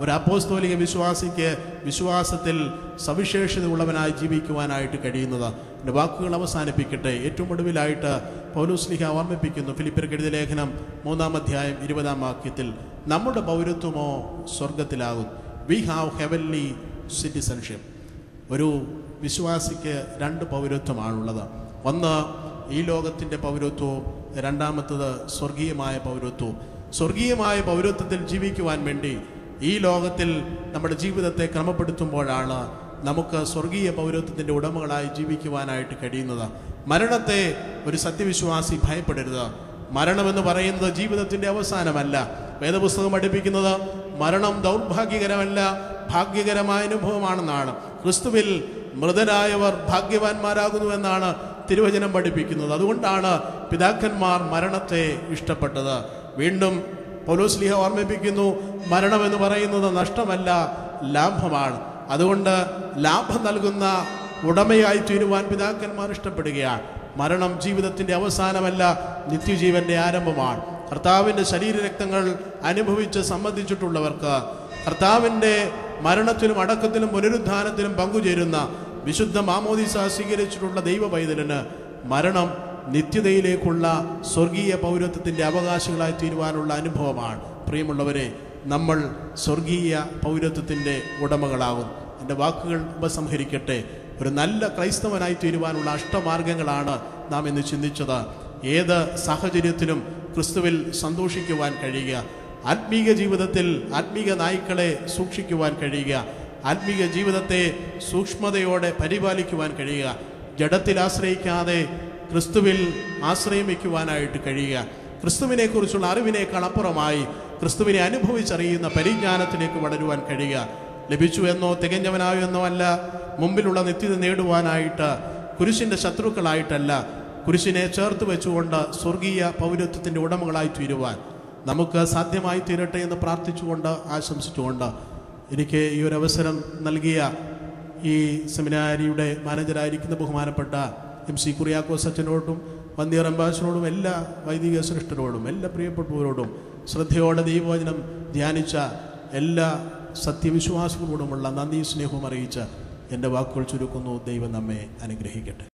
ഒരു അപ്പോസ്തോലിക വിശ്വാസിക്ക് വിശ്വാസത്തിൽ സവിശേഷത ഉള്ളവനായി ജീവിക്കുവാനായിട്ട് കഴിയുന്നത് എൻ്റെ വാക്കുകൾ അവസാനിപ്പിക്കട്ടെ ഏറ്റവും ഒടുവിലായിട്ട് പൗലോസ്ലിഹ ഓർമ്മിപ്പിക്കുന്നു ഫിലിപ്പിയർക്ക് എഴുതിയ ലേഖനം മൂന്നാം അധ്യായം ഇരുപതാം വാക്യത്തിൽ നമ്മുടെ പൗരത്വമോ സ്വർഗത്തിലാകും വി ഹാവ് ഹെവൻലി സിറ്റിസൺഷിപ്പ് ഒരു വിശ്വാസിക്ക് രണ്ട് പൗരത്വമാണുള്ളത് ഒന്ന് ഈ ലോകത്തിൻ്റെ പൗരത്വവും രണ്ടാമത്തത് സ്വർഗീയമായ പൗരത്വവും സ്വർഗീയമായ പൗരത്വത്തിൽ ജീവിക്കുവാൻ വേണ്ടി ഈ ലോകത്തിൽ നമ്മുടെ ജീവിതത്തെ ക്രമപ്പെടുത്തുമ്പോഴാണ് നമുക്ക് സ്വർഗീയ പൗരത്വത്തിൻ്റെ ഉടമകളായി ജീവിക്കുവാനായിട്ട് കഴിയുന്നത് മരണത്തെ ഒരു സത്യവിശ്വാസി ഭയപ്പെടരുത് മരണമെന്ന് പറയുന്നത് ജീവിതത്തിൻ്റെ അവസാനമല്ല വേദപുസ്തകം പഠിപ്പിക്കുന്നത് മരണം ദൗർഭാഗ്യകരമല്ല ഭാഗ്യകരമായ അനുഭവമാണെന്നാണ് ക്രിസ്തുവിൽ മൃതരായവർ ഭാഗ്യവാന്മാരാകുന്നുവെന്നാണ് തിരുവചനം പഠിപ്പിക്കുന്നത് അതുകൊണ്ടാണ് പിതാക്കന്മാർ മരണത്തെ ഇഷ്ടപ്പെട്ടത് വീണ്ടും പൗലോസ്ലിഹ ഓർമ്മിപ്പിക്കുന്നു മരണമെന്ന് പറയുന്നത് നഷ്ടമല്ല ലാഭമാണ് അതുകൊണ്ട് ലാഭം നൽകുന്ന ഉടമയായി തീരുവാൻ പിതാക്കന്മാർ ഇഷ്ടപ്പെടുകയാണ് മരണം ജീവിതത്തിന്റെ അവസാനമല്ല നിത്യജീവന്റെ ആരംഭമാണ് കർത്താവിൻ്റെ ശരീരരക്തങ്ങൾ അനുഭവിച്ച് സംബന്ധിച്ചിട്ടുള്ളവർക്ക് കർത്താവിൻ്റെ മരണത്തിലും അടക്കത്തിലും പുനരുദ്ധാനത്തിലും പങ്കുചേരുന്ന വിശുദ്ധ മാമോദിസ സ്വീകരിച്ചിട്ടുള്ള ദൈവ പൈതലിന് മരണം നിത്യതയിലേക്കുള്ള സ്വർഗീയ പൗരത്വത്തിൻ്റെ അവകാശികളായി തീരുവാനുള്ള അനുഭവമാണ് പ്രിയമുള്ളവരെ നമ്മൾ സ്വർഗീയ പൗരത്വത്തിൻ്റെ ഉടമകളാകും എൻ്റെ വാക്കുകൾ ഉപസംഹരിക്കട്ടെ ഒരു നല്ല ക്രൈസ്തവനായി തീരുവാനുള്ള അഷ്ടമാർഗങ്ങളാണ് നാം ഇന്ന് ചിന്തിച്ചത് ഏത് സാഹചര്യത്തിലും ക്രിസ്തുവിൽ സന്തോഷിക്കുവാൻ കഴിയുക ആത്മീക ജീവിതത്തിൽ ആത്മീക നായ്ക്കളെ സൂക്ഷിക്കുവാൻ കഴിയുക ആത്മീക ജീവിതത്തെ സൂക്ഷ്മതയോടെ പരിപാലിക്കുവാൻ കഴിയുക ജഡത്തിൽ ആശ്രയിക്കാതെ ക്രിസ്തുവിൽ ആശ്രയം വയ്ക്കുവാനായിട്ട് കഴിയുക ക്രിസ്തുവിനെ കുറിച്ചുള്ള അറിവിനേക്കാൾ അപ്പുറമായി ക്രിസ്തുവിനെ അനുഭവിച്ചറിയുന്ന പരിജ്ഞാനത്തിലേക്ക് വളരുവാൻ കഴിയുക ലഭിച്ചു എന്നോ തികഞ്ഞവനായോ എന്നോ അല്ല മുമ്പിലുള്ള നിത്യത നേടുവാനായിട്ട് കുരിശിന്റെ ശത്രുക്കളായിട്ടല്ല കുരിശിനെ ചേർത്ത് വെച്ചുകൊണ്ട് സ്വർഗീയ പൗരത്വത്തിന്റെ ഉടമകളായി തീരുവാൻ നമുക്ക് സാധ്യമായി തീരട്ടെ എന്ന് പ്രാർത്ഥിച്ചുകൊണ്ട് ആശംസിച്ചുകൊണ്ട് എനിക്ക് ഈ ഒരു അവസരം നൽകിയ ഈ സെമിനാരിയുടെ മാനേജരായിരിക്കുന്ന ബഹുമാനപ്പെട്ട എം സി കുറിയാക്കോസ് അച്ഛനോടും വന്ദിയർ അംബാസിനോടും എല്ലാ വൈദിക ശ്രേഷ്ഠരോടും എല്ലാ പ്രിയപ്പെട്ടവരോടും ശ്രദ്ധയോടെ ദൈവവചനം ധ്യാനിച്ച എല്ലാ സത്യവിശ്വാസികളോടുമുള്ള നന്ദി സ്നേഹവും അറിയിച്ച് എൻ്റെ വാക്കുകൾ ചുരുക്കുന്നു ദൈവം നമ്മെ അനുഗ്രഹിക്കട്ടെ